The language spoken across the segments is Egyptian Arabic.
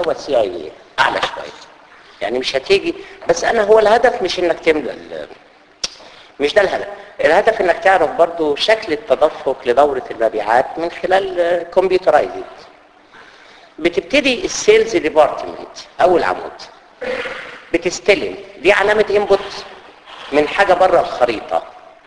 هو السي اي اي اعلى شويه يعني مش هتيجي بس انا هو الهدف مش انك تملى ال- مش ده الهدف الهدف انك تعرف برضو شكل التدفق لدورة المبيعات من خلال كمبيوترايزد بتبتدي السيلز ديبارتمنت اول عمود بتستلم دي علامة انبوت من حاجة بره الخريطة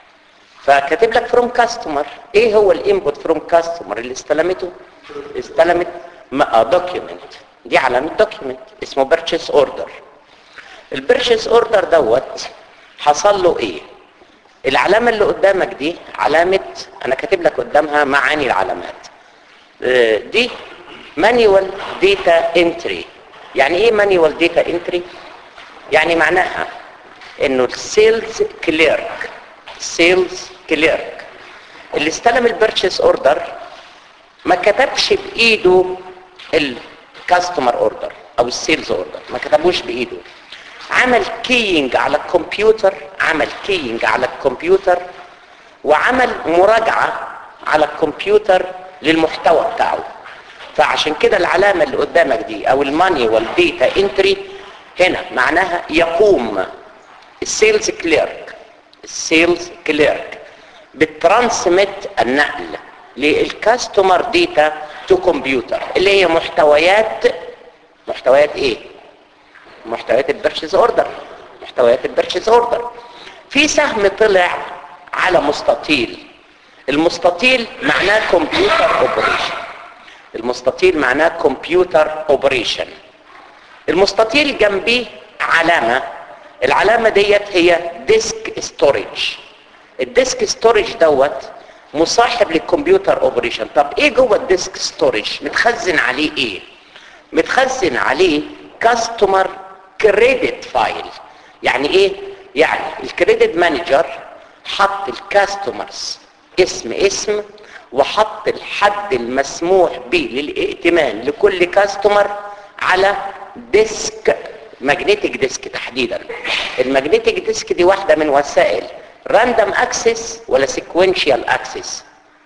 فكاتب لك فروم كاستمر ايه هو الانبوت فروم كاستمر اللي استلمته استلمت دوكيومنت دي علامة دوكيومنت اسمه بيرتشيس اوردر البيرتشيس اوردر دوت حصل له ايه العلامة اللي قدامك دي علامة انا كاتب لك قدامها معاني العلامات آه، دي مانيوال داتا انتري يعني ايه مانيوال داتا انتري يعني معناها انه السيلز كليرك سيلز كليرك اللي استلم البيرتشيس اوردر ما كتبش بايده الكاستمر اوردر او السيلز اوردر ما كتبوش بايده عمل كينج على الكمبيوتر عمل كينج على الكمبيوتر وعمل مراجعة على الكمبيوتر للمحتوى بتاعه فعشان كده العلامة اللي قدامك دي او المانيوال داتا انتري هنا معناها يقوم السيلز كليرك السيلز كليرك بترانسميت النقل للكاستمر داتا تو كمبيوتر اللي هي محتويات محتويات ايه محتويات البيرشيز اوردر محتويات البيرشيز اوردر في سهم طلع على مستطيل المستطيل معناه كمبيوتر اوبريشن المستطيل معناه كمبيوتر اوبريشن المستطيل جنبيه علامة العلامة ديت هي ديسك ستورج الديسك ستورج دوت مصاحب للكمبيوتر اوبريشن طب ايه جوه الديسك ستورج متخزن عليه ايه متخزن عليه كاستمر كريدت فايل يعني ايه يعني الكريدت مانجر حط الكاستمرز اسم اسم وحط الحد المسموح به للائتمان لكل كاستمر على ديسك ماجنتيك ديسك تحديدا الماجنتيك ديسك دي واحده من وسائل راندوم اكسس ولا سيكوينشال اكسس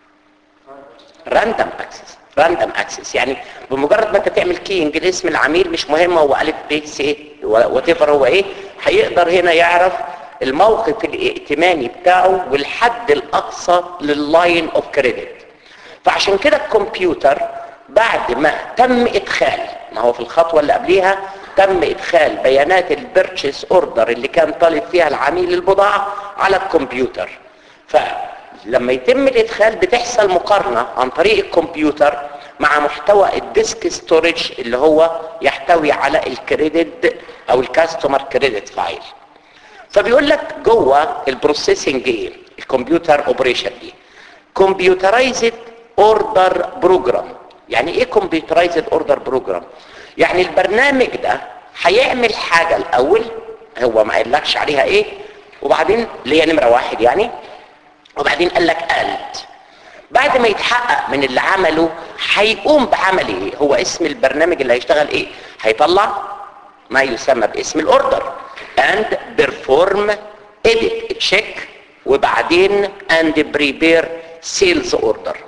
راندوم اكسس راندوم اكسس يعني بمجرد ما انت تعمل كينج لاسم العميل مش مهم هو الف ب س وات ايفر هو ايه هيقدر هنا يعرف الموقف الائتماني بتاعه والحد الاقصى لللاين اوف كريدت فعشان كده الكمبيوتر بعد ما تم ادخال ما هو في الخطوه اللي قبليها تم ادخال بيانات البيرتشيس اوردر اللي كان طالب فيها العميل البضاعه على الكمبيوتر فلما يتم الادخال بتحصل مقارنه عن طريق الكمبيوتر مع محتوى الديسك ستورج اللي هو يحتوي على الكريدت او الكاستمر كريدت فايل فبيقول لك جوه البروسيسنج ايه الكمبيوتر اوبريشن دي كمبيوترايزد اوردر بروجرام يعني ايه كمبيوترايزد اوردر بروجرام يعني البرنامج ده هيعمل حاجه الاول هو ما قالكش عليها ايه وبعدين اللي هي نمره واحد يعني وبعدين قال لك قالت بعد ما يتحقق من اللي عمله هيقوم بعمل ايه هو اسم البرنامج اللي هيشتغل ايه هيطلع ما يسمى باسم الاوردر and perform edit check وبعدين and prepare sales order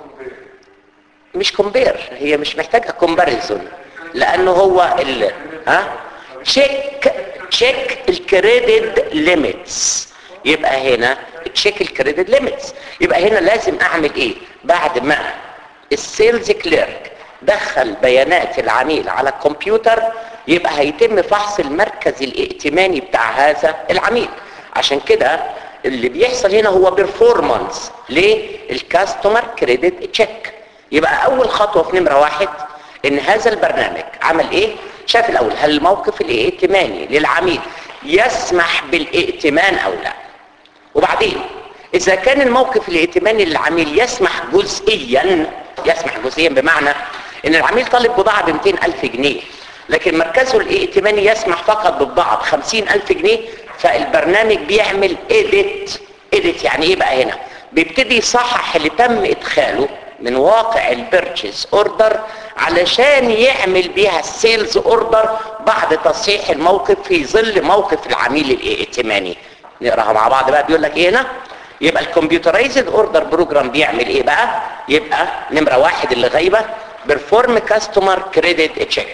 مش كومبير هي مش محتاجه كومباريزون لانه هو ال ها تشيك تشيك الكريدت ليميتس يبقى هنا تشيك الكريدت ليميتس يبقى هنا لازم اعمل ايه بعد ما السيلز كليرك دخل بيانات العميل على الكمبيوتر يبقى هيتم فحص المركز الائتماني بتاع هذا العميل عشان كده اللي بيحصل هنا هو بيرفورمانس للكاستمر كريدت تشيك يبقى اول خطوه في نمره واحد ان هذا البرنامج عمل ايه شاف الاول هل الموقف الائتماني للعميل يسمح بالائتمان او لا وبعدين اذا كان الموقف الائتماني للعميل يسمح جزئيا يسمح جزئيا بمعنى ان العميل طالب بضاعه ب 200 الف جنيه لكن مركزه الائتماني يسمح فقط ببضاعه ب 50 الف جنيه فالبرنامج بيعمل ايديت ايديت يعني ايه بقى هنا بيبتدي يصحح اللي تم ادخاله من واقع البيرتشيز اوردر علشان يعمل بيها السيلز اوردر بعد تصحيح الموقف في ظل موقف العميل الائتماني نقراها مع بعض بقى بيقول لك ايه هنا يبقى الكمبيوترايزد اوردر بروجرام بيعمل ايه بقى يبقى نمره واحد اللي غايبه بيرفورم كاستمر كريدت تشيك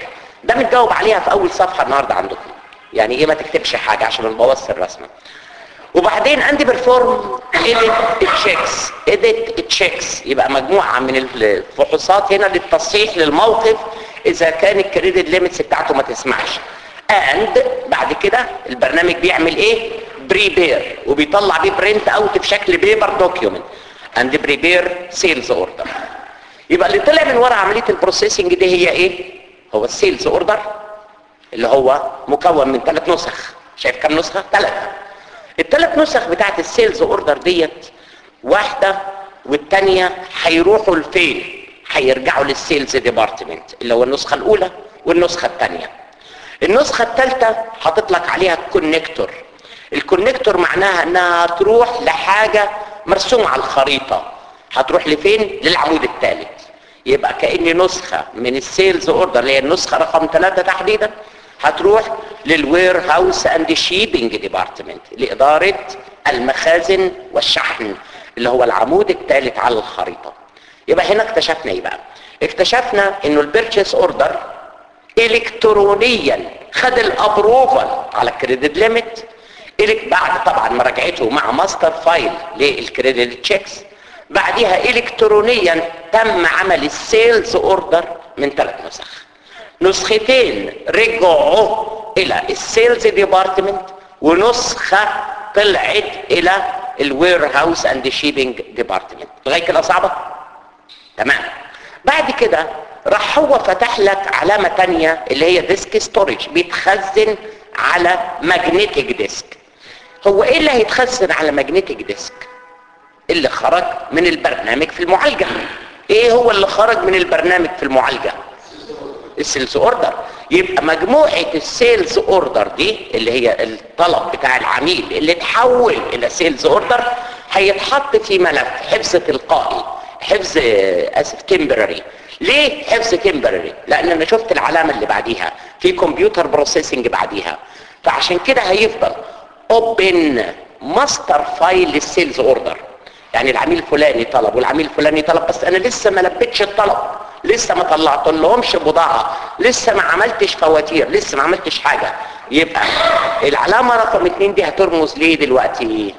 ده متجاوب عليها في اول صفحه النهارده عندكم يعني ايه ما تكتبش حاجه عشان ما نبوظش الرسمه وبعدين عندي بيرفورم ايديت تشيكس ايديت تشيكس يبقى مجموعه من الفحوصات هنا للتصحيح للموقف اذا كان الكريدت ليميتس بتاعته ما تسمعش اند بعد كده البرنامج بيعمل ايه بريبير وبيطلع بيه برنت اوت بشكل بيبر دوكيومنت اند بريبير سيلز اوردر يبقى اللي طلع من ورا عمليه البروسيسنج دي هي ايه هو السيلز اوردر اللي هو مكون من ثلاث نسخ شايف كم نسخه ثلاثه الثلاث نسخ بتاعت السيلز اوردر ديت واحده والثانيه هيروحوا لفين هيرجعوا للسيلز ديبارتمنت اللي هو النسخه الاولى والنسخه الثانيه النسخه الثالثه حاطط لك عليها الكونكتور الكونكتور معناها انها هتروح لحاجه مرسومه على الخريطه هتروح لفين للعمود الثالث يبقى كأن نسخة من السيلز اوردر اللي هي النسخة رقم ثلاثة تحديدا هتروح للوير هاوس اند شيبنج ديبارتمنت لإدارة المخازن والشحن اللي هو العمود الثالث على الخريطة يبقى هنا اكتشفنا ايه بقى اكتشفنا انه البيرتشيس اوردر الكترونيا خد الابروفال على الكريدت ليميت بعد طبعا مراجعته مع ماستر فايل للكريدت تشيكس بعدها الكترونيا تم عمل السيلز اوردر من ثلاث نسخ نسختين رجعوا الى السيلز ديبارتمنت ونسخة طلعت الى الوير هاوس اند شيبنج ديبارتمنت لغايه كده صعبه تمام بعد كده راح هو فتح لك علامة تانية اللي هي ديسك ستورج بيتخزن على ماجنتيك ديسك هو ايه اللي هيتخزن على ماجنتيك ديسك اللي خرج من البرنامج في المعالجة ايه هو اللي خرج من البرنامج في المعالجة السيلز اوردر يبقى مجموعة السيلز اوردر دي اللي هي الطلب بتاع العميل اللي اتحول الى سيلز اوردر هيتحط في ملف حفظ تلقائي حفظ اسف تمبرري ليه حفظ تمبرري لان انا شفت العلامة اللي بعديها في كمبيوتر بروسيسنج بعديها فعشان كده هيفضل اوبن ماستر فايل للسيلز اوردر يعني العميل الفلاني طلب والعميل الفلاني طلب بس انا لسه ما لبيتش الطلب لسه ما طلعت لهمش بضاعه لسه ما عملتش فواتير لسه ما عملتش حاجه يبقى العلامه رقم اتنين دي هترمز ليه دلوقتي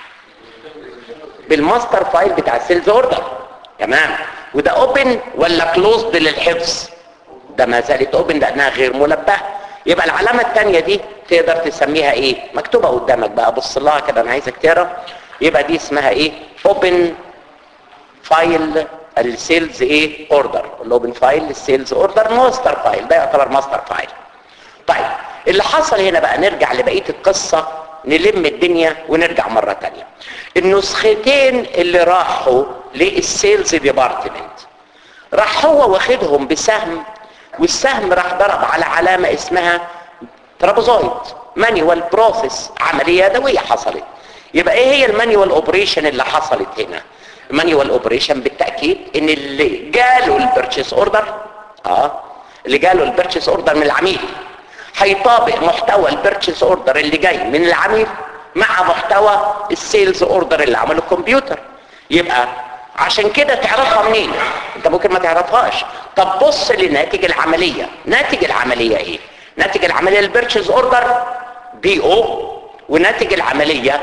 بالماستر فايل بتاع السيلز اوردر تمام وده اوبن ولا كلوزد للحفظ ده ما زالت اوبن لانها غير منبهه يبقى العلامه الثانيه دي تقدر تسميها ايه مكتوبه قدامك بقى بص لها كده انا عايزك تقرا يبقى دي اسمها ايه اوبن فايل السيلز ايه اوردر الاوبن فايل السيلز اوردر ماستر فايل ده يعتبر ماستر فايل طيب اللي حصل هنا بقى نرجع لبقيه القصه نلم الدنيا ونرجع مره تانية النسختين اللي راحوا للسيلز ديبارتمنت راح هو واخدهم بسهم والسهم راح ضرب على علامه اسمها ترابوزويد مانيوال بروسيس عمليه يدويه حصلت يبقى ايه هي المانيوال اوبريشن اللي حصلت هنا المانيوال اوبريشن بالتاكيد ان اللي جاله البيرتشيس اوردر اه اللي جاله البيرتشيس اوردر من العميل هيطابق محتوى البيرتشيس اوردر اللي جاي من العميل مع محتوى السيلز اوردر اللي عمله الكمبيوتر يبقى عشان كده تعرفها منين انت ممكن ما تعرفهاش طب بص لناتج العمليه ناتج العمليه ايه ناتج العمليه البيرتشيز اوردر بي او وناتج العمليه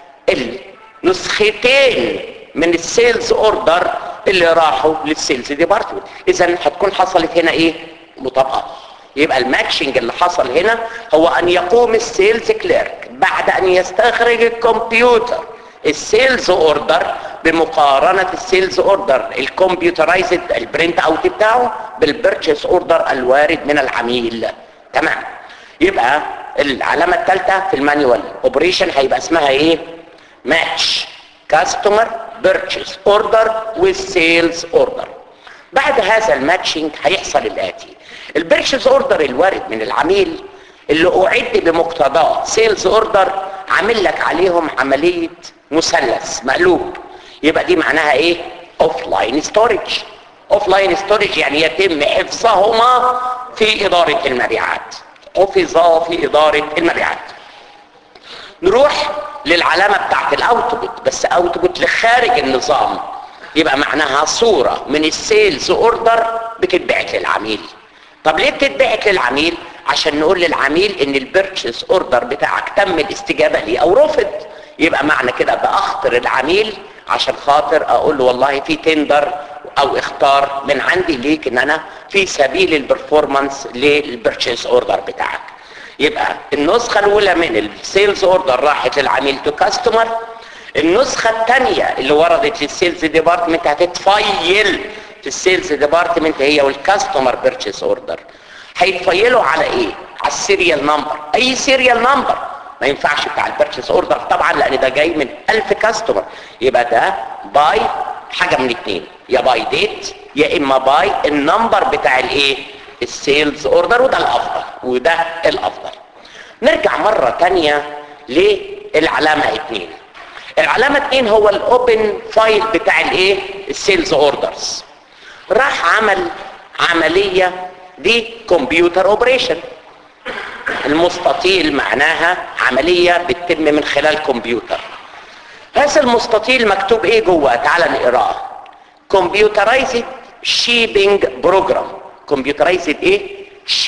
النسختين من السيلز اوردر اللي راحوا للسيلز ديبارتمنت اذا هتكون حصلت هنا ايه مطابقه يبقى الماتشنج اللي حصل هنا هو ان يقوم السيلز كليرك بعد ان يستخرج الكمبيوتر السيلز اوردر بمقارنة السيلز اوردر الكمبيوترايزد البرنت اوت بتاعه بالبرتشيس اوردر الوارد من العميل تمام يبقى العلامة الثالثة في المانيوال اوبريشن هيبقى اسمها ايه ماتش كاستمر بيرتشيس اوردر والسيلز اوردر بعد هذا الماتشنج هيحصل الاتي البيرتشيس اوردر الوارد من العميل اللي اعد بمقتضاه سيلز اوردر عامل لك عليهم عمليه مثلث مقلوب يبقى دي معناها ايه اوف لاين ستورج اوف لاين ستورج يعني يتم حفظهما في اداره المبيعات حفظا في اداره المبيعات نروح للعلامه بتاعت الاوتبوت بس اوتبوت لخارج النظام يبقى معناها صوره من السيلز اوردر بتتبعت للعميل طب ليه بتتبعت للعميل عشان نقول للعميل ان البيرتشيز اوردر بتاعك تم الاستجابه ليه او رفض يبقى معنى كده باخطر العميل عشان خاطر اقول له والله في تندر او اختار من عندي ليك ان انا في سبيل البرفورمانس للبيرتشيز اوردر بتاعك يبقى النسخه الاولى من السيلز اوردر راحت للعميل تو كاستمر النسخه الثانيه اللي وردت للسيلز ديبارتمنت هتتفايل في السيلز ديبارتمنت هي والكاستمر بيرتشيز اوردر هيتفيلوا على ايه على السيريال نمبر اي سيريال نمبر ما ينفعش بتاع البيرتشيز اوردر طبعا لان ده جاي من 1000 كاستمر يبقى ده باي حاجه من الاثنين يا باي ديت يا اما باي النمبر بتاع الايه السيلز اوردر وده الافضل وده الافضل نرجع مره تانية للعلامه اتنين العلامه اتنين هو الاوبن فايل بتاع الايه السيلز اوردرز راح عمل عمليه دي كمبيوتر اوبريشن المستطيل معناها عمليه بتتم من خلال كمبيوتر هذا المستطيل مكتوب ايه جوه تعال نقراه كمبيوترايزد شيبنج بروجرام كمبيوترايزد ايه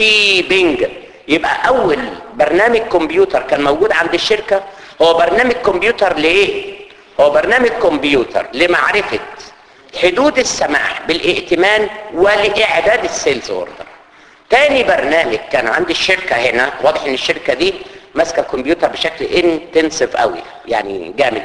شيبنج يبقى اول برنامج كمبيوتر كان موجود عند الشركه هو برنامج كمبيوتر لايه هو برنامج كمبيوتر لمعرفه حدود السماح بالائتمان ولاعداد السيلز اوردر تاني برنامج كان عند الشركة هنا واضح ان الشركة دي ماسكة الكمبيوتر بشكل انتنسيف قوي يعني جامد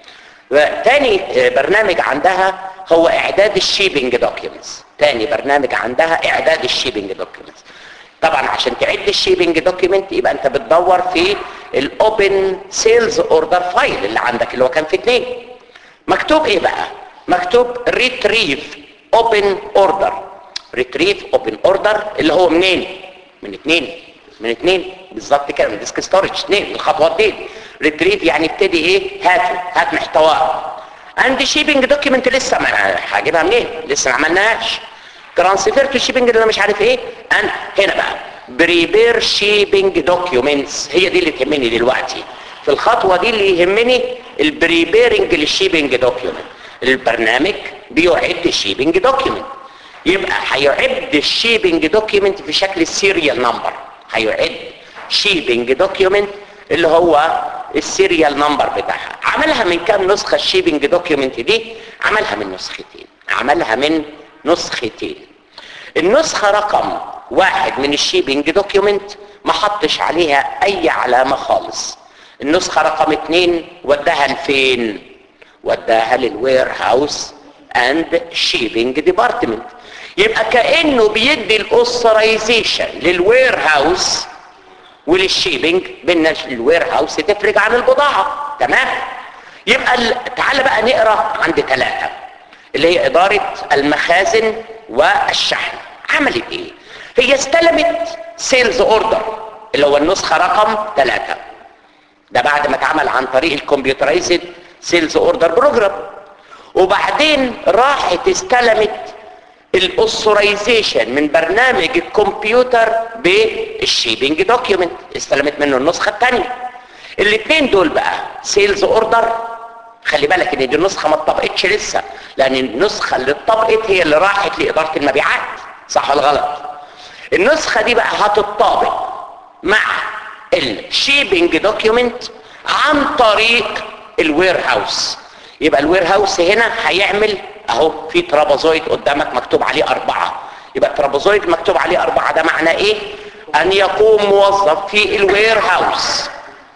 جدا تاني برنامج عندها هو اعداد الشيبنج دوكيومنتس تاني برنامج عندها اعداد الشيبنج دوكيومنتس طبعا عشان تعد الشيبنج دوكيومنت يبقى انت بتدور في الاوبن سيلز اوردر فايل اللي عندك اللي هو كان في اثنين مكتوب ايه بقى مكتوب ريتريف اوبن اوردر ريتريف اوبن اوردر اللي هو منين من اثنين من اثنين بالظبط كده من ديسك ستورج اثنين الخطوات دي ريتريف يعني ابتدي ايه هاته هات محتواه عندي شيبنج دوكيمنت لسه ما هجيبها منين لسه ما عملناهاش ترانسفير تو شيبنج اللي انا مش عارف ايه ان هنا بقى بريبير شيبنج دوكيومنتس هي دي اللي تهمني دلوقتي في الخطوه دي اللي يهمني البريبيرنج للشيبنج دوكيومنت البرنامج بيعد الشيبنج دوكيومنت يبقى هيعد الشيبنج دوكيومنت في شكل السيريال نمبر هيعد شيبنج دوكيومنت اللي هو السيريال نمبر بتاعها عملها من كام نسخه الشيبنج دوكيومنت دي عملها من نسختين عملها من نسختين النسخه رقم واحد من الشيبنج دوكيومنت ما حطش عليها اي علامه خالص النسخه رقم اتنين وداها لفين وداها للوير هاوس اند شيبنج ديبارتمنت يبقى كانه بيدي الاوثرايزيشن للوير هاوس وللشيبنج بان الوير هاوس تفرج عن البضاعه تمام يبقى ال... تعال بقى نقرا عند ثلاثه اللي هي اداره المخازن والشحن عملت ايه هي استلمت سيلز اوردر اللي هو النسخه رقم ثلاثة ده بعد ما اتعمل عن طريق الكمبيوترايزد سيلز اوردر بروجرام وبعدين راحت استلمت الاوثرايزيشن من برنامج الكمبيوتر بالشيبنج دوكيومنت استلمت منه النسخه الثانيه الاثنين دول بقى سيلز اوردر خلي بالك ان دي النسخه ما اتطبقتش لسه لان النسخه اللي اتطبقت هي اللي راحت لاداره المبيعات صح ولا غلط النسخه دي بقى هتطابق مع الشيبنج دوكيومنت عن طريق الوير هاوس يبقى الوير هاوس هنا هيعمل اهو في ترابازويد قدامك مكتوب عليه اربعة يبقى الترابازويد مكتوب عليه اربعة ده معناه ايه ان يقوم موظف في الوير هاوس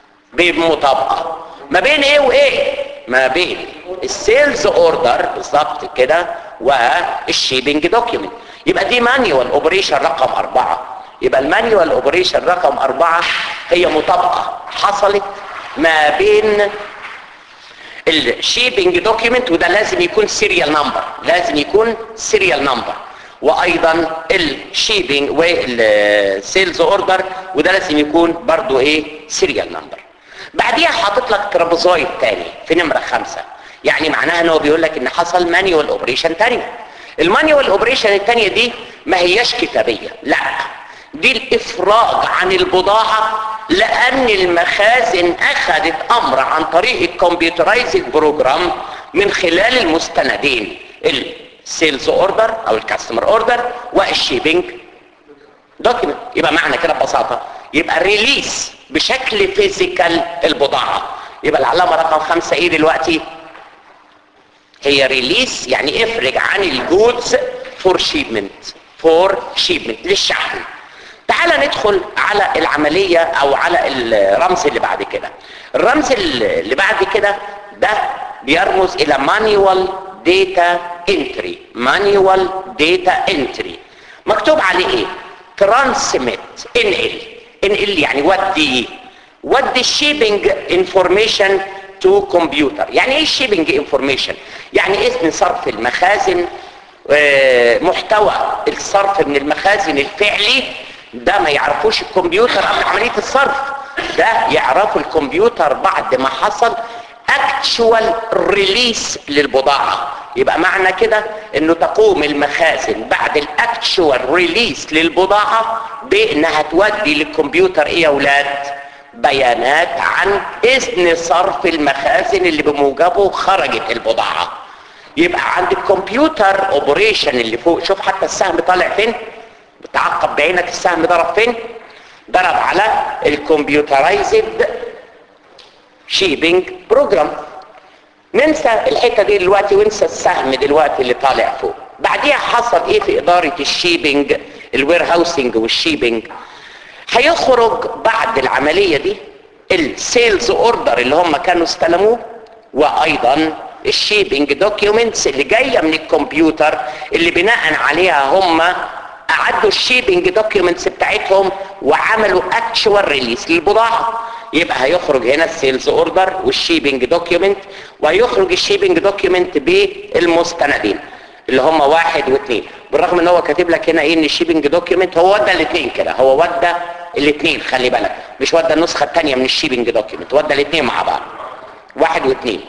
بمطابقة ما بين ايه وايه ما بين السيلز اوردر بالظبط كده والشيبنج دوكيومنت يبقى دي مانيوال اوبريشن رقم اربعة يبقى المانيوال اوبريشن رقم اربعة هي مطابقة حصلت ما بين الشيبنج دوكيومنت وده لازم يكون سيريال نمبر لازم يكون سيريال نمبر وايضا الشيبنج والسيلز اوردر وده لازم يكون برضو ايه سيريال نمبر بعديها حاطط لك ترابيزويد تاني في نمره خمسة يعني معناها ان هو بيقول لك ان حصل مانيوال اوبريشن تانية المانيوال اوبريشن التانية دي ما هياش كتابية لا دي الافراج عن البضاعة لان المخازن اخذت امر عن طريق الكمبيوترايزد بروجرام من خلال المستندين السيلز اوردر او الكاستمر اوردر والشيبنج دوكيمنت يبقى معنى كده ببساطه يبقى ريليس بشكل فيزيكال البضاعه يبقى العلامه رقم خمسة ايه دلوقتي هي ريليس يعني افرج عن الجودز فور شيبمنت فور شيبمنت للشحن تعال ندخل على العملية او على الرمز اللي بعد كده الرمز اللي بعد كده ده بيرمز الى manual data entry manual data entry مكتوب عليه ايه transmit انقل انقل يعني ودي ودي الشيبنج انفورميشن تو كمبيوتر يعني ايه الشيبنج انفورميشن يعني اذن صرف المخازن اه محتوى الصرف من المخازن الفعلي ده ما يعرفوش الكمبيوتر قبل عمليه الصرف ده يعرفوا الكمبيوتر بعد ما حصل اكتشوال ريليس للبضاعه يبقى معنى كده انه تقوم المخازن بعد الاكتشوال ريليس للبضاعه بانها تودي للكمبيوتر ايه يا اولاد بيانات عن اذن صرف المخازن اللي بموجبه خرجت البضاعه يبقى عند الكمبيوتر اوبريشن اللي فوق شوف حتى السهم طالع فين بتعقب بعينك السهم ضرب فين ضرب على الكمبيوترايزد شيبنج بروجرام ننسى الحته دي دلوقتي وانسى السهم دلوقتي اللي طالع فوق بعديها حصل ايه في اداره الشيبنج الوير هاوسنج والشيبنج هيخرج بعد العمليه دي السيلز اوردر اللي هم كانوا استلموه وايضا الشيبنج دوكيومنتس اللي جايه من الكمبيوتر اللي بناء عليها هم اعدوا الشيبنج دوكيومنتس بتاعتهم وعملوا اكشوال ريليس للبضاعه يبقى هيخرج هنا السيلز اوردر والشيبنج دوكيومنت وهيخرج الشيبنج دوكيومنت بالمستندين اللي هم واحد واثنين بالرغم ان هو كاتب لك هنا ايه ان الشيبنج دوكيومنت هو ودى الاثنين كده هو ودى الاثنين خلي بالك مش ودى النسخه الثانيه من الشيبنج دوكيومنت ودى الاثنين مع بعض واحد واثنين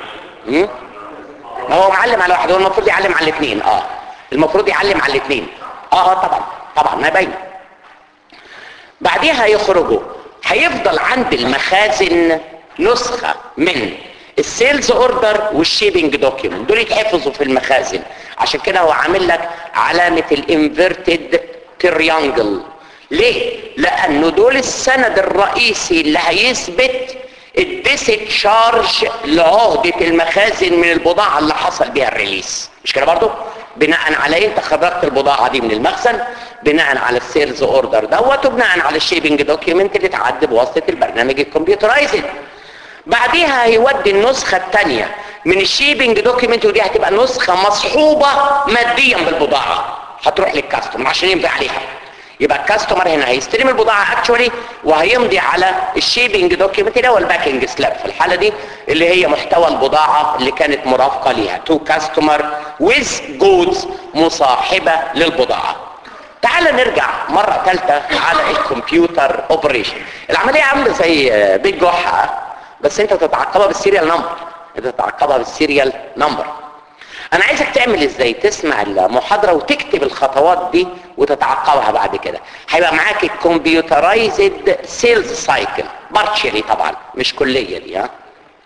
هو معلم على واحد هو المفروض يعلم على الاثنين اه المفروض يعلم على الاثنين اه اه طبعا طبعا ما باين بعديها يخرجوا هيفضل عند المخازن نسخة من السيلز اوردر والشيبنج دوكيومنت دول يتحفظوا في المخازن عشان كده هو عامل لك علامة الانفيرتد تريانجل ليه؟ لانه دول السند الرئيسي اللي هيثبت الديستشارج لعهدة المخازن من البضاعة اللي حصل بيها الريليس مش كده برضو؟ بناء على ايه انت خرجت البضاعة دي من المخزن بناء على السيلز اوردر دوت وبناء على الشيبنج دوكيومنت اللي اتعدى بواسطة البرنامج الكمبيوترايزد بعديها هيودي النسخة الثانية من الشيبنج دوكيومنت ودي هتبقى نسخة مصحوبة ماديا بالبضاعة هتروح للكاستمر عشان يمضي عليها يبقى الكاستمر هنا هيستلم البضاعة اكشولي وهيمضي على الشيبنج دوكيومنت اللي هو الباكينج سلاب في الحالة دي اللي هي محتوى البضاعة اللي كانت مرافقة ليها تو كاستمر ويز جودز مصاحبة للبضاعة تعال نرجع مرة ثالثة على الكمبيوتر اوبريشن العملية عاملة زي بيج جحا بس انت تتعقبها بالسيريال نمبر انت تتعقبها بالسيريال نمبر انا عايزك تعمل ازاي تسمع المحاضرة وتكتب الخطوات دي وتتعقبها بعد كده هيبقى معاك الكمبيوترايزد سيلز سايكل بارشلي طبعا مش كلية دي ها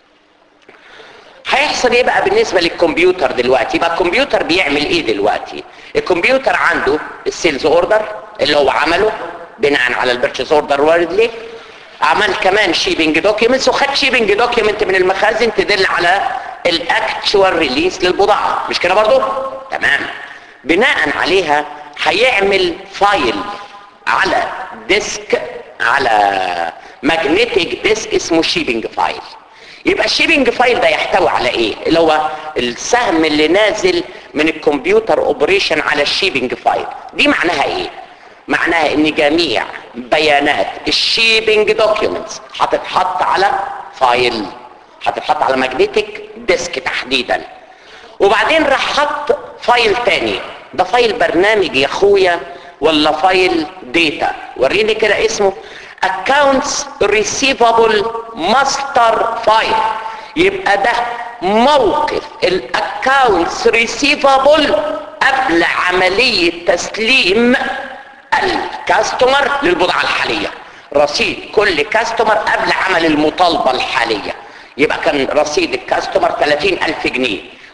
هيحصل ايه بقى بالنسبة للكمبيوتر دلوقتي يبقى الكمبيوتر بيعمل ايه دلوقتي الكمبيوتر عنده السيلز اوردر اللي هو عمله بناء على البيرتشيز اوردر وارد ليه عمل كمان شيبنج دوكيومنتس وخد شيبنج دوكيومنت من المخازن تدل على الاكتشوال ريليس للبضاعه مش كده برضو تمام بناء عليها هيعمل فايل على ديسك على ماجنتيك ديسك اسمه شيبنج فايل يبقى الشيبنج فايل ده يحتوي على ايه اللي هو السهم اللي نازل من الكمبيوتر اوبريشن على الشيبنج فايل دي معناها ايه معناها ان جميع بيانات الشيبنج دوكيومنتس هتتحط على فايل هتتحط على ماجنتيك ديسك تحديدا وبعدين راح حط فايل تاني ده فايل برنامج يا اخويا ولا فايل داتا وريني كده اسمه accounts receivable master file يبقى ده موقف الاكاونتس ريسيفابل قبل عملية تسليم الكاستمر للبضاعة الحالية رصيد كل كاستمر قبل عمل المطالبة الحالية يبقى كان رصيد الكاستمر 30 ألف جنيه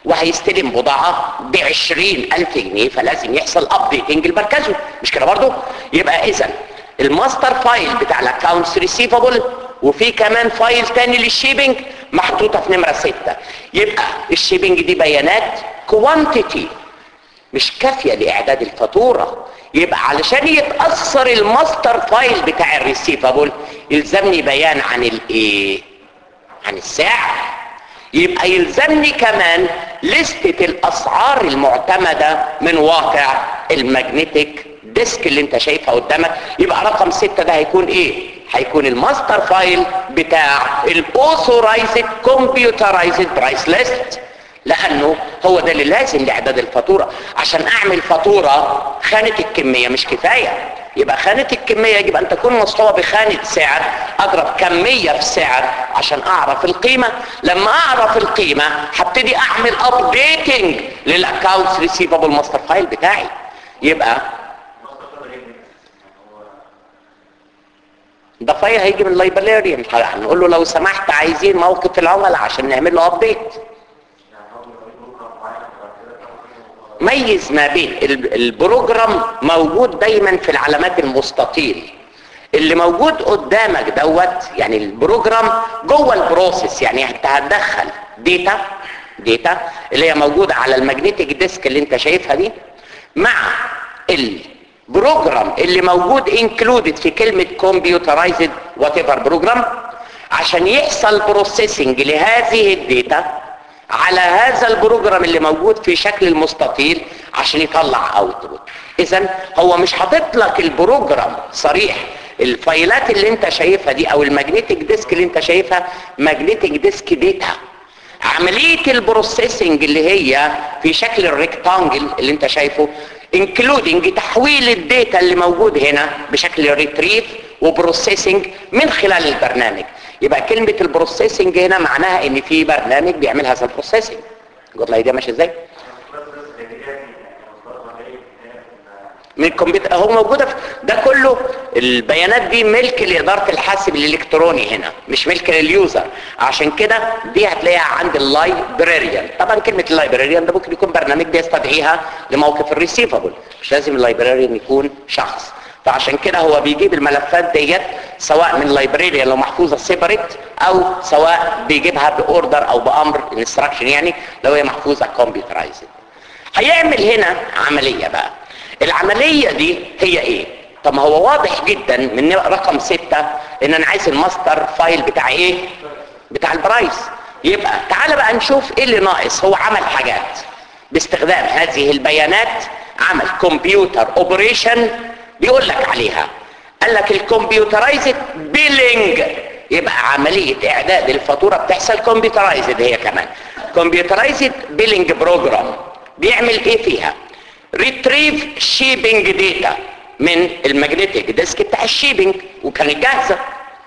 وهيستلم بضاعة بعشرين ألف جنيه فلازم يحصل ابديتنج لمركزه مش كده برضه يبقى إذا الماستر فايل بتاع الاكونتس ريسيفبل وفي كمان فايل تاني للشيبنج محطوطة في نمرة ستة يبقى الشيبنج دي بيانات كوانتيتي مش كافية لإعداد الفاتورة يبقى علشان يتأثر الماستر فايل بتاع الريسيفبل يلزمني بيان عن الايه عن السعر يبقى يلزمني كمان لستة الاسعار المعتمدة من واقع المagnetic ديسك اللي انت شايفها قدامك يبقى رقم ستة ده هيكون ايه هيكون الماستر فايل بتاع الاوثورايزد كمبيوترايزد برايس ليست لانه هو ده اللي لازم لاعداد الفاتوره عشان اعمل فاتوره خانه الكميه مش كفايه يبقى خانه الكميه يجب ان تكون مصحوبه بخانه سعر اضرب كميه في سعر عشان اعرف القيمه لما اعرف القيمه هبتدي اعمل ابديتنج للاكونتس ريسيفبل ماستر فايل بتاعي يبقى ده فايل هيجي من اللايبراريان هنقول له لو سمحت عايزين موقف العملاء عشان نعمل له ابديت ميز ما بين البروجرام موجود دايما في العلامات المستطيل اللي موجود قدامك دوت يعني البروجرام جوه البروسيس يعني انت هتدخل ديتا ديتا اللي هي موجوده على المagnetic ديسك اللي انت شايفها دي مع البروجرام اللي موجود انكلودد في كلمه كمبيوترايزد وات ايفر بروجرام عشان يحصل بروسيسنج لهذه الديتا على هذا البروجرام اللي موجود في شكل المستطيل عشان يطلع اوتبوت اذا هو مش حاطط لك البروجرام صريح الفايلات اللي انت شايفها دي او المagnetic ديسك اللي انت شايفها magnetic ديسك داتا عملية البروسيسنج اللي هي في شكل الريكتانجل اللي انت شايفه انكلودنج تحويل الداتا اللي موجود هنا بشكل ريتريف وبروسيسنج من خلال البرنامج يبقى كلمة البروسيسنج هنا معناها ان في برنامج بيعمل هذا البروسيسنج قلت لها دي ماشي ازاي من الكمبيوتر هو موجودة في ده كله البيانات دي ملك لإدارة الحاسب الإلكتروني هنا مش ملك لليوزر عشان كده دي هتلاقيها عند اللايبراريان طبعا كلمة اللايبراريان ده ممكن يكون برنامج بيستدعيها لموقف الريسيفبل مش لازم اللايبراريان يكون شخص فعشان كده هو بيجيب الملفات ديت سواء من لايبراريان لو محفوظه سيبريت او سواء بيجيبها باوردر او بامر انستراكشن يعني لو هي محفوظه كمبيوترايزد هيعمل هنا عمليه بقى العملية دي هي ايه طب ما هو واضح جدا من رقم ستة ان انا عايز الماستر فايل بتاع ايه بتاع البرايس يبقى تعال بقى نشوف ايه اللي ناقص هو عمل حاجات باستخدام هذه البيانات عمل كمبيوتر اوبريشن بيقول لك عليها قال لك الكمبيوترايزد بيلينج يبقى عملية اعداد الفاتورة بتحصل كمبيوترايزد هي كمان كمبيوترايزد بيلينج بروجرام بيعمل ايه فيها ريتريف شيبنج داتا من المagnetic ديسك بتاع الشيبنج وكانت جاهزه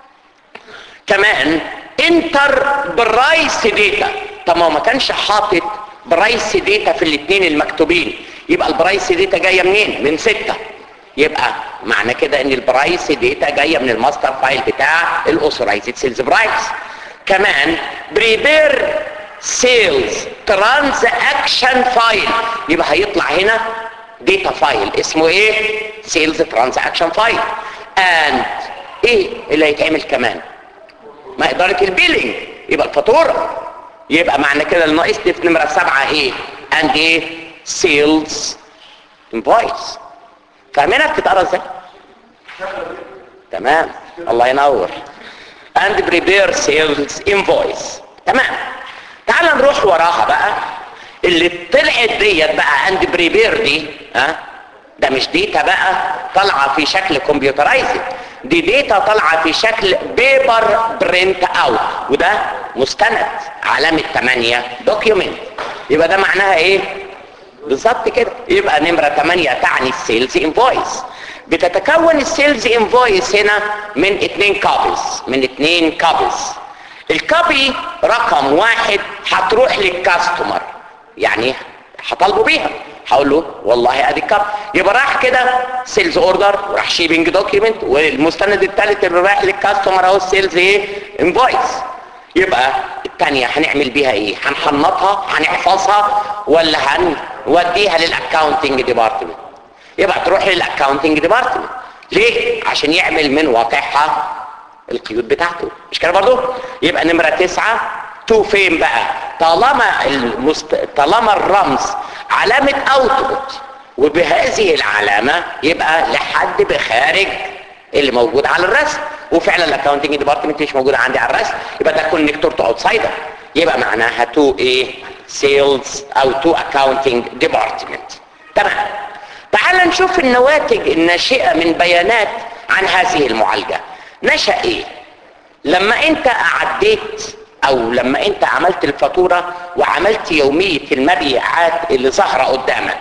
كمان انتر برايس داتا طب ما ما كانش حاطط برايس داتا في الاثنين المكتوبين يبقى البرايس داتا جايه منين من ستة يبقى معنى كده ان البرايس داتا جايه من الماستر فايل بتاع الاوثرايزد سيلز برايس كمان بريبير سيلز ترانزاكشن فايل يبقى هيطلع هنا داتا فايل اسمه ايه سيلز ترانزاكشن فايل اند ايه اللي هيتعمل كمان ما اداره البيلينج يبقى الفاتوره يبقى معنى كده اللي ناقصني في نمره سبعه ايه اند ايه سيلز انفويس فاهمينها بتتقرا ازاي تمام الله ينور and prepare sales invoice تمام تعال نروح وراها بقى اللي طلعت ديت بقى اند بريبير دي ها ده مش ديتا بقى طالعه في شكل كمبيوترايزد دي ديتا طالعه في شكل بيبر برنت اوت وده مستند علامه 8 دوكيومنت يبقى ده معناها ايه بالظبط كده يبقى نمره 8 تعني السيلز انفويس بتتكون السيلز انفويس هنا من اتنين كابيز من اتنين كابيز الكوبي رقم واحد هتروح للكاستمر يعني هطالبه بيها هقول له والله ادي الكاب يبقى راح كده سيلز اوردر وراح شيبنج دوكيمنت والمستند الثالث اللي رايح للكاستمر اهو السيلز ايه انفويس يبقى تانية هنعمل بيها ايه هنحنطها هنحفظها ولا هنوديها للاكاونتنج ديبارتمنت يبقى تروح للاكاونتنج ديبارتمنت ليه عشان يعمل من واقعها القيود بتاعته مش كده برضو يبقى نمرة تسعة تو فين بقى طالما المست... طالما الرمز علامة اوتبوت وبهذه العلامة يبقى لحد بخارج اللي موجود على الرسم وفعلا الاكونتنج ديبارتمنت مش موجود عندي على الرسم يبقى ده كونكتور تو اوتسايدر يبقى معناها تو ايه سيلز او تو اكاونتنج ديبارتمنت تمام تعال نشوف النواتج الناشئة من بيانات عن هذه المعالجة نشأ ايه لما انت عديت او لما انت عملت الفاتورة وعملت يومية المبيعات اللي ظاهرة قدامك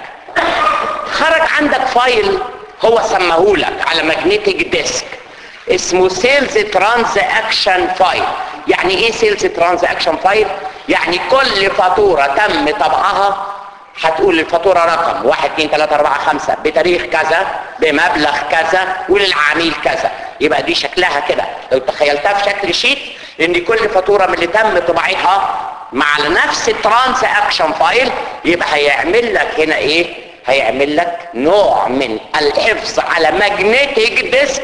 خرج عندك فايل هو سمهولك على ماجنتيك ديسك اسمه سيلز ترانزاكشن فايل يعني ايه سيلز ترانزاكشن فايل يعني كل فاتورة تم طبعها هتقول الفاتورة رقم 1 2 3 4 5 بتاريخ كذا بمبلغ كذا وللعميل كذا يبقى دي شكلها كده لو تخيلتها في شكل شيت ان كل فاتورة من اللي تم طباعتها مع نفس الترانزاكشن فايل يبقى هيعمل لك هنا ايه هيعمل لك نوع من الحفظ على ماجنتيك ديسك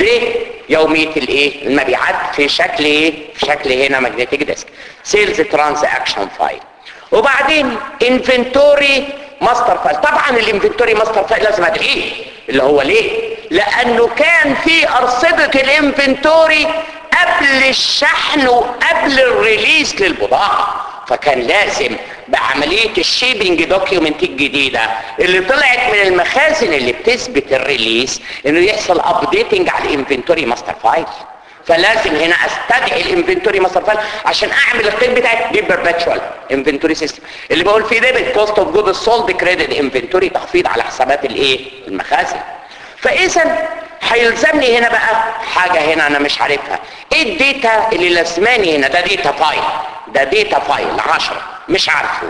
ليومية الايه المبيعات في شكل ايه في شكل هنا ماجنتيك ديسك سيلز ترانزاكشن فايل وبعدين انفنتوري ماستر فايل طبعا الانفنتوري ماستر فايل لازم ادعيه اللي هو ليه لانه كان في ارصدة الانفنتوري قبل الشحن وقبل الريليز للبضاعة فكان لازم بعملية الشيبنج دوكيومنت الجديدة اللي طلعت من المخازن اللي بتثبت الريليز انه يحصل ابديتنج على الانفنتوري ماستر فايل فلازم هنا استدعي الانفنتوري ماستر فايل عشان اعمل القيد بتاعي دي بيربتشوال انفنتوري سيستم اللي بقول فيه ديبت كوست اوف جود سولد كريدت انفنتوري تخفيض على حسابات الايه المخازن فاذا هيلزمني هنا بقى حاجة هنا انا مش عارفها ايه الديتا اللي لازماني هنا ده ديتا فايل ده ديتا فايل 10 مش عارفه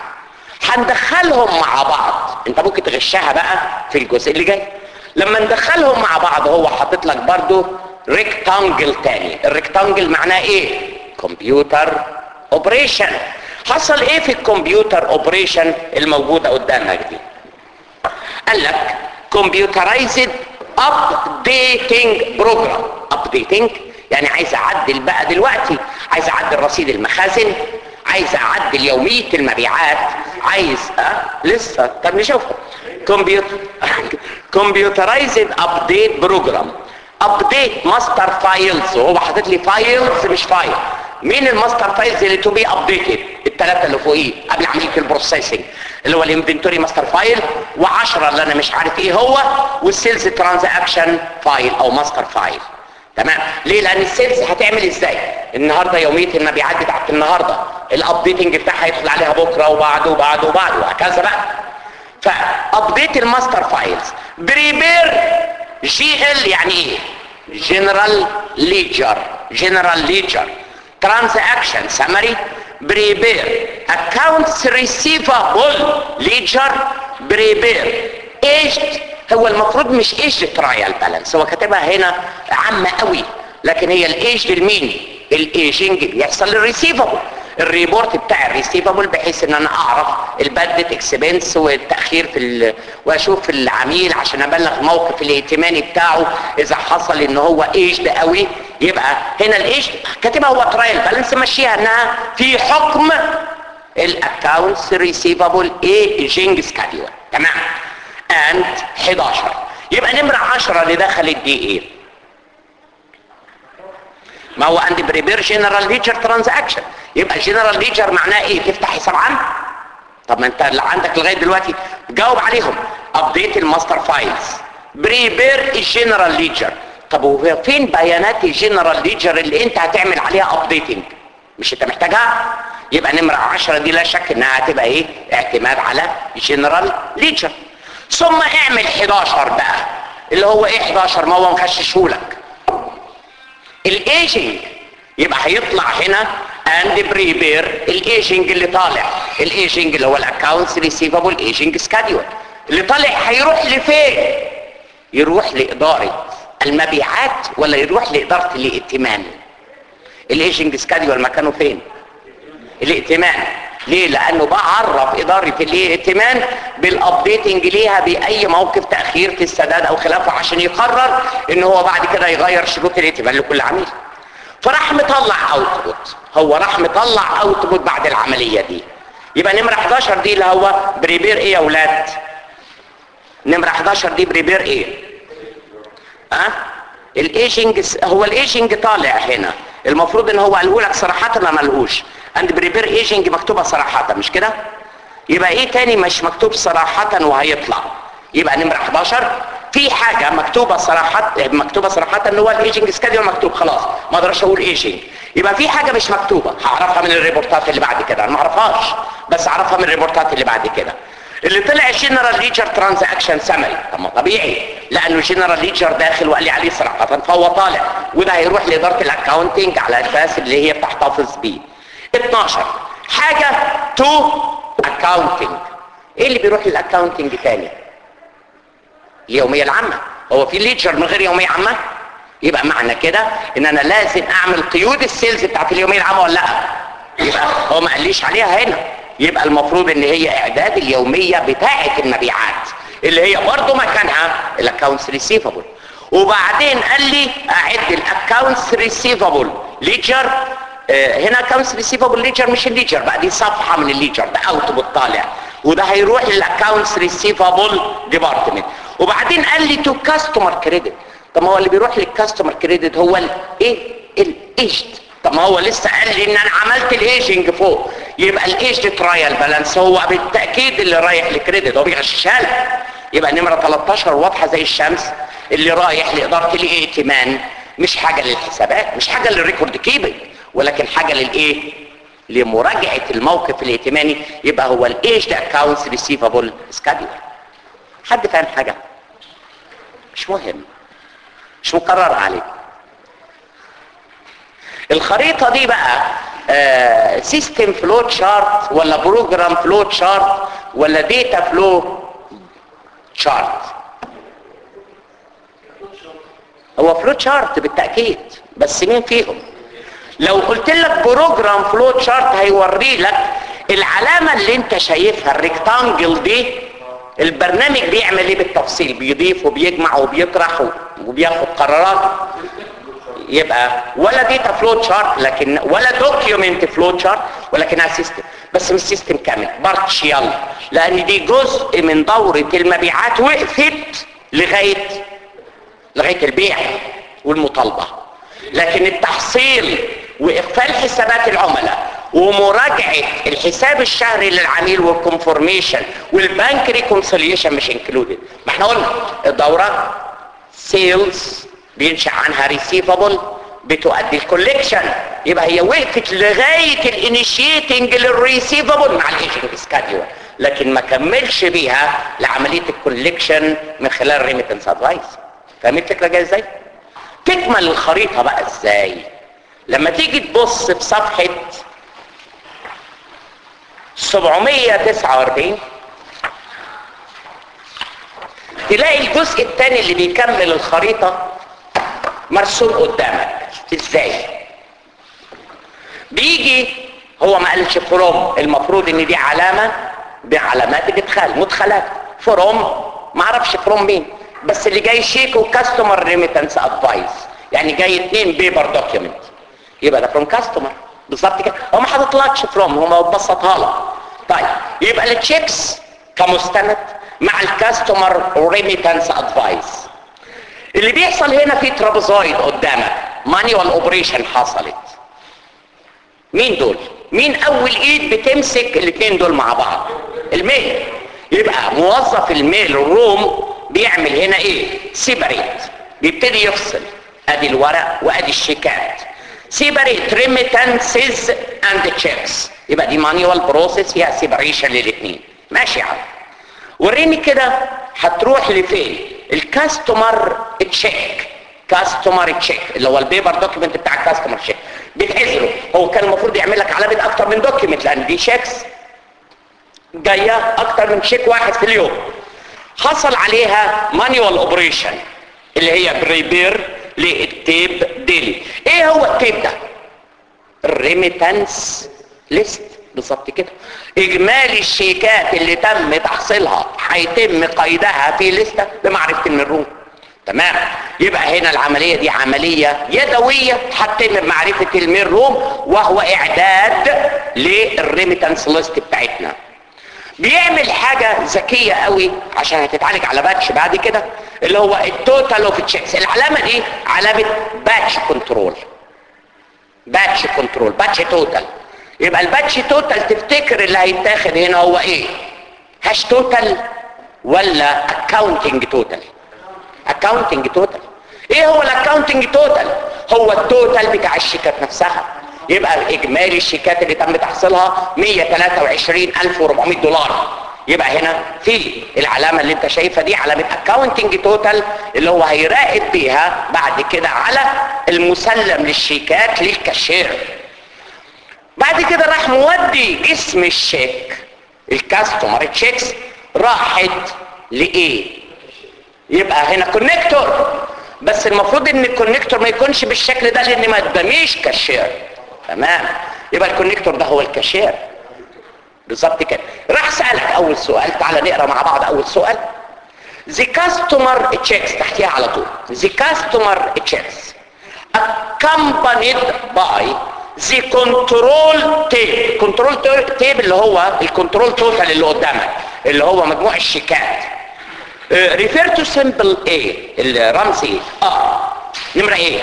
هندخلهم مع بعض انت ممكن تغشها بقى في الجزء اللي جاي لما ندخلهم مع بعض هو حاطط لك برضو ريكتانجل تاني الريكتانجل معناه ايه كمبيوتر اوبريشن حصل ايه في الكمبيوتر اوبريشن الموجوده قدامك دي قال لك كمبيوترايزد ابديتنج بروجرام ابديتنج يعني عايز اعدل بقى دلوقتي عايز اعدل رصيد المخازن عايز اعدل يوميه المبيعات عايز أه؟ لسه طب نشوفها كمبيوتر كمبيوترايزد ابديت بروجرام ابديت ماستر فايلز وهو حاطط لي فايلز مش فايل مين الماستر فايلز اللي تو بي ابديتد الثلاثه اللي فوقيه قبل عمليه البروسيسنج اللي هو الانفنتوري ماستر فايل و10 اللي انا مش عارف ايه هو والسيلز ترانزاكشن فايل او ماستر فايل تمام ليه لان السيلز هتعمل ازاي النهارده يوميه المبيعات بتاعت النهارده الابديتنج بتاعها هيدخل عليها بكره وبعده وبعده وبعده وهكذا بقى فابديت الماستر فايلز بريبير جي ال يعني ايه جنرال ليجر جنرال ليجر ترانزاكشن سمري بريبير accounts receivable ledger بريبير ايجد هو المفروض مش ايجد ترايل بالانس هو كاتبها هنا عامه قوي لكن هي الايجد المين الايجنج بيحصل للريسيفبل الريبورت بتاع الريسيفبل بحيث ان انا اعرف البادت اكسبنس والتاخير في ال... واشوف العميل عشان ابلغ موقف الائتماني بتاعه اذا حصل ان هو ايجد قوي يبقى هنا الايجد كاتبها هو ترايل بالانس مشيها انها في حكم الاكونتس ريسيفبل ايجنج سكادول تمام اند 11 يبقى نمره 10 اللي دخلت دي ايه ما هو عندي بريبير جنرال ليجر ترانزاكشن يبقى جنرال ليجر معناه ايه تفتح حساب عنه طب ما انت اللي عندك لغايه دلوقتي جاوب عليهم ابديت الماستر فايلز بريبير الجنرال ليجر طب وهو فين بيانات الجنرال ليجر اللي انت هتعمل عليها ابديتنج مش انت محتاجها يبقى نمره 10 دي لا شك انها هتبقى ايه اعتماد على جنرال ليجر ثم اعمل 11 بقى اللي هو ايه 11 ما هو مخششهولك الايجنج يبقى هيطلع هنا اند بريبير الايجنج اللي طالع الايجنج اللي هو الاكونتس ريسيفبل ايجنج سكادول اللي طالع هيروح لفين يروح لاداره المبيعات ولا يروح لاداره الائتمان الايجنج سكادول مكانه فين الائتمان ليه لانه بعرف اداره الائتمان بالابديتنج ليها باي موقف تاخير في السداد او خلافه عشان يقرر ان هو بعد كده يغير شروط الائتمان لكل عميل فراح مطلع اوتبوت هو راح مطلع اوتبوت بعد العمليه دي يبقى نمره 11 دي اللي هو بريبير ايه يا اولاد نمره 11 دي بريبير ايه ها أه؟ الايجنج هو الايجنج طالع هنا المفروض ان هو قاله لك صراحه ما ملهوش اند بريبير ايجنج مكتوبه صراحه مش كده يبقى ايه تاني مش مكتوب صراحه وهيطلع يبقى نمره 11 في حاجه مكتوبه صراحه مكتوبه صراحه ان هو الايجنج سكادول مكتوب خلاص ما اقدرش اقول ايجنج يبقى في حاجه مش مكتوبه هعرفها من الريبورتات اللي بعد كده انا ما اعرفهاش بس اعرفها من الريبورتات اللي بعد كده اللي طلع جنرال ليجر ترانزاكشن سمري طب ما طبيعي لانه جنرال ليجر داخل وقال لي عليه صراحه فهو طالع وده هيروح لاداره الاكاونتنج على اساس اللي هي بتحتفظ بيه 12 حاجه تو اكاونتنج ايه اللي بيروح للاكاونتنج تاني اليوميه العامه هو في ليجر من غير يوميه عامه يبقى معنى كده ان انا لازم اعمل قيود السيلز بتاعت اليوميه العامه ولا لا يبقى هو ما قاليش عليها هنا يبقى المفروض ان هي اعداد اليوميه بتاعه المبيعات اللي هي برضه مكانها الاكونتس ريسيفبل وبعدين قال لي اعد الاكونتس ريسيفبل ليجر آه هنا اكونتس ريسيفبل ليجر مش الليجر بقى دي صفحه من الليجر ده اوتبوت طالع وده هيروح للاكونتس ريسيفبل ديبارتمنت وبعدين قال لي تو كاستمر كريدت طب ما هو اللي بيروح للكاستمر كريدت هو الايه الايجد طب ما هو لسه قال لي ان انا عملت الايجنج فوق يبقى الايجد ترايل بالانس هو بالتاكيد اللي رايح لكريدت هو بيغشها لك يبقى نمره 13 واضحه زي الشمس اللي رايح لاداره الائتمان مش حاجه للحسابات مش حاجه للريكورد كيبنج ولكن حاجه للايه لمراجعه الموقف الائتماني يبقى هو الايجد اكاونتس ريسيفبل سكادول حد فاهم حاجه مش مهم مش مقرر عليه الخريطة دي بقى سيستم فلو تشارت ولا بروجرام فلو تشارت ولا داتا فلو تشارت هو فلو تشارت بالتأكيد بس مين فيهم لو قلت لك بروجرام فلو تشارت هيوري لك العلامة اللي انت شايفها الريكتانجل دي البرنامج بيعمل ايه بالتفصيل بيضيف وبيجمع وبيطرح وبياخد قرارات يبقى ولا داتا فلو تشارت لكن ولا دوكيومنت فلو تشارت ولكنها سيستم بس مش سيستم كامل بارتشيال لان دي جزء من دورة المبيعات وقفت لغاية لغاية البيع والمطالبة لكن التحصيل واقفال حسابات العملاء ومراجعة الحساب الشهري للعميل والكونفورميشن والبنك ريكونسيليشن مش انكلودد ما احنا قلنا الدورة سيلز بينشأ عنها ريسيفبل بتؤدي الكوليكشن يبقى هي وقفت لغاية الانيشيتنج للريسيفبل مع الايجنج سكادول لكن ما كملش بيها لعملية الكوليكشن من خلال ريميتنس ادفايس فاهم الفكرة جاية ازاي؟ تكمل الخريطة بقى ازاي؟ لما تيجي تبص في صفحة 749 تلاقي الجزء الثاني اللي بيكمل الخريطة مرسوم قدامك ازاي بيجي هو ما قالش فروم المفروض ان دي علامة بعلامات الادخال مدخلات فروم ما اعرفش فروم مين بس اللي جاي شيك وكاستمر ريميتنس ادفايس يعني جاي اتنين بيبر دوكيومنت يبقى ده فروم كاستمر بالظبط كده هو ما حاططلكش فروم هو بسطها لك طيب يبقى التشيكس كمستند مع الكاستمر ريميتنس ادفايس اللي بيحصل هنا في ترابيزويد قدامك مانيوال اوبريشن حصلت مين دول مين اول ايد بتمسك الاثنين دول مع بعض الميل يبقى موظف الميل روم بيعمل هنا ايه سيبريت بيبتدي يفصل ادي الورق وادي الشيكات سيبريت ريميتنسز اند تشيكس يبقى دي مانيوال بروسيس فيها سيبريشن للاثنين ماشي يا عم وريني كده هتروح لفين الكاستمر تشيك كاستمر تشيك اللي هو البيبر دوكيمنت بتاع الكاستمر تشيك بتحزره هو كان المفروض يعمل لك علامه اكتر من دوكيمنت لان دي شيكس جايه اكتر من شيك واحد في اليوم حصل عليها مانيوال اوبريشن اللي هي بريبير للتيب ديلي ايه هو التيب ده الريميتانس ليست بالظبط كده اجمالي الشيكات اللي تم تحصيلها هيتم قيدها في لستة بمعرفة المرون تمام يبقى هنا العملية دي عملية يدوية هتتم بمعرفة المير روم وهو اعداد للريميتانس ليست بتاعتنا بيعمل حاجة ذكية قوي عشان هتتعالج على باتش بعد كده اللي هو التوتال اوف تشيكس العلامة دي علامة باتش كنترول باتش كنترول باتش توتال يبقى الباتش توتال تفتكر اللي هيتاخد هنا هو ايه هاش توتال ولا اكاونتنج توتال اكاونتنج توتال ايه هو الاكاونتنج توتال هو التوتال بتاع الشيكات نفسها يبقى اجمالي الشيكات اللي تم تحصيلها 123400 دولار يبقى هنا في العلامه اللي انت شايفها دي علامه اكاونتنج توتال اللي هو هيراقب بيها بعد كده على المسلم للشيكات للكاشير بعد كده راح مودي اسم الشيك الكاستمر تشيكس راحت لايه يبقى هنا كونكتور بس المفروض ان الكونكتور ما يكونش بالشكل ده لان ما قداميش كاشير تمام يبقى الكونكتور ده هو الكاشير بالظبط كده راح سألك اول سؤال تعالى نقرا مع بعض اول سؤال the customer checks تحتيها على طول the customer checks accompanied by the control tape control tape اللي هو الكنترول توتال اللي قدامك اللي هو مجموع الشيكات ريفير تو سمبل ايه الرمز ايه اه نمره ايه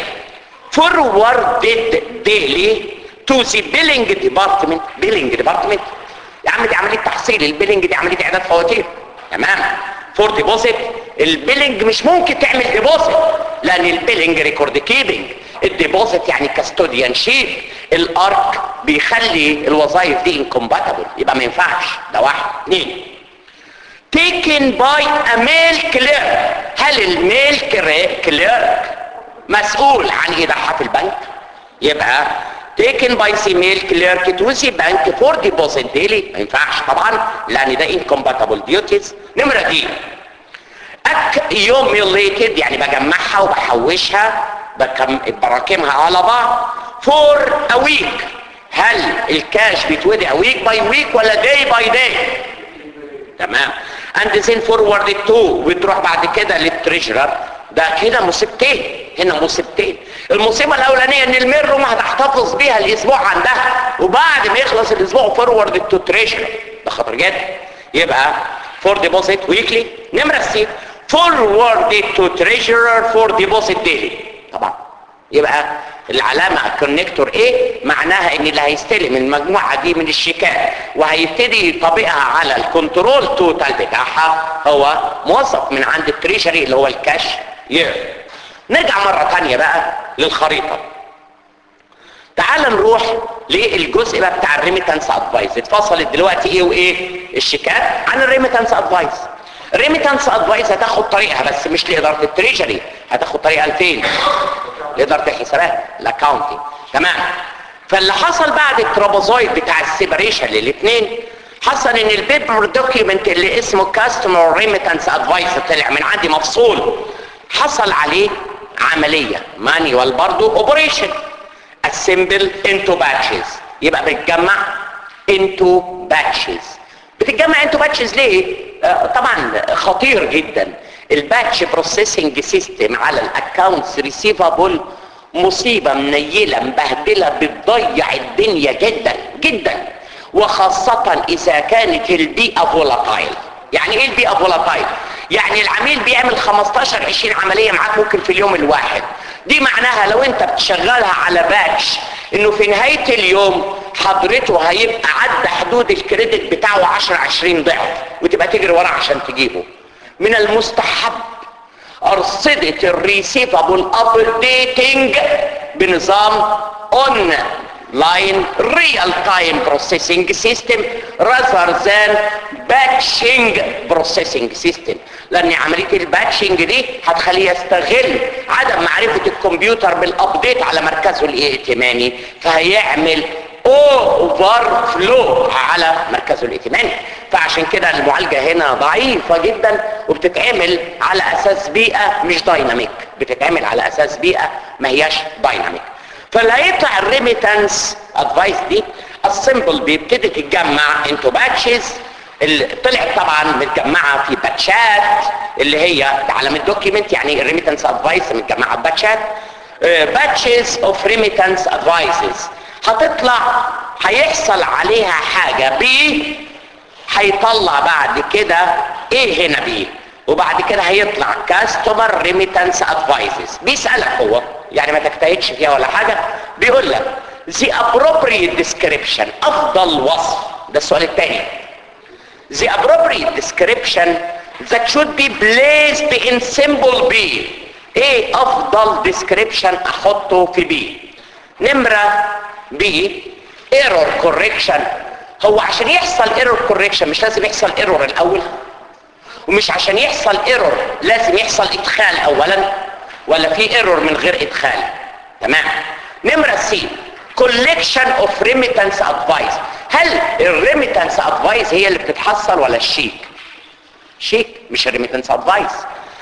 forwarded daily to the billing department billing department يا عم دي عمليه تحصيل البيلنج دي عمليه اعداد فواتير تمام فور ديبوزيت البيلنج مش ممكن تعمل ديبوزيت لان البيلنج ريكورد كيبنج الديبوزيت يعني كاستوديان شيب الارك بيخلي الوظائف دي انكومباتبل يبقى ما ينفعش ده واحد اثنين taken by a mail clerk هل الميل كليرك مسؤول عن ايداعها في البنك يبقى taken by the mail clerk to the bank for deposit daily ما ينفعش طبعا لان ده incompatible duties نمرة دي accumulated يعني بجمعها وبحوشها بكم براكمها على بعض for a week هل الكاش بيتودع week by week ولا day by day تمام and then forward to وتروح بعد كده للتريجرر ده كده مصيبتين هنا مصيبتين المصيبه الاولانيه ان الميرروم هتحتفظ بيها الاسبوع عندها وبعد ما يخلص الاسبوع فورورد تو تريجرر ده خطر جدا يبقى فور ديبوزيت ويكلي نمره سي فورورد تو تريجرر فور ديبوزيت ديلي طبعا يبقى العلامة كونكتور ايه معناها ان اللي هيستلم المجموعة دي من الشيكات وهيبتدي يطبقها على الكنترول توتال بتاعها هو موظف من عند التريشري اللي هو الكاش يير نرجع مرة تانية بقى للخريطة تعال نروح للجزء بقى بتاع الريميتانس ادفايس اتفصلت دلوقتي ايه وايه الشيكات عن الريميتانس ادفايس الريميتانس ادفايس هتاخد طريقها بس مش لاداره التريجري هتاخد طريقها لفين لاداره الحسابات الاكاونتنج تمام فاللي حصل بعد الترابوزويد بتاع السيبريشن للاثنين حصل ان البيبر دوكيومنت اللي اسمه كاستمر ريميتانس ادفايس طلع من عندي مفصول حصل عليه عمليه مانيوال برضو اوبريشن assemble into batches يبقى بتجمع into batches بتتجمع into batches ليه آه طبعا خطير جدا الباتش بروسيسنج سيستم على الاكونتس ريسيفابل مصيبة منيلة مبهدلة بتضيع الدنيا جدا جدا وخاصة اذا كانت البيئة فولاتايل يعني ايه البيئة فولاتايل يعني العميل بيعمل 15 20 عملية معاك ممكن في اليوم الواحد دي معناها لو انت بتشغلها على باتش انه في نهاية اليوم حضرته هيبقى عدى حدود الكريدت بتاعه 10 20 ضعف وتبقى تجري وراه عشان تجيبه من المستحب ارصدة الريسيفابل ابديتنج بنظام اون لاين ريال تايم بروسيسنج سيستم rather than batching بروسيسنج سيستم لان عمليه الباتشنج دي هتخليه يستغل عدم معرفه الكمبيوتر بالابديت على مركزه الائتماني فهيعمل اوفر فلو على مركزه الائتماني فعشان كده المعالجه هنا ضعيفه جدا وبتتعمل على اساس بيئه مش دايناميك بتتعمل على اساس بيئه ما هياش دايناميك فاللي هيطلع الريميتانس ادفايس دي السيمبل بيبتدي تتجمع انتو باتشز اللي طلعت طبعا متجمعه في باتشات اللي هي على الدوكيمنت يعني الريميتنس ادفايس متجمعه باتشات باتشز اوف ريميتنس ادفايسز هتطلع هيحصل عليها حاجه بي هيطلع بعد كده ايه هنا بيه وبعد كده هيطلع كاستمر ريميتنس ادفايسز بيسالك هو يعني ما تجتهدش فيها ولا حاجه بيقول لك the appropriate description افضل وصف ده السؤال الثاني the appropriate description that should be placed in symbol B ايه افضل description احطه في B نمرة B error correction هو عشان يحصل error correction مش لازم يحصل error الاول ومش عشان يحصل ايرور لازم يحصل ادخال اولا ولا في ايرور من غير ادخال تمام نمرة سي collection of remittance advice هل الريميتنس ادفايس هي اللي بتتحصل ولا الشيك شيك مش الريميتنس ادفايس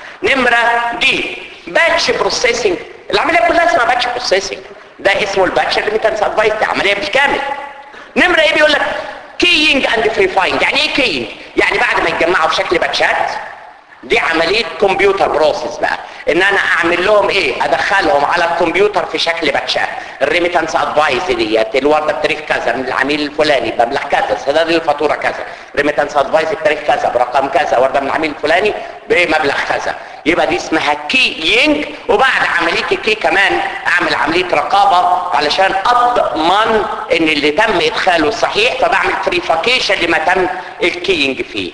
نمرة دي باتش بروسيسنج العملية كلها اسمها باتش بروسيسنج ده اسمه الباتش ريميتنس ادفايس ده عملية بالكامل نمرة ايه بيقول لك كيينج اند فيريفاينج يعني ايه كيينج يعني بعد ما يتجمعوا في شكل باتشات دي عملية كمبيوتر بروسيس بقى ان انا اعمل لهم ايه ادخلهم على الكمبيوتر في شكل باتشات الريميتنس ادفايس ديت الورده بتاريخ كذا من العميل الفلاني بمبلغ كذا سداد الفاتوره كذا ريميتنس ادفايس بتاريخ كذا برقم كذا ورده من العميل الفلاني بمبلغ كذا يبقى دي اسمها كيينج وبعد عمليه الكي كمان اعمل عمليه رقابه علشان اضمن ان اللي تم ادخاله صحيح فبعمل فريفاكيشن لما تم الكيينج فيه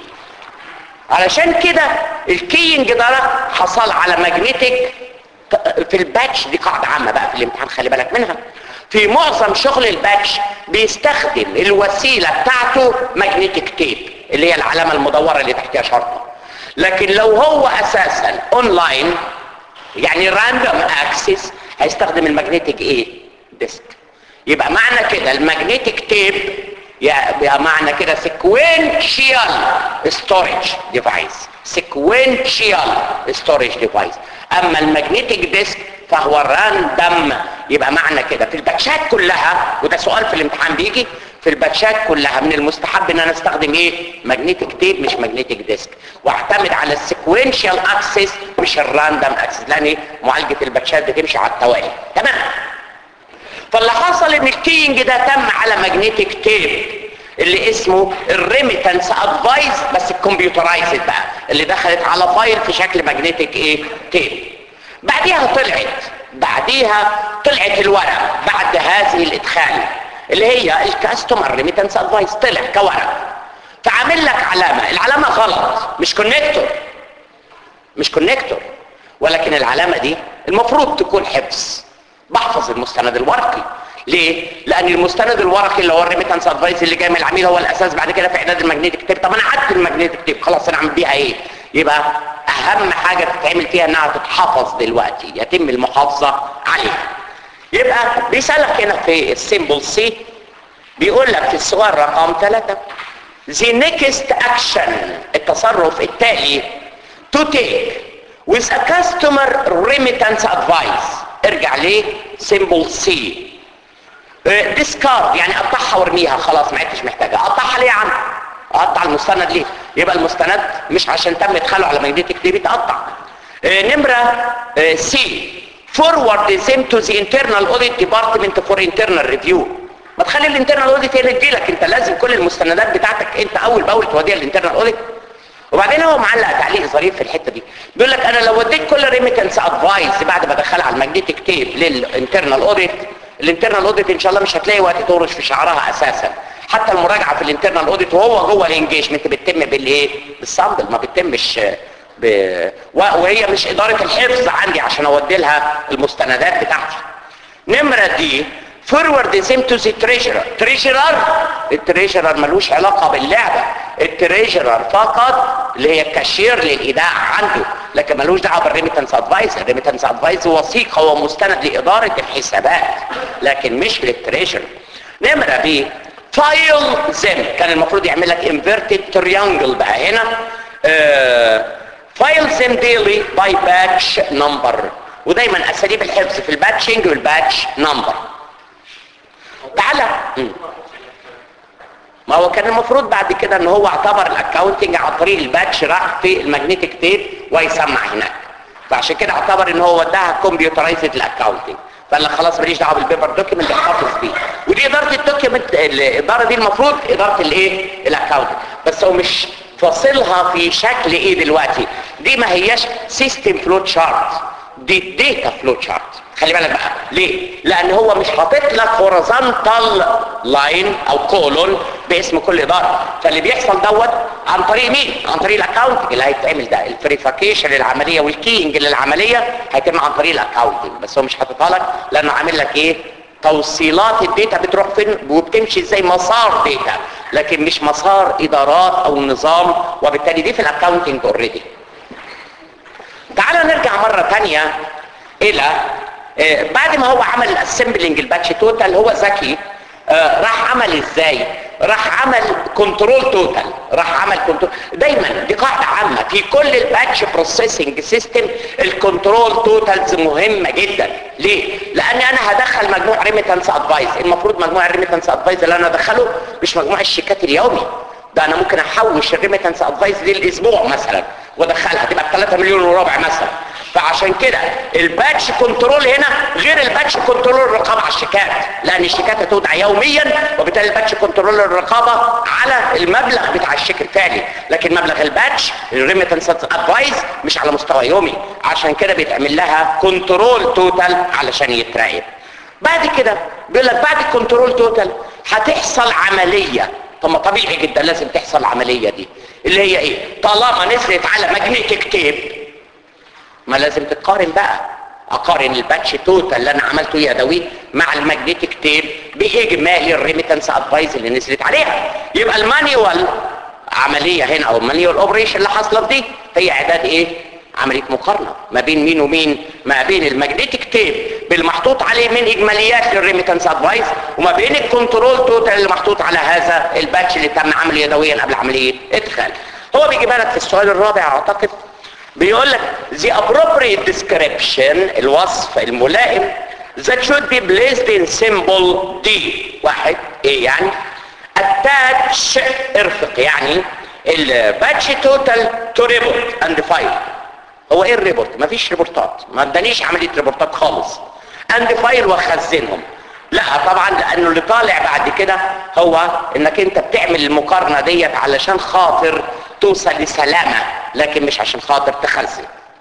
علشان كده الكينج ده حصل على ماجنتيك في الباتش دي قاعدة عامة بقى في الامتحان خلي بالك منها في معظم شغل الباتش بيستخدم الوسيلة بتاعته ماجنتيك تيب اللي هي العلامة المدورة اللي تحتها شرطة لكن لو هو اساسا اونلاين يعني راندوم اكسس هيستخدم الماجنتيك ايه ديسك يبقى معنى كده الماجنتيك تيب يبقى معنى كده sequential storage device sequential storage device اما المagnetic disk فهو راندم يبقى معنى كده في الباتشات كلها وده سؤال في الامتحان بيجي في الباتشات كلها من المستحب ان انا استخدم ايه ماجنتيك تيب مش ماجنتيك ديسك واعتمد على السيكوينشال اكسس مش الراندم اكسس لان معالجه الباتشات بتمشي على التوالي تمام فاللي حصل ان الكينج ده تم على ماجنتيك تيب اللي اسمه الريميتنس ادفايس بس الكمبيوترايزد بقى اللي دخلت على فايل في شكل ماجنتيك ايه تيب بعديها طلعت بعديها طلعت الورق بعد هذه الادخال اللي هي الكاستمر ريميتنس ادفايس طلع كورق فعامل لك علامه العلامه غلط مش كونكتور مش كونكتور ولكن العلامه دي المفروض تكون حفظ بحفظ المستند الورقي ليه؟ لان المستند الورقي اللي هو الريميتنس ادفايس اللي جاي من العميل هو الاساس بعد كده في اعداد الماجنتيك تيب طب انا عدت الماجنتيك تيب خلاص انا اعمل بيها ايه؟ يبقى اهم حاجه تتعمل فيها انها تتحفظ دلوقتي يتم المحافظه عليها يبقى بيسالك هنا في السيمبل سي بيقول لك في السؤال رقم ثلاثة the next action التصرف التالي to take with a customer remittance advice ارجع ليه سيمبل سي ديسكارد يعني قطعها وارميها خلاص ما عدتش محتاجها قطعها ليه يا عم اقطع المستند ليه يبقى المستند مش عشان تم ادخاله على ماجنتيك تيب يتقطع نمره سي فورورد them to the internal audit department for internal review ما تخلي الانترنال اوديت هي اللي تجيلك انت لازم كل المستندات بتاعتك انت اول باول توديها للانترنال اوديت وبعدين هو معلق تعليق ظريف في الحته دي بيقول لك انا لو وديت كل ريميتنس ادفايس بعد ما ادخلها على الماجنتيك تيب للانترنال اوديت الانترنال اوديت ان شاء الله مش هتلاقي وقت تورش في شعرها اساسا حتى المراجعه في الانترنال اوديت وهو جوه الانجيجمنت بتتم بالايه بالصمد ما بتتمش ب... وهي مش اداره الحفظ عندي عشان اودي لها المستندات بتاعتي نمره دي فورورد them to the treasurer treasurer التريجرر ملوش علاقة باللعبة التريجرر فقط اللي هي الكاشير للإيداع عنده لكن ملوش دعوة بالريميتنس ادفايس الريميتنس ادفايس وثيق هو مستند لإدارة الحسابات لكن مش للتريجرر نمرة بي فايل زم كان المفروض يعمل لك انفيرتد تريانجل بقى هنا فايل زم ديلي باي باتش نمبر ودايما اساليب الحفظ في الباتشنج والباتش نمبر تعالى ما هو كان المفروض بعد كده ان هو اعتبر الاكاونتنج عن طريق الباتش راح في الماجنتيك تيب ويسمع هناك فعشان كده اعتبر ان هو وداها كمبيوترايزد الاكاونتنج فقال لك خلاص ماليش دعوه بالبيبر دوكيمنت احتفظ بيه ودي اداره الدوكيمنت الاداره دي المفروض اداره الايه الاكاونتنج بس هو مش فاصلها في شكل ايه دلوقتي دي ما هياش سيستم فلو تشارت دي داتا فلو تشارت خلي بالك بقى ليه لان هو مش حاطط لك هوريزونتال لاين او كولون باسم كل اداره فاللي بيحصل دوت عن طريق مين عن طريق الاكاونتنج اللي هيتعمل ده الفريفيكيشن للعمليه والكينج للعمليه هيتم عن طريق الاكاونتنج بس هو مش حاططها لك لانه عامل لك ايه توصيلات الداتا بتروح فين وبتمشي ازاي مسار داتا لكن مش مسار ادارات او نظام وبالتالي دي في الاكاونتنج اوريدي تعال نرجع مرة تانية الى آه، بعد ما هو عمل الاسمبلنج الباتش توتال هو ذكي آه، راح عمل ازاي راح عمل كنترول توتال راح عمل كنترول دايما دي قاعده عامه في كل الباتش بروسيسنج سيستم الكنترول توتالز مهمه جدا ليه لان انا هدخل مجموع ريميتنس ادفايس المفروض مجموع الريميتنس ادفايس اللي انا ادخله مش مجموع الشيكات اليومي ده انا ممكن احوش الريميتنس ادفايس دي الاسبوع مثلا وادخلها تبقى ب 3 مليون وربع مثلا فعشان كده الباتش كنترول هنا غير الباتش كنترول الرقابه على الشيكات لان الشيكات هتودع يوميا وبالتالي الباتش كنترول الرقابه على المبلغ بتاع الشيك التالي لكن مبلغ الباتش الريميتنس ادفايس مش على مستوى يومي عشان كده بيتعمل لها كنترول توتال علشان يتراقب بعد كده بيقول لك بعد الكنترول توتال هتحصل عمليه طب ما طبيعي جدا لازم تحصل العمليه دي اللي هي ايه طالما نزلت على ماجنتيك تيب ما لازم تقارن بقى اقارن الباتش توتال اللي انا عملته يدوي مع الماجنتيك تيب باجمالي الريميتنس ادفايس اللي نزلت عليها يبقى المانيوال عمليه هنا او المانيوال اوبريشن اللي حاصله في دي هي اعداد ايه عمليه مقارنه ما بين مين ومين ما بين الماجنتيك تيب بالمحطوط عليه من اجماليات للريميتنس ادفايس وما بين الكنترول توتال اللي محطوط على هذا الباتش اللي تم عمله يدويا قبل عمليه ادخال هو بيجيبها لك في السؤال الرابع اعتقد بيقول لك the appropriate description الوصف الملائم that should be placed in symbol D واحد ايه يعني attach ارفق يعني الباتش توتال تو ريبورت اند فايل هو ايه الريبورت مفيش ريبورتات ما ادانيش عمليه ريبورتات خالص اند فايل واخزنهم لا طبعا لانه اللي طالع بعد كده هو انك انت بتعمل المقارنه ديت علشان خاطر توصل لسلامه لكن مش عشان خاطر تخزن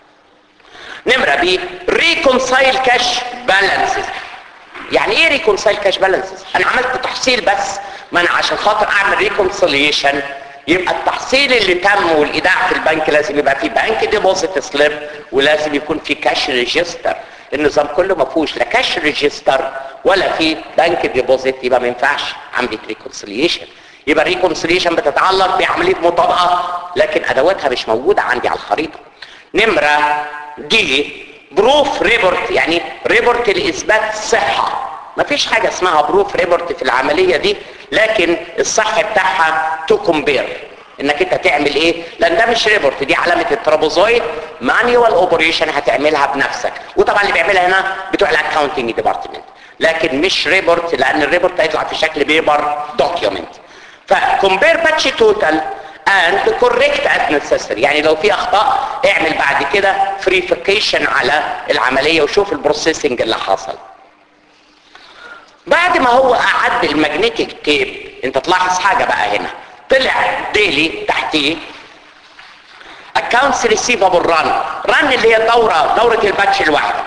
نمره بي ريكونسايل كاش بالانسز يعني ايه ريكونسايل كاش بالانسز انا عملت تحصيل بس ما انا عشان خاطر اعمل ريكونسيليشن يبقى التحصيل اللي تم والايداع في البنك لازم يبقى في بنك ديبوزيت سليب ولازم يكون في كاش ريجستر النظام كله ما فيهوش لا كاش ريجستر ولا في بنك ديبوزيت يبقى ما ينفعش عمليه ريكونسيليشن يبقى الريكونسيليشن بتتعلق بعمليه مطابقه لكن ادواتها مش موجوده عندي على الخريطه نمره دي بروف ريبورت يعني ريبورت لاثبات صحه ما فيش حاجه اسمها بروف ريبورت في العمليه دي لكن الصح بتاعها تو كومبير انك انت تعمل ايه لان ده مش ريبورت دي علامه الترابوزويد مانيوال اوبريشن هتعملها بنفسك وطبعا اللي بيعملها هنا بتوع الاكاونتنج ديبارتمنت لكن مش ريبورت لان الريبورت هيطلع في شكل بيبر دوكيومنت فكومبير باتش توتال and correct as necessary يعني لو في اخطاء اعمل بعد كده فريفيكيشن على العمليه وشوف البروسيسنج اللي حصل بعد ما هو اعد الماجنتيك تيب انت تلاحظ حاجه بقى هنا طلع ديلي تحتيه accounts receivable run run اللي هي الدوره دوره الباتش الواحده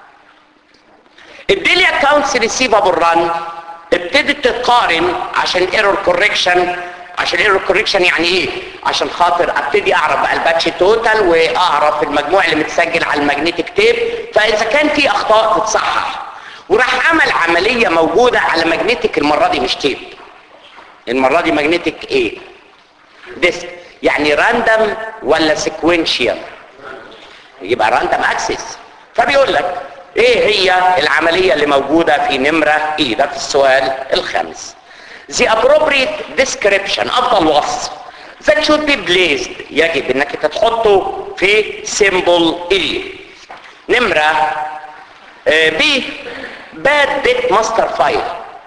الديلي accounts receivable run ابتدت تقارن عشان ايرور كوركشن عشان ايرور كوركشن يعني ايه عشان خاطر ابتدي اعرف بقى الباتش توتال واعرف المجموع اللي متسجل على الماجنتيك تيب فاذا كان في اخطاء تتصحح وراح عمل عمليه موجوده على ماجنتيك المره دي مش تيب المره دي ماجنتيك ايه ديسك يعني راندم ولا سيكوينشال يبقى راندم اكسس فبيقول لك ايه هي العمليه اللي موجوده في نمره ايه ده في السؤال الخامس the appropriate description افضل وصف that should be placed يجب انك انت تحطه في symbol A نمرة بي bad debt master file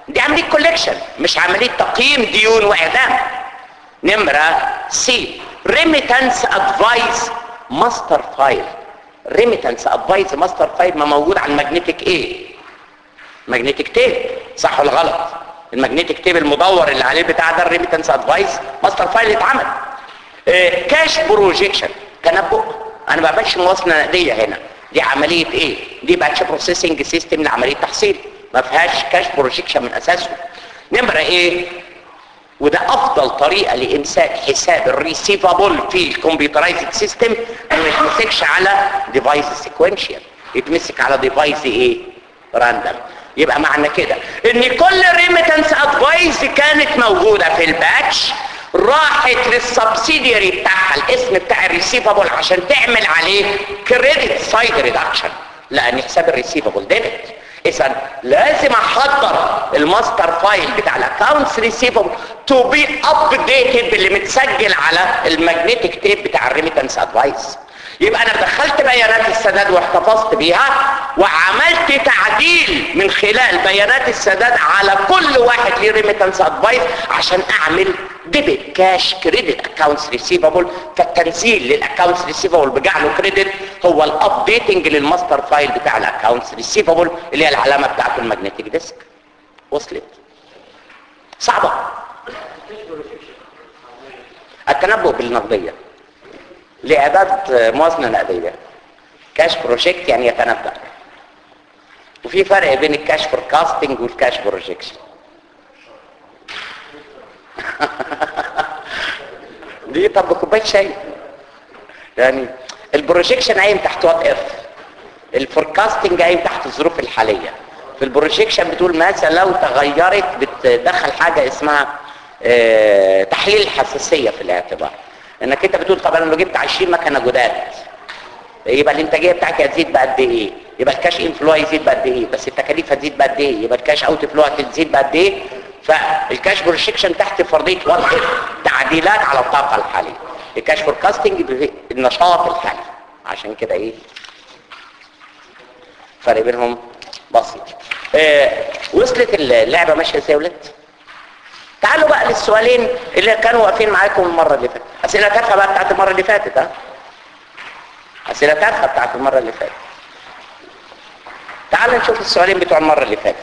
دي عمليه كوليكشن مش عمليه تقييم ديون واعدام نمره سي ريميتنس ادفايس ماستر فايل ريميتنس ادفايس ماستر فايل ما موجود على الماجنتيك ايه ماجنتيك تيب صح ولا غلط الماجنتيك تيب المدور اللي عليه بتاع ده الريميتنس ادفايس ماستر فايل اتعمل إيه كاش بروجيكشن تنبؤ انا ما بعملش موازنه نقديه هنا دي عمليه ايه دي باتش بروسيسنج سيستم لعمليه تحصيل ما فيهاش كاش بروجيكشن من اساسه نمره ايه وده افضل طريقه لامساك حساب الريسيفابل في الكمبيوترايزد سيستم انه ما يتمسكش على ديفايس سيكوينشال يتمسك على ديفايس ايه راندم يبقى معنى كده ان كل ريميتنس ادفايس كانت موجوده في الباتش راحت للسبسيدياري بتاعها الاسم بتاع الريسيفابل عشان تعمل عليه كريدت سايد ريدكشن لان حساب الريسيفابل ديبت اذا لازم احضر الماستر فايل بتاع الاكونتس ريسيفبل تو بي ابديتد باللي متسجل على الماجنتيك تيب بتاع الريميتنس ادفايس يبقى انا دخلت بيانات السداد واحتفظت بيها وعملت تعديل من خلال بيانات السداد على كل واحد ليه ريميتنس ادفايس عشان اعمل ديبت كاش كريدت اكونتس ريسيفبل فالتنزيل للاكونتس ريسيفبل بجعله كريدت هو الابديتنج للماستر فايل بتاع الاكونتس ريسيفبل اللي هي العلامه بتاعت الماجنتيك ديسك وصلت صعبه التنبؤ بالنقديه لإعداد موازنة نقدية كاش بروجيكت يعني يتنبأ وفي فرق بين الكاش فوركاستنج والكاش بروجيكشن دي طب كوبايه شاي يعني البروجيكشن قايم تحت وات اف الفوركاستنج قايم تحت الظروف الحاليه في البروجيكشن بتقول ماذا لو تغيرت بتدخل حاجه اسمها اه تحليل الحساسيه في الاعتبار انك انت بتقول طب انا لو جبت 20 مكنه جداد يبقى الانتاجيه بتاعتي هتزيد بقد ايه يبقى الكاش انفلو هيزيد بقد ايه بس التكاليف هتزيد بقد ايه يبقى الكاش اوت فلو هتزيد بقد ايه فالكاش بروجيكشن تحت فرضيه وات تعديلات على الطاقه الحاليه الكاش فوركاستنج النشاط الحالي عشان كده ايه فرق بينهم بسيط آه وصلت اللعبه ماشيه ازاي يا ولاد تعالوا بقى للسؤالين اللي كانوا واقفين معاكم المره اللي فاتت اسئله تافهه بقى بتاعت المره اللي فاتت ها اسئله تافهه بتاعت المره اللي فاتت تعالوا نشوف السؤالين بتوع المره اللي فاتت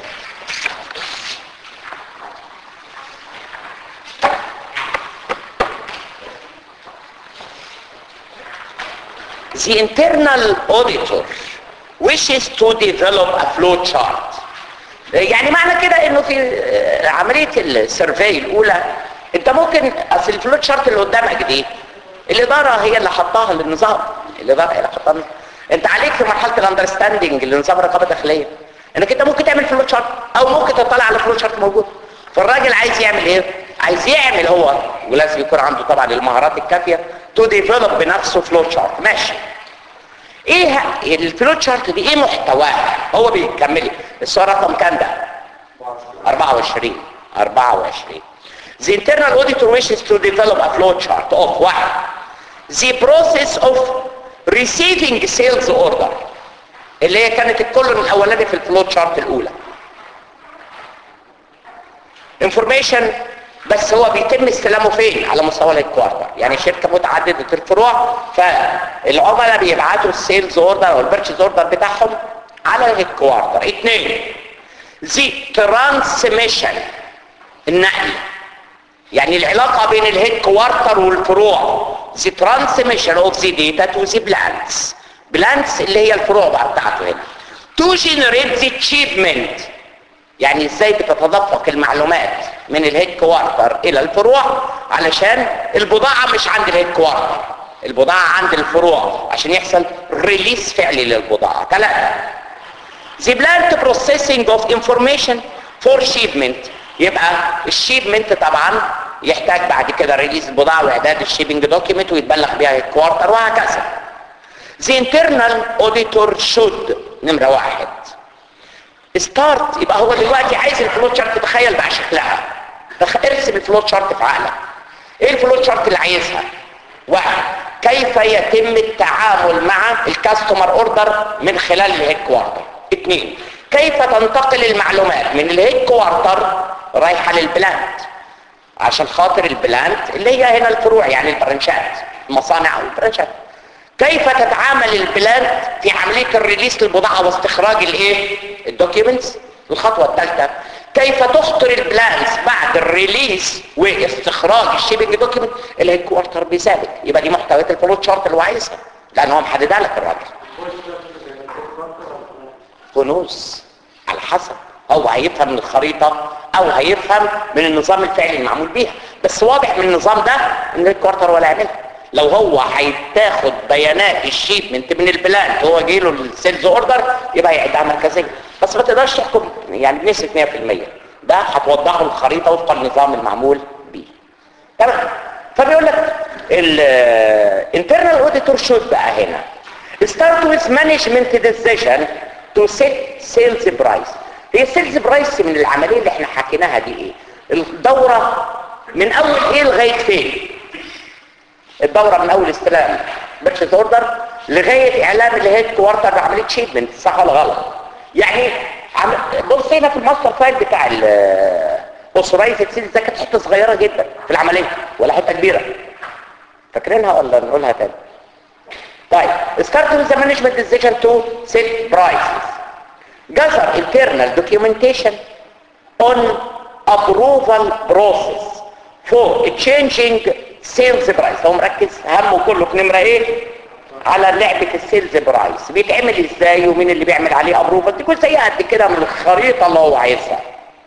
The internal auditor wishes to develop a flow chart يعني معنى كده انه في عملية السيرفي الاولى انت ممكن اصل الفلوت شارت اللي قدامك دي الادارة هي اللي حطاها للنظام الادارة هي اللي حطاها انت عليك في مرحلة الاندرستاندنج لنظام الرقابة الداخلية انك انت ممكن تعمل فلوت شارت او ممكن تطلع على فلوت شارت موجود فالراجل عايز يعمل ايه عايز يعمل هو ولازم يكون عنده طبعا المهارات الكافية تو ديفلوب بنفسه فلوت شارت ماشي ايه الفلوت شارت دي ايه محتواها هو بيكمل السؤال رقم كام ده 24 24 The internal auditor wishes to develop a flow chart of واحد The process of receiving sales order اللي هي كانت الكولون الاولاني في الفلو شارت الاولى information بس هو بيتم استلامه فين على مستوى الهيدكوارتر يعني شركه متعدده الفروع فالعملاء بيبعتوا السيلز اوردر او البيرتشيز اوردر بتاعهم على الهيدكوارتر اثنين زي ترانسميشن النقل يعني العلاقه بين الهيدكوارتر والفروع زي ترانسميشن اوف ذا داتا تو ذا بلانس بلانس اللي هي الفروع بقى بتاعته هنا تو جنريت ذا تشيبمنت يعني ازاي بتتدفق المعلومات من الهيد كوارتر الى الفروع علشان البضاعة مش عند الهيد كوارتر البضاعة عند الفروع عشان يحصل ريليس فعلي للبضاعة ثلاثة The plant processing of information for shipment يبقى الشيبمنت طبعا يحتاج بعد كده ريليز البضاعة واعداد الشيبنج دوكيمنت ويتبلغ بيها الهيد كوارتر وهكذا The internal auditor should نمرة واحد ستارت يبقى هو دلوقتي عايز الفلوت شارت تخيل بقى شكلها ارسم الفلوت شارت في عقلك ايه الفلوت شارت اللي عايزها واحد كيف يتم التعامل مع الكاستمر اوردر من خلال الهيد كوارتر اثنين كيف تنتقل المعلومات من الهيد كوارتر رايحه للبلانت عشان خاطر البلانت اللي هي هنا الفروع يعني البرنشات المصانع والبرنشات كيف تتعامل البلانت في عمليه الريليس للبضاعه واستخراج الايه الدوكيومنتس الخطوه الثالثه كيف تخطر البلانس بعد الريليس واستخراج الشيبنج دوكيومنت الهيد كوارتر بذلك يبقى دي محتويات الفلوت شارت اللي هو عايزها لان هو محددها لك الراجل كنوز على حسب هو هيفهم من الخريطة او هيفهم من النظام الفعلي المعمول بيها بس واضح من النظام ده ان الكوارتر ولا يعملها لو هو هيتاخد بيانات الشيبمنت من البلانت هو جاي له السيلز اوردر يبقى هيعدها مركزيا بس ما تقدرش تحكم يعني بنسبه 100% ده هتوضحه الخريطه وفق النظام المعمول بيه تمام فبيقول لك الانترنال اوديتور شود بقى هنا start with management decision to set sales price هي السيلز برايس من العمليه اللي احنا حكيناها دي ايه الدوره من اول ايه لغايه فين الدوره من اول استلام بيرشيز اوردر لغايه اعلان الهيد كوارتر بعمليه شيبمنت صح ولا غلط يعني عم... بص هنا في الماستر فايل بتاع الاوثرايزد سيلز ده كانت حته صغيره جدا في العمليه ولا حته كبيره فاكرينها ولا نقولها تاني طيب start with the management decision to set prices gather internal documentation on approval process for changing sales price هو مركز همه كله في نمره ايه على لعبة السيلز برايس بيتعمل ازاي ومين اللي بيعمل عليه ابروفال دي جزئيه قد كده من الخريطه اللي هو عايزها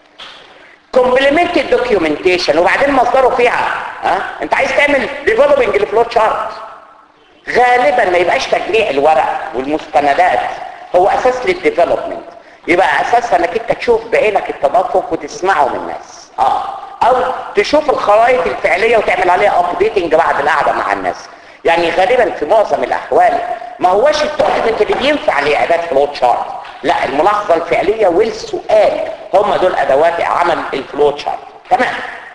كومبلمنت الدوكيومنتيشن وبعدين مصدره فيها ها انت عايز تعمل ديفلوبينج الفلو تشارت غالبا ما يبقاش تجميع الورق والمستندات هو اساس للديفلوبمنت يبقى اساسها انك انت تشوف بعينك التدفق وتسمعه من الناس اه او تشوف الخرائط الفعليه وتعمل عليها ابديتنج بعد القعده مع الناس يعني غالبا في معظم الاحوال ما هوش الدوكيمنت اللي بينفع لاعداد فلوت شارت لا الملاحظه الفعليه والسؤال هم دول ادوات عمل الفلوت شارت تمام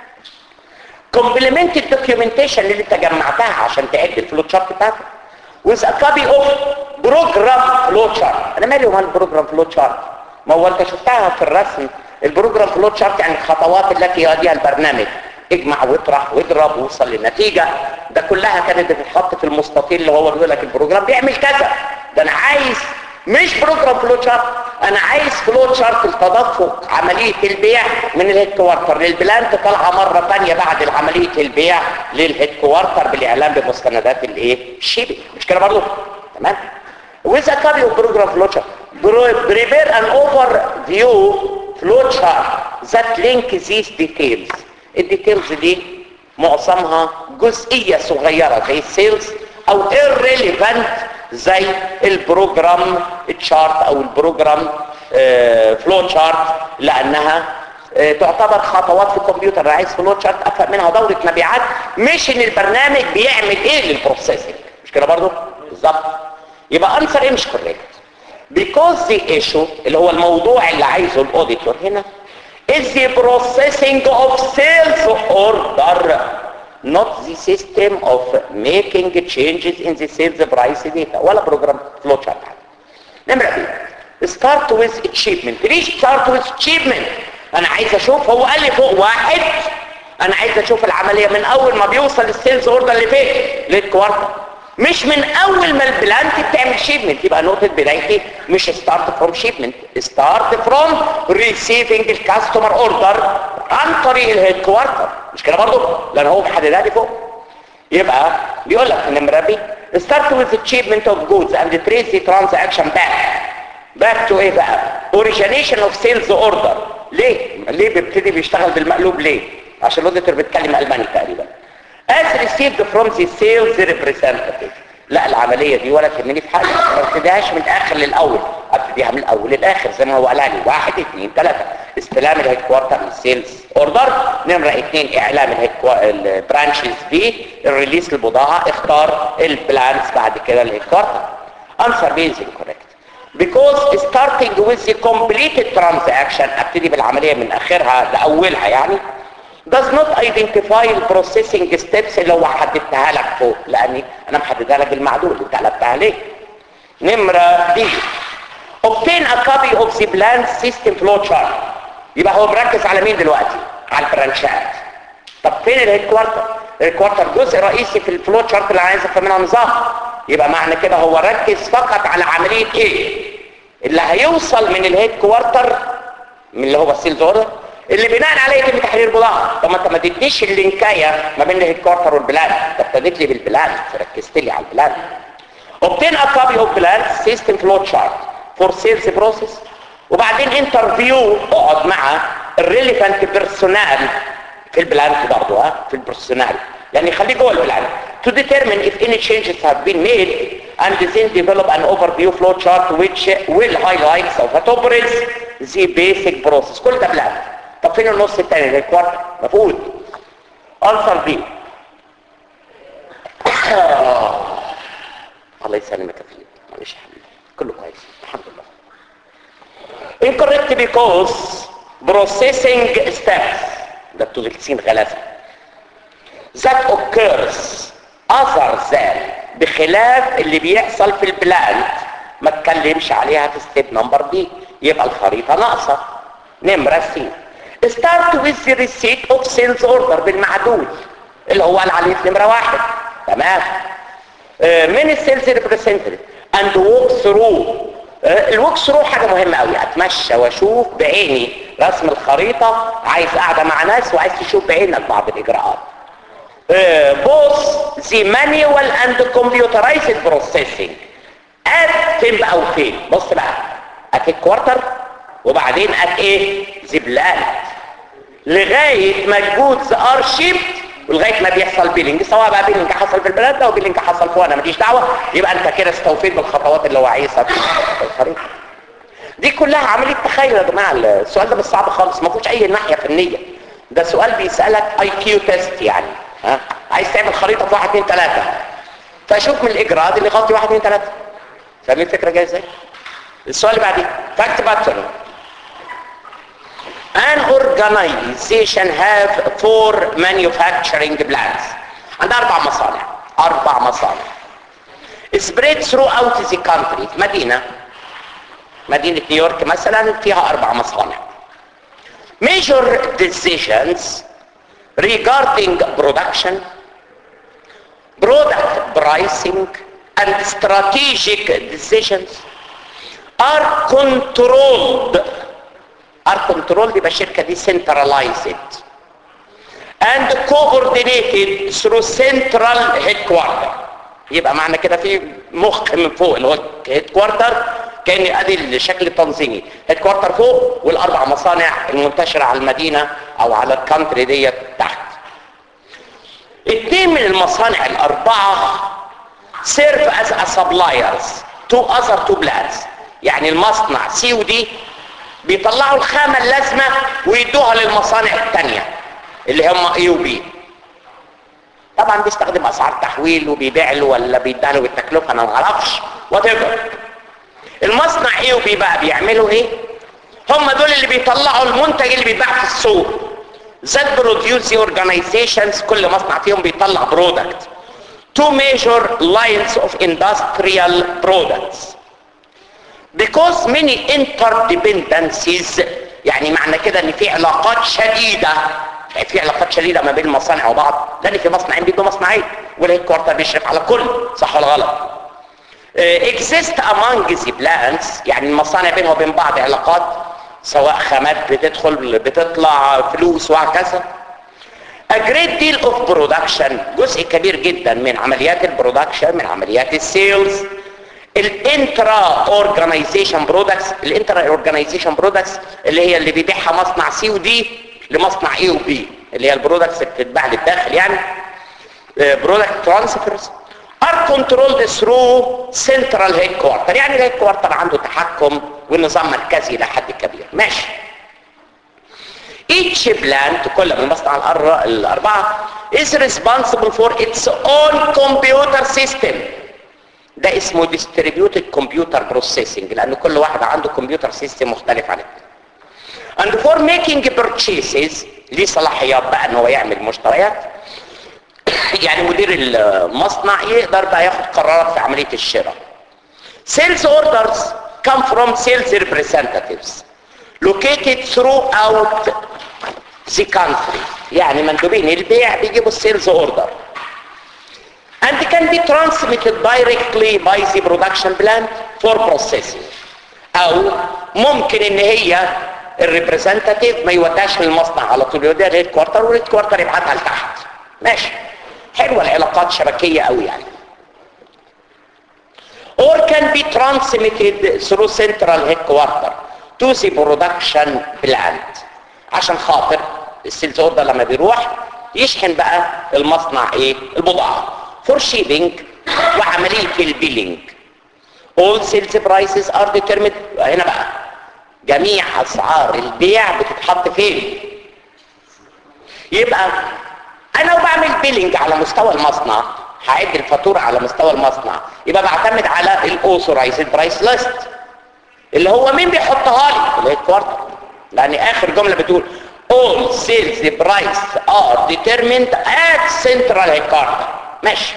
كومبلمنت الدوكيومنتيشن اللي انت جمعتها عشان تعد الفلوت شارت بتاعتك with a copy of program flow chart انا مالي ومال البروجرام فلو شارت ما هو انت شفتها في الرسم البروجرام فلو شارت يعني الخطوات التي يؤديها البرنامج اجمع واطرح واضرب ووصل للنتيجة ده كلها كانت بتتحط في المستطيل اللي هو بيقول لك البروجرام بيعمل كذا ده انا عايز مش بروجرام فلو شارت انا عايز فلو شارت التدفق عملية البيع من الهيد كوارتر للبلانت طالعه مرة ثانيه بعد عملية البيع للهيد كوارتر بالاعلان بمستندات الايه الشيبي مش كده برضه تمام with a copy of program flow chart prepare an overview flow chart that link these details الديتيلز دي معظمها جزئية صغيرة زي السيلز او irrelevant زي البروجرام تشارت او البروجرام فلو شارت لانها اه تعتبر خطوات في الكمبيوتر انا عايز فلو شارت افهم منها دورة مبيعات مش ان البرنامج بيعمل ايه للبروسيسنج مش كده برضه بالظبط يبقى انسر ايه مش كوريكت because the issue اللي هو الموضوع اللي عايزه الاوديتور هنا is the processing of sales order not the system of making changes in the sales price data ولا program flow chart نمرة بي start with achievement ليش start with achievement انا عايز اشوف هو قال لي فوق واحد انا عايز اشوف العملية من اول ما بيوصل السيلز اوردر لفين للكوارتر مش من اول ما البلانت بتعمل شيبمنت يبقى نقطة بدايتي مش ستارت فروم شيبمنت ستارت فروم ريسيفنج الكاستمر اوردر عن طريق الهيد كوارتر مش كده برضه لان هو محددها لي فوق يبقى بيقول لك في النمره بي ستارت وذ achievement of goods and trace the transaction back back to ايه بقى origination of sales order ليه ليه بيبتدي بيشتغل بالمقلوب ليه عشان الاوديتور بيتكلم الماني تقريبا as received from the sales representative لا العملية دي ولا تهمني في حاجة ما ابتديهاش من الاخر للاول ابتديها من الاول للاخر زي ما هو قالها لي واحد اثنين ثلاثة استلام الهيد كوارتر للسيلز اوردر نمرة اثنين اعلام الهيد البرانشز دي الريليس للبضاعة اختار البلانس بعد كده الهيد كوارتر answer B is incorrect because starting with the completed transaction ابتدي بالعملية من اخرها لاولها يعني does not identify البروسيسنج ستيبس اللي هو حددتها لك فوق لاني انا محددها لك بالمعدول انت قلبتها ليه نمرة دي obtain a copy of the plan system flow chart يبقى هو مركز على مين دلوقتي على البرانشات طب فين الهيد كوارتر الهيد كوارتر جزء رئيسي في الفلو تشارت اللي عايز افهمها نظام يبقى معنى كده هو ركز فقط على عمليه ايه اللي هيوصل من الهيد كوارتر من اللي هو السيلز اوردر اللي بناء عليه يتم تحرير بضاعه طب ما انت ما اديتنيش اللينكايه ما بين الهيد كوارتر والبلان انت ابتديت لي بالبلان ركزت لي على البلان obtain a copy of plan system flow chart for sales process وبعدين انترفيو اقعد مع الريليفانت بيرسونال في البلانت برضه ها في البيرسونال يعني خليه جوه البلانت to determine if any changes have been made and then develop an overview flow chart which will highlight سوف تبرز the basic process كل ده بلانت طب فين النص الثاني الكوارتر مفقود انسر دي الله يسلمك يا فيليب معلش يا حبيبي كله كويس الحمد لله incorrect because processing steps ده بتغلسين غلاسة that occurs other than بخلاف اللي بيحصل في البلانت ما تكلمش عليها في ستيب نمبر دي يبقى الخريطة ناقصة نمرة سي start with the receipt of sales order بالمعدول اللي هو عليه في نمرة واحد تمام من السيلز ريبريزنتيف اند ووك ثرو الووك ثرو حاجه مهمه قوي اتمشى واشوف بعيني رسم الخريطه عايز قاعده مع ناس وعايز تشوف بعينك بعض الاجراءات بوث ذا مانيوال اند كمبيوترايزد بروسيسنج ات فين بقى وفين بص بقى ات الكوارتر وبعدين ات ايه ذا بلانت لغايه ما تجود ذا ارشيفت ولغايه ما بيحصل بيلينج سواء بقى بيلينج حصل في البلاد ده وبيلينج حصل فوق انا ماليش دعوه يبقى انت كده استوفيت بالخطوات اللي هو عايزها في الخريطه دي كلها عمليه تخيل يا جماعه السؤال ده مش صعب خالص ما فيهوش اي ناحيه فنيه ده سؤال بيسالك اي كيو تيست يعني ها عايز تعمل خريطه في 1 2 3 فشوف من الاجراءات اللي يغطي 1 2 3 فاهمين الفكره جايه ازاي السؤال اللي بعديه فاكت باترن An organization have four manufacturing plants. عندها أربع مصانع. أربع مصانع. Spread throughout the country. مدينة. مدينة نيويورك مثلا فيها أربع مصانع. Major decisions regarding production, product pricing, and strategic decisions are controlled are controlled يبقى الشركة دي centralized and coordinated through central headquarter يبقى معنى كده في مخ من فوق اللي هو headquarter كان ادي الشكل التنظيمي headquarter فوق والاربع مصانع المنتشرة على المدينة او على الكانتري ديت تحت اتنين من المصانع الاربعة serve as a suppliers to other two plants يعني المصنع سي ودي بيطلعوا الخامة اللازمة ويدوها للمصانع التانية اللي هم اي وبي طبعا بيستخدم اسعار تحويل وبيبيع له ولا بيداله بالتكلفة انا ما اعرفش وات المصنع اي وبي بقى بيعملوا ايه هم دول اللي بيطلعوا المنتج اللي بيتباع في السوق that produce the organizations كل مصنع فيهم بيطلع برودكت two major lines of industrial products because many interdependencies يعني معنى كده ان في علاقات شديدة يعني في علاقات شديدة ما بين المصانع وبعض لان في مصنعين بيدوا مصنعين والهيد كوارتر بيشرف على كل صح ولا غلط uh, exist among the plants يعني المصانع بينهم وبين بعض علاقات سواء خامات بتدخل بتطلع فلوس وهكذا a great deal of production جزء كبير جدا من عمليات البرودكشن من عمليات السيلز الانترا اورجانيزيشن برودكتس الانترا اورجانيزيشن برودكتس اللي هي اللي بيبيعها مصنع سي ودي لمصنع اي وبي اللي هي البرودكتس اللي بتتباع للداخل يعني برودكت ترانسفيرز ار كنترولد ثرو سنترال هيد كوارتر يعني الهيد كوارتر عنده تحكم والنظام مركزي الى حد كبير ماشي each plant كل من مصنع الاربعه is responsible for its own computer system ده اسمه distributed computer processing لان كل واحد عنده كمبيوتر سيستم مختلف عن الثاني and for making purchases ليه صلاحيات بقى ان هو يعمل مشتريات يعني مدير المصنع يقدر بقى ياخد قرارات في عملية الشراء sales orders come from sales representatives located throughout the country يعني مندوبين البيع بيجيبوا السيلز اوردر and can be transmitted directly by the production plant for processing او ممكن ان هي الريبريزنتاتيف ما يوديهاش للمصنع على طول يوديها للهيد كوارتر والهيد كوارتر يبعتها لتحت ماشي حلوه العلاقات شبكيه قوي يعني or can be transmitted through central headquarter to the production plant عشان خاطر السيلز اوردر لما بيروح يشحن بقى المصنع ايه البضاعه for shipping وعمليه البيلينج all sales prices are determined هنا بقى جميع اسعار البيع بتتحط فين يبقى انا وبعمل بيلينج على مستوى المصنع هعد الفاتوره على مستوى المصنع يبقى بعتمد على الاوثورايزد برايس ليست اللي هو مين بيحطها لي اللي هي الكوارتر لان اخر جمله بتقول all sales price are determined at central headquarter ماشي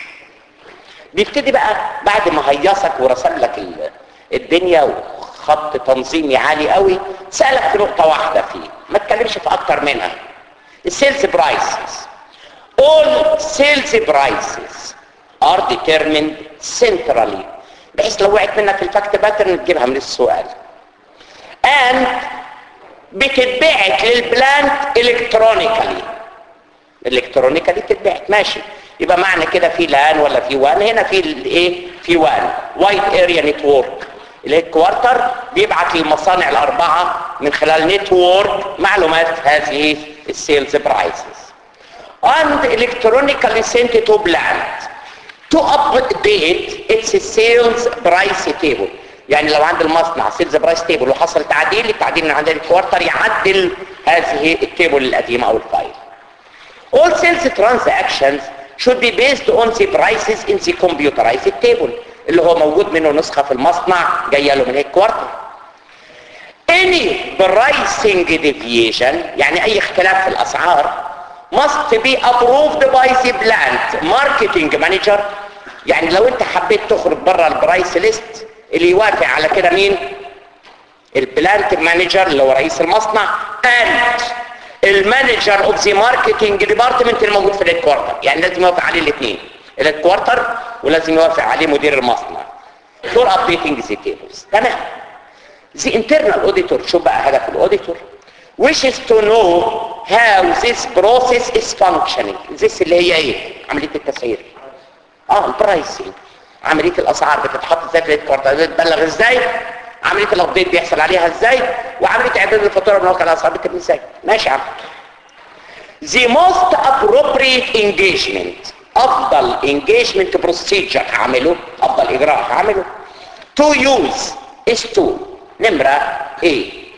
بيبتدي بقى بعد ما هيصك ورسم لك الدنيا وخط تنظيمي عالي قوي سألك في نقطة واحدة فيه ما تكلمش في اكتر منها السيلز برايسز all sales prices are determined centrally بحيث لو وقعت منك الفاكت باترن تجيبها من السؤال and بتتبعت للبلانت الكترونيكالي الكترونيكالي بتتبعت ماشي يبقى معنى كده في لان ولا في وان هنا في ايه في وان وايد اريا نتورك الكوارتر بيبعت للمصانع الاربعه من خلال نتورك معلومات هذه السيلز برايسز and electronically sent to plant to update its sales price table يعني لو عند المصنع سيلز برايس تيبل وحصل تعديل التعديل من عند الكوارتر يعدل هذه التيبل القديمه او الفايل all sales transactions should be based on the prices in the computerized table اللي هو موجود منه نسخة في المصنع جاية له من الكوارتر any pricing deviation يعني اي اختلاف في الاسعار must be approved by the plant marketing manager يعني لو انت حبيت تخرج بره البرايس ليست اللي يوافق على كده مين البلانت مانجر اللي هو رئيس المصنع and المانجر اوف ذا ماركتنج ديبارتمنت الموجود في الهيدكوارتر يعني لازم يوافق عليه الاثنين الهيدكوارتر ولازم يوافق عليه مدير المصنع فور ابديتنج ذا تيبلز تمام The internal auditor شوف بقى هدف الاوديتور wishes to know how this process is functioning this اللي هي ايه عملية التسعير اه البرايسنج عملية الاسعار بتتحط ازاي في الهيدكوارتر بتبلغ ازاي عملية الابديت بيحصل عليها ازاي وعملية اعداد الفاتورة من واقع الاسعار بتتم ازاي ماشي يا عم the most appropriate engagement افضل engagement procedure هعمله افضل اجراء هعمله to use is to نمرة A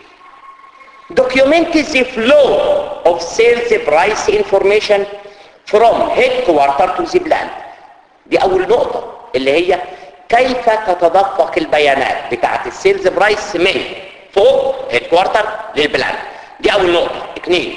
document the flow of sales price information from headquarter to the plant دي اول نقطة اللي هي كيف تتدفق البيانات بتاعت السيلز برايس من فوق هيدكوارتر للبلان دي اول نقطة اثنين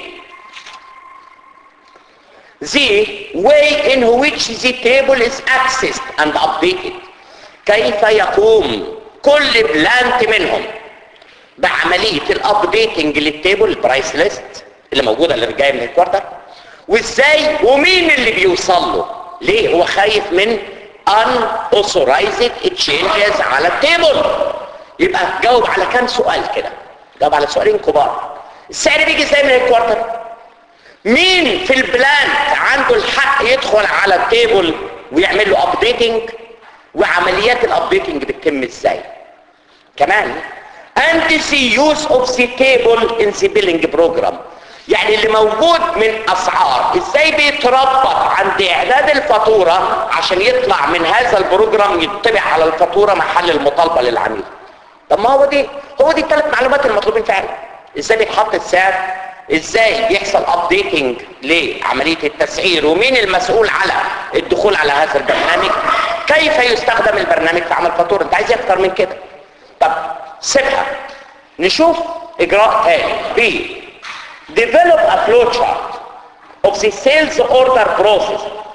the way in which the table is accessed and updated كيف يقوم كل بلانت منهم بعملية الابديتنج للتيبل البرايس ليست اللي موجودة اللي جاية من الكوارتر وازاي ومين اللي بيوصل له ليه هو خايف من unauthorized changes على التيبل يبقى جاوب على كام سؤال كده جاوب على سؤالين كبار السعر بيجي ازاي من الكوارتر مين في البلانت عنده الحق يدخل على التيبل ويعمل له ابديتنج وعمليات الابديتنج بتتم ازاي كمان and the use of the table in the billing program يعني اللي موجود من اسعار ازاي بيتربط عند اعداد الفاتورة عشان يطلع من هذا البروجرام يطبع على الفاتورة محل المطالبة للعميل طب ما هو دي هو دي الثلاث معلومات المطلوبين فعلا ازاي بيتحط السعر ازاي بيحصل ابديتنج لعملية التسعير ومين المسؤول على الدخول على هذا البرنامج كيف يستخدم البرنامج في عمل فاتورة انت عايز اكتر من كده طب سيبها نشوف اجراء تاني ب develop a flow chart of the sales order process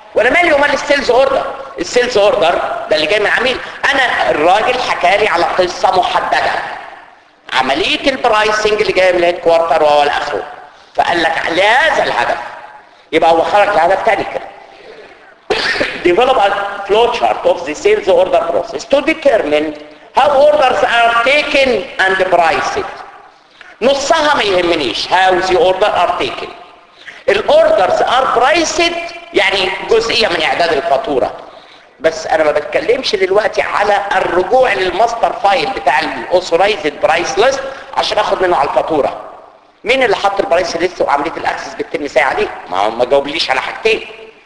وانا مالي ومال السيلز اوردر السيلز اوردر ده اللي جاي من عميل انا الراجل حكى لي على قصه محدده عمليه البرايسنج اللي جايه من الهيد كوارتر وهو الاخره فقال لك لهذا الهدف يبقى هو خرج لهدف تاني كده develop a flow chart of the sales order process to determine how orders are taken and priced نصها ما يهمنيش how the order are taken الاوردرز ار برايسد يعني جزئيه من اعداد الفاتوره بس انا ما بتكلمش دلوقتي على الرجوع للماستر فايل بتاع الاوثورايزد برايس ليست عشان اخد منه على الفاتوره مين اللي حط البرايس ليست وعمليه الاكسس بتتم ازاي عليه ما ما جاوبليش على حاجتين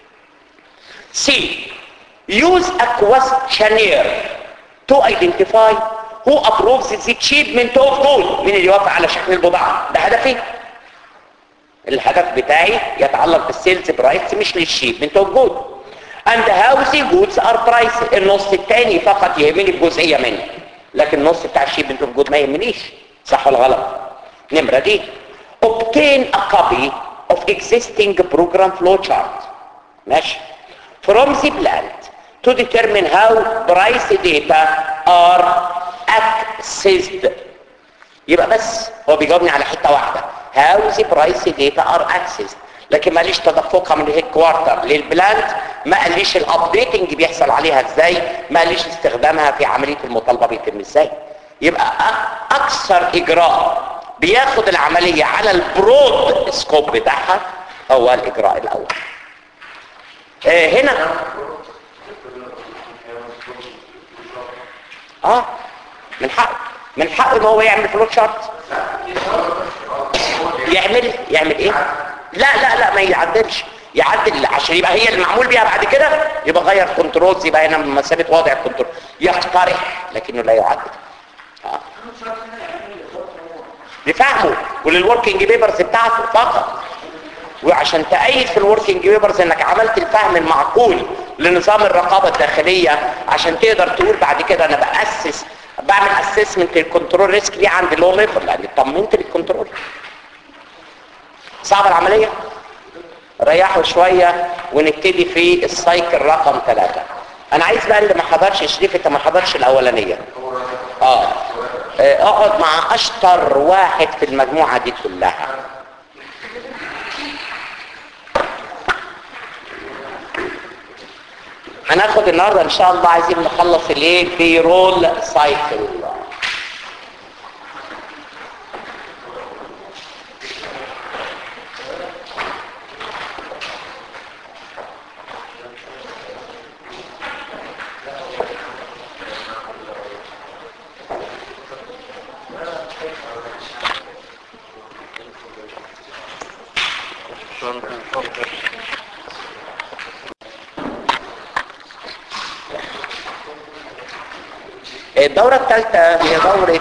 سي use a questionnaire to identify who approves the shipment of goods مين اللي يوافق على شحن البضاعه ده هدفي الهدف بتاعي يتعلق بالسيلز برايس مش للشيبمنت اوف جود اند هاو ذا جودز ار برايس النص الثاني فقط يهمني بجزئيه منه لكن النص بتاع الشيبمنت اوف جود ما يهمنيش صح ولا غلط نمره دي obtain a copy of existing program flow chart ماشي from the plant to determine how price data are accessed يبقى بس هو بيجاوبني على حته واحده how the price data are accessed لكن ماليش تدفقها من الهيد كوارتر للبلانت ما قاليش الابديتنج بيحصل عليها ازاي ما قاليش استخدامها في عمليه المطالبه بيتم ازاي يبقى أ- اكثر اجراء بياخد العمليه على البرود سكوب بتاعها هو الاجراء الاول آه هنا اه من حقه من حقه ان هو يعمل فلوت شارت يعمل يعمل ايه لا لا لا ما يعدلش يعدل عشان يبقى هي المعمول بيها بعد كده يبقى غير كنترولز يبقى هنا مسافه وضع الكنترول يقترح لكنه لا يعدل آه. لفهمه وللوركينج بيبرز بتاعته فقط وعشان تأيد في الوركينج بيبرز انك عملت الفهم المعقول لنظام الرقابة الداخلية عشان تقدر تقول بعد كده انا بأسس بعمل اسسمنت للكنترول ريسك دي عند لو ليفل لان اطمنت للكنترول صعبة العملية ريحوا شوية ونبتدي في السايكل رقم ثلاثة انا عايز بقى اللي ما حضرش شريف انت ما حضرش الاولانية اه آه، اقعد مع اشطر واحد في المجموعة دي كلها هناخد النهارده ان شاء الله عايزين نخلص الايه في رول سايكل الدورة الثالثة هي دورة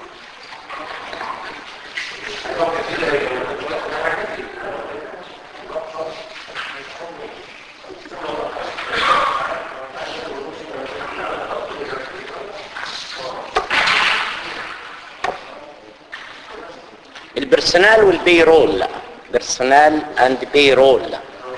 البرسونال والبيرول بيرسونال اند بيرول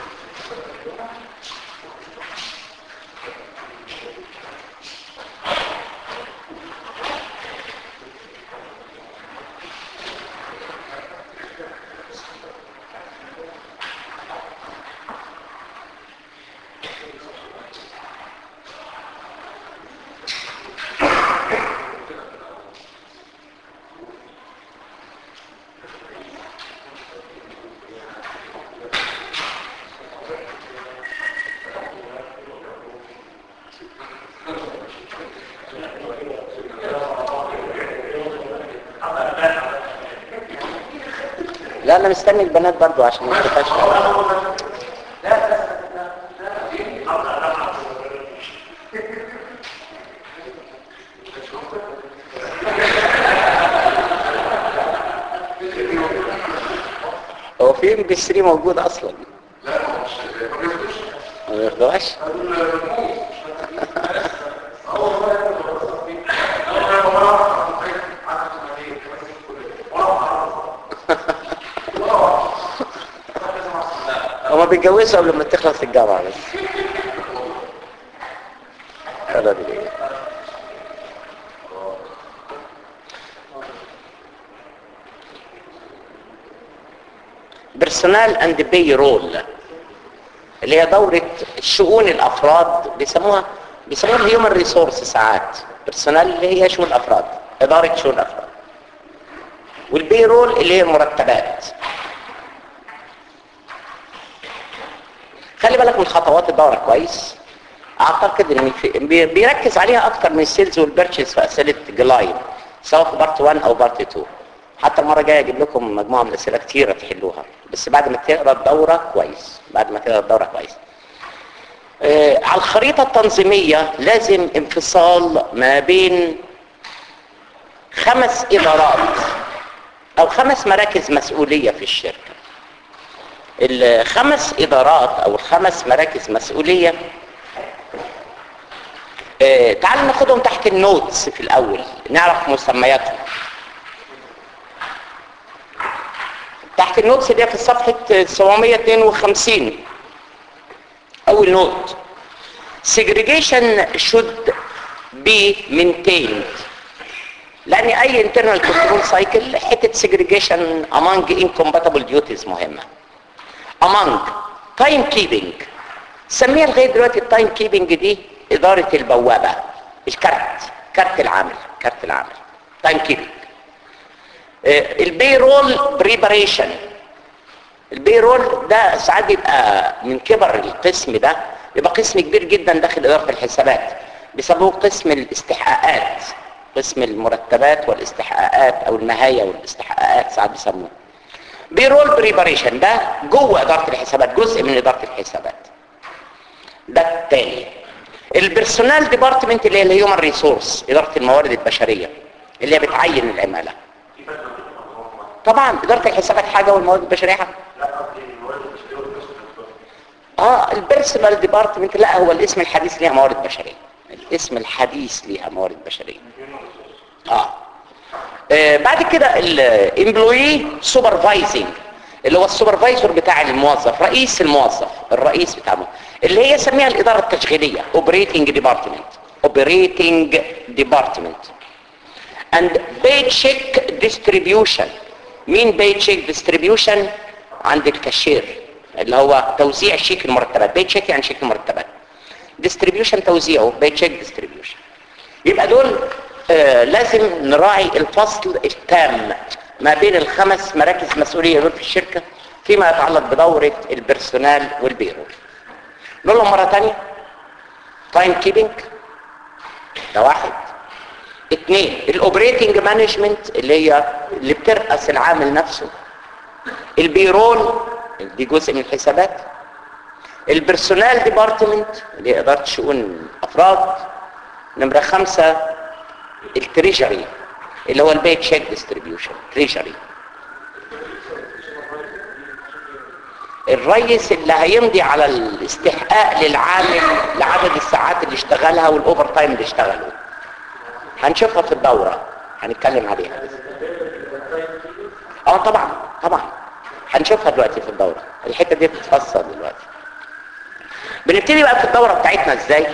لا انا مستني البنات برضو عشان ما تبقاش هو في ام بي 3 موجود اصلا ما بياخدوهاش هما بيتجوزوا قبل ما تخلص الجامعة بس الراجل ايه بيرسونال اند باي رول اللي هي دورة شؤون الافراد بيسموها بيسموها الهيومن ريسورس ساعات بيرسونال اللي هي شؤون الافراد ادارة شؤون الافراد والبي رول اللي هي المرتبات خلي بالك من خطوات الدورة كويس اعتقد ان في بي- بيركز عليها اكتر من السيلز والبيرتشيز في اسئله جلاين سواء في بارت 1 او بارت 2 حتى المره الجايه اجيب لكم مجموعه من الاسئله كتيره تحلوها بس بعد ما تقرا الدوره كويس بعد ما تقرا الدوره كويس آه على الخريطه التنظيميه لازم انفصال ما بين خمس ادارات او خمس مراكز مسؤوليه في الشركه الخمس ادارات او الخمس مراكز مسؤوليه آه، تعالوا ناخدهم تحت النوتس في الاول نعرف مسمياتهم تحت النوتس دي في صفحة 752 اول نوت segregation should be maintained لان اي internal control cycle حتة segregation among incompatible duties مهمة among time keeping سميها لغايه دلوقتي التايم كيبنج دي اداره البوابه الكارت كارت العامل كارت العامل تايم كيبنج البي رول بريباريشن البي رول ده ساعات بيبقى من كبر القسم ده بيبقى قسم كبير جدا داخل اداره الحسابات بيسموه قسم الاستحقاقات قسم المرتبات والاستحقاقات او المهاية والاستحقاقات ساعات بيسموه بيرول بريباريشن ده جوه اداره الحسابات جزء من اداره الحسابات ده التاني البرسونال ديبارتمنت اللي هي الهيومن ريسورس اداره الموارد البشريه اللي هي بتعين العماله طبعا اداره الحسابات حاجه والموارد البشريه حاجه اه البيرسونال ديبارتمنت لا هو الاسم الحديث ليها موارد بشريه الاسم الحديث ليها موارد بشريه اه آه، بعد كده الامبلوي سوبرفايزنج اللي هو السوبرفايزر بتاع الموظف رئيس الموظف الرئيس بتاع الموظف اللي هي سميها الاداره التشغيليه اوبريتنج ديبارتمنت اوبريتنج ديبارتمنت and paycheck distribution مين paycheck distribution عند الكاشير اللي هو توزيع شيك المرتبات paycheck يعني شيك المرتبات distribution توزيعه paycheck distribution يبقى دول آه لازم نراعي الفصل التام ما بين الخمس مراكز مسؤولية دول في الشركة فيما يتعلق بدورة البرسونال والبيرول نقول لهم مرة تانية تايم كيبنج ده واحد اثنين الاوبريتنج مانجمنت اللي هي اللي بترأس العامل نفسه البيرول دي جزء من الحسابات البرسونال ديبارتمنت اللي هي اداره شؤون افراد نمره خمسة التريجري اللي هو البيت شيك ديستريبيوشن تريجري الرئيس اللي هيمضي على الاستحقاق للعامل لعدد الساعات اللي اشتغلها والاوفر تايم اللي اشتغله هنشوفها في الدورة هنتكلم عليها اه طبعا طبعا هنشوفها دلوقتي في الدورة الحتة دي بتتفصل دلوقتي بنبتدي بقى في الدورة بتاعتنا ازاي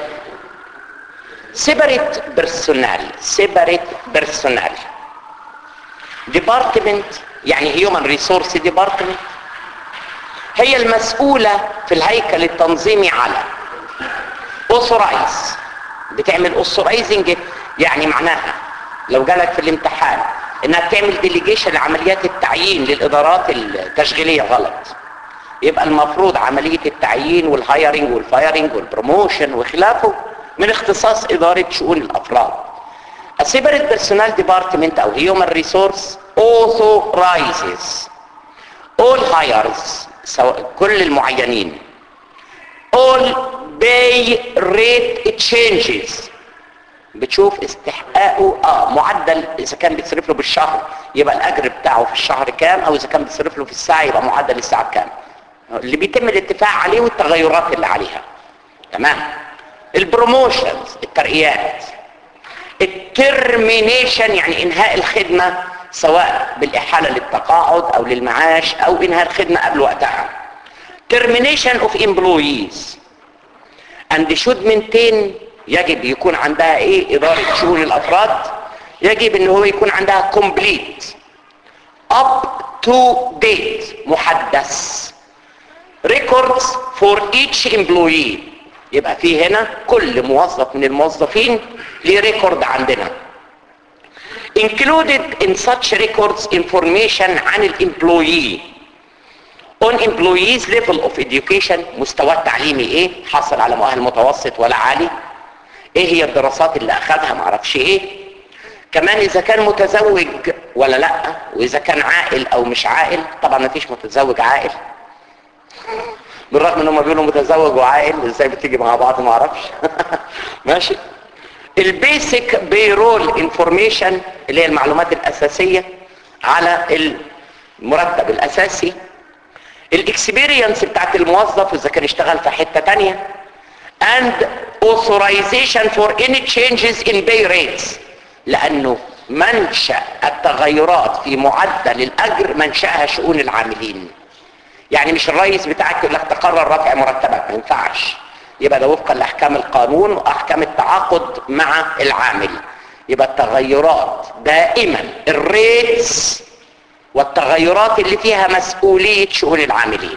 سيبريت بيرسونال سيبريت بيرسونال ديبارتمنت يعني هيومن ريسورس ديبارتمنت هي المسؤولة في الهيكل التنظيمي على اوثورايز بتعمل اوثورايزنج يعني معناها لو جالك في الامتحان انها بتعمل ديليجيشن لعمليات التعيين للادارات التشغيليه غلط يبقى المفروض عمليه التعيين والهايرنج والفايرنج والبروموشن وخلافه من اختصاص اداره شؤون الافراد A separate personnel department او human resource authorizes all hires سواء كل المعينين all pay rate changes بتشوف استحقاقه اه معدل اذا كان بيتصرف له بالشهر يبقى الاجر بتاعه في الشهر كام او اذا كان بيتصرف له في الساعه يبقى معدل الساعه بكام اللي بيتم الاتفاق عليه والتغيرات اللي عليها تمام البروموشنز الترقيات الترمينيشن يعني انهاء الخدمه سواء بالاحاله للتقاعد او للمعاش او انهاء الخدمه قبل وقتها termination of employees and should maintain يجب يكون عندها ايه ادارة شؤون الافراد يجب ان هو يكون عندها complete up to date محدث records for each employee يبقى في هنا كل موظف من الموظفين ليه ريكورد عندنا included in such records information عن الامبلويي on employees level of education مستوى التعليمي ايه حصل على مؤهل متوسط ولا عالي ايه هي الدراسات اللي اخذها معرفش ايه كمان اذا كان متزوج ولا لا واذا كان عاقل او مش عاقل طبعا ما فيش متزوج عاقل بالرغم ان هم بيقولوا متزوج وعاقل ازاي بتيجي مع بعض ما اعرفش ماشي البيسك بيرول انفورميشن اللي هي المعلومات الاساسيه على المرتب الاساسي الاكسبيرينس بتاعت الموظف اذا كان اشتغل في حته تانية and authorization for any changes in pay rates لانه منشأ التغيرات في معدل الاجر منشأها شؤون العاملين يعني مش الرئيس بتاعك يقول لك تقرر رفع مرتبك ما ينفعش يبقى ده وفقا لاحكام القانون واحكام التعاقد مع العامل يبقى التغيرات دائما الريتس والتغيرات اللي فيها مسؤولية شؤون العاملين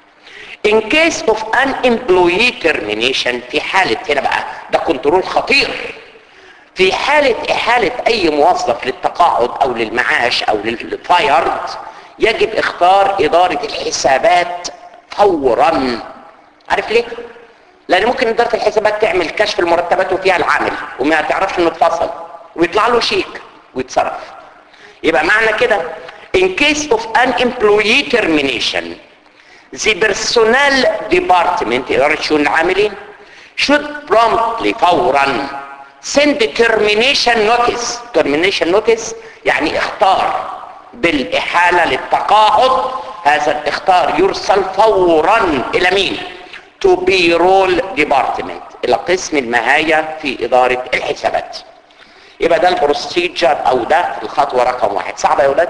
in case of an employee termination في حالة هنا بقى ده كنترول خطير في حالة إحالة أي موظف للتقاعد أو للمعاش أو للفايرد يجب اختار إدارة الحسابات فورا عارف ليه؟ لأن ممكن إدارة الحسابات تعمل كشف المرتبات وفيها العامل وما تعرفش إنه اتفصل ويطلع له شيك ويتصرف يبقى معنى كده in case of an employee termination the personnel department إدارة شؤون العاملين should promptly فورا send termination notice termination notice يعني اختار بالإحالة للتقاعد هذا الاختار يرسل فورا إلى مين to payroll department إلى قسم المهاية في إدارة الحسابات يبقى ده البروسيجر أو ده الخطوة رقم واحد صعبة يا ولاد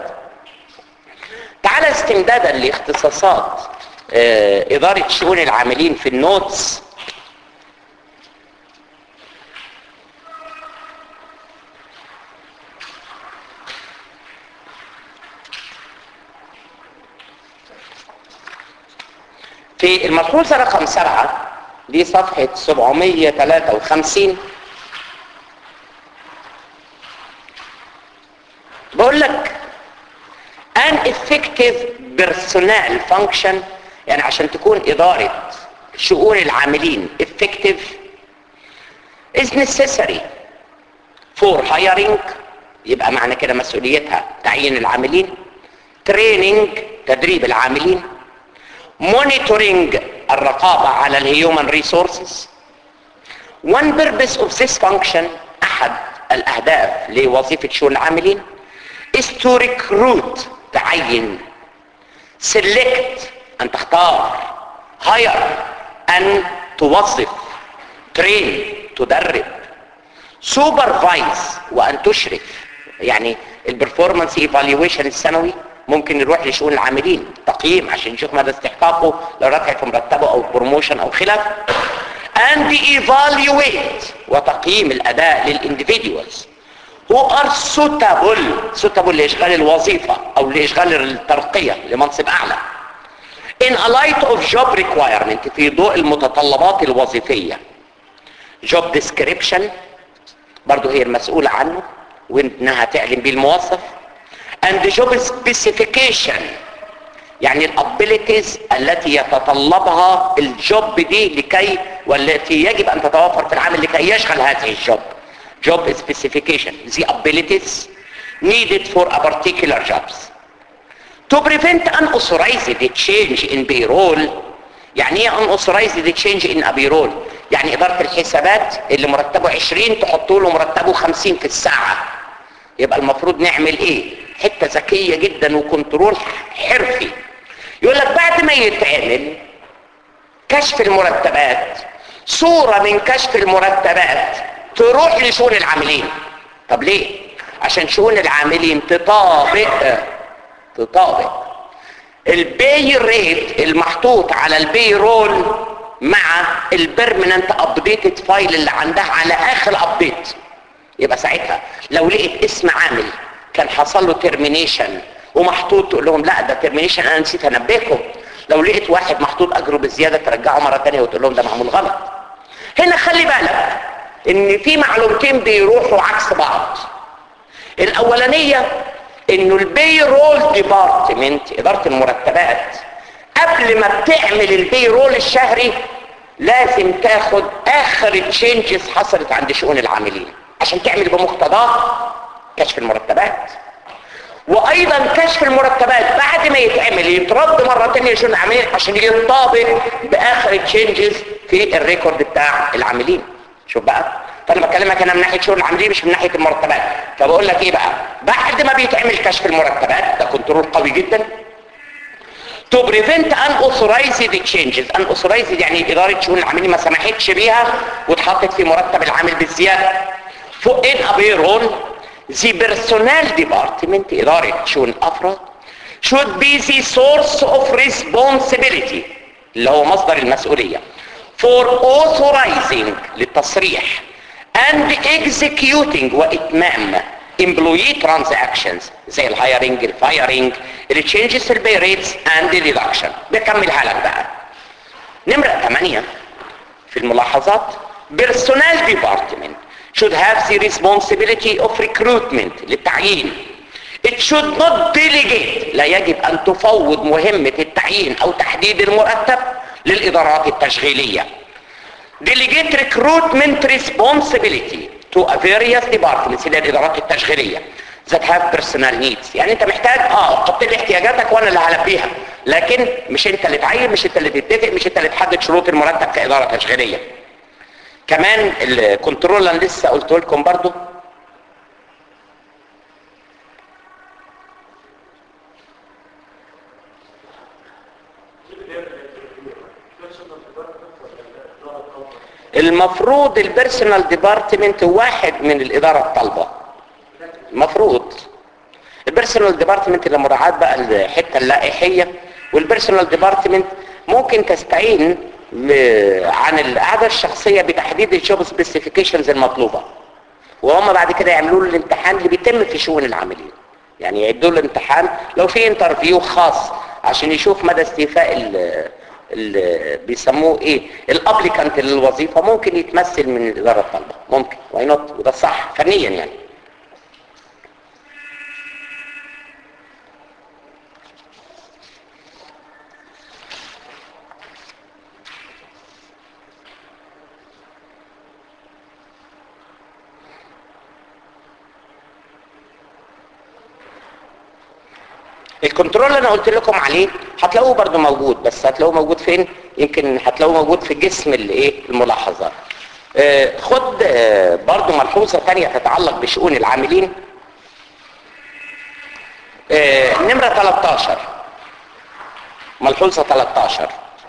تعالى استمدادا لاختصاصات اه إدارة شؤون العاملين في النوتس في الملحوظة رقم سبعة دي صفحة 753 بقول لك an effective personnel function يعني عشان تكون إدارة شؤون العاملين effective is necessary for hiring يبقى معنى كده مسؤوليتها تعيين العاملين training تدريب العاملين monitoring الرقابة على الهيومن ريسورسز one purpose of this function أحد الأهداف لوظيفة شؤون العاملين is to recruit تعين select أن تختار hire أن توظف train تدرب supervise وأن تشرف يعني البرفورمانس ايفالويشن السنوي ممكن يروح لشؤون العاملين تقييم عشان يشوف مدى استحقاقه لرفع في مرتبه او بروموشن او خلاف and evaluate وتقييم الاداء للانديفيدوالز who are suitable suitable لاشغال الوظيفة او لاشغال الترقية لمنصب اعلى in a light of job requirement في ضوء المتطلبات الوظيفية job description برضو هي المسؤولة عنه وانها تعلن بيه الموظف and job specification يعني الابيليتيز التي يتطلبها الجوب دي لكي والتي يجب ان تتوفر في العمل لكي يشغل هذه الجوب job specification the abilities needed for a particular jobs to prevent unauthorized change in payroll يعني ايه unauthorized change in a payroll يعني اداره الحسابات اللي مرتبه 20 تحط له مرتبه 50 في الساعه يبقى المفروض نعمل ايه حته ذكيه جدا وكنترول حرفي يقول لك بعد ما يتعمل كشف المرتبات صوره من كشف المرتبات تروح لشؤون العاملين طب ليه عشان شؤون العاملين تطابق تطابق البي ريت المحطوط على البي رول مع البرمننت ابديتد فايل اللي عندها على اخر ابديت يبقى ساعتها لو لقيت اسم عامل كان حصل له ترمينيشن ومحطوط تقول لهم لا ده ترمينيشن انا نسيت انبهكم لو لقيت واحد محطوط اجره بالزياده ترجعه مره ثانيه وتقول لهم ده معمول غلط هنا خلي بالك ان في معلومتين بيروحوا عكس بعض الاولانيه انه البي رول ديبارتمنت اداره المرتبات قبل ما بتعمل البي رول الشهري لازم تاخد اخر تشينجز حصلت عند شؤون العاملين عشان تعمل بمقتضاه كشف المرتبات وايضا كشف المرتبات بعد ما يتعمل يترد مره ثانيه لشؤون العاملين عشان يطابق باخر تشينجز في الريكورد بتاع العاملين شوف بقى فانا بكلمك انا من ناحيه شؤون العاملين مش من ناحيه المرتبات فبقول لك ايه بقى بعد ما بيتعمل كشف المرتبات ده كنترول قوي جدا to prevent unauthorized changes unauthorized يعني إدارة شؤون العاملين ما سمحتش بيها واتحطت في مرتب العامل بالزيادة فوق in a payroll the personnel department إدارة شؤون الأفراد should be the source of responsibility اللي هو مصدر المسؤولية for authorizing للتصريح and executing وإتمام employee transactions زي الهايرنج الفايرنج التشينجز في البي ريتس اند ريدكشن بكملها لك بقى نمرة 8 في الملاحظات personnel department should have the responsibility of recruitment للتعيين it should not delegate لا يجب ان تفوض مهمة التعيين او تحديد المرتب للادارات التشغيلية delegate recruitment responsibility to a various departments اللي هي الادارات التشغيليه that have personal needs يعني انت محتاج اه حط لي احتياجاتك وانا اللي هلبيها لكن مش انت اللي تعين مش انت اللي تتفق مش انت اللي تحدد شروط المرتب كاداره تشغيليه كمان الكنترول انا لسه قلت لكم برضو المفروض البيرسونال ديبارتمنت واحد من الاداره الطالبه المفروض البيرسونال ديبارتمنت لمراعاه بقى الحته اللائحيه والبيرسونال ديبارتمنت ممكن تستعين ل- عن القعده الشخصيه بتحديد الجوب سبيسيفيكيشنز المطلوبه وهم بعد كده يعملوا له الامتحان اللي بيتم في شؤون العاملين يعني يعدوا له الامتحان لو في انترفيو خاص عشان يشوف مدى استيفاء ال ال بيسموه ايه الابليكانت للوظيفه ممكن يتمثل من الاداره الطالبه ممكن واي نوت وده صح فنيا يعني الكنترول اللي انا قلت لكم عليه هتلاقوه برضو موجود بس هتلاقوه موجود فين يمكن هتلاقوه موجود في جسم الايه الملاحظات آه، خد آه، برضو ملحوظه ثانيه تتعلق بشؤون العاملين آه، نمره 13 ملحوظه 13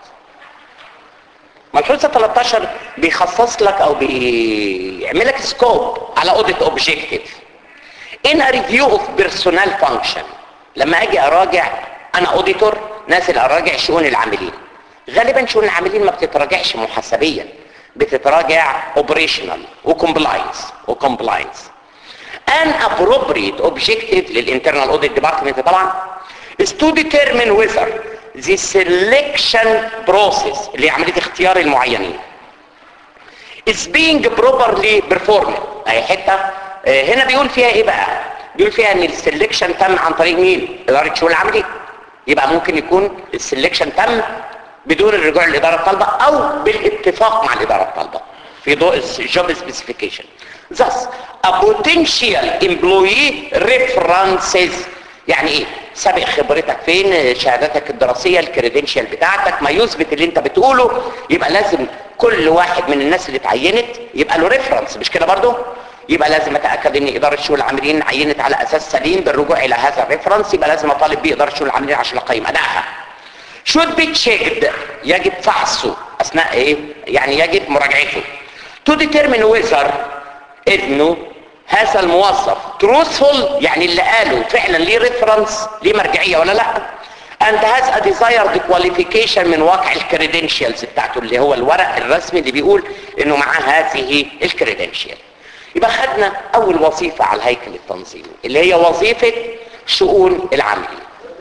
ملحوظه 13 بيخصص لك او بيعمل لك سكوب على اوديت اوبجيكتيف in a review of personnel function لما اجي اراجع انا اوديتور نازل اراجع شؤون العاملين غالبا شؤون العاملين ما بتتراجعش محاسبيا بتتراجع اوبريشنال وكومبلاينس وكومبلاينس an appropriate objective للinternal audit department طبعا is to determine whether the selection process اللي هي عمليه اختيار المعينين is being properly performed اي حته آه، هنا بيقول فيها ايه بقى بيقول فيها ان السلكشن تم عن طريق مين اداره شؤون العمليه يبقى ممكن يكون السلكشن تم بدون الرجوع للاداره الطالبه او بالاتفاق مع الاداره الطالبه في ضوء الجوب سبيسيفيكيشن thus a potential employee references يعني ايه سابق خبرتك فين شهاداتك الدراسيه الكريدنشال بتاعتك ما يثبت اللي انت بتقوله يبقى لازم كل واحد من الناس اللي اتعينت يبقى له ريفرنس مش كده برضه يبقى لازم اتاكد ان اداره شؤون العاملين عينت على اساس سليم بالرجوع الى هذا الريفرنس يبقى لازم اطالب بيه اداره شؤون العاملين عشان اقيم ادائها should be checked يجب فحصه اثناء ايه يعني يجب مراجعته to determine whether انه هذا الموظف truthful يعني اللي قاله فعلا ليه ريفرنس ليه مرجعيه ولا لا and has a desired qualification من واقع الكريدنشيالز بتاعته اللي هو الورق الرسمي اللي بيقول انه معاه هذه الكريدنشيال يبقى خدنا اول وظيفة على الهيكل التنظيمي اللي هي وظيفة شؤون العاملين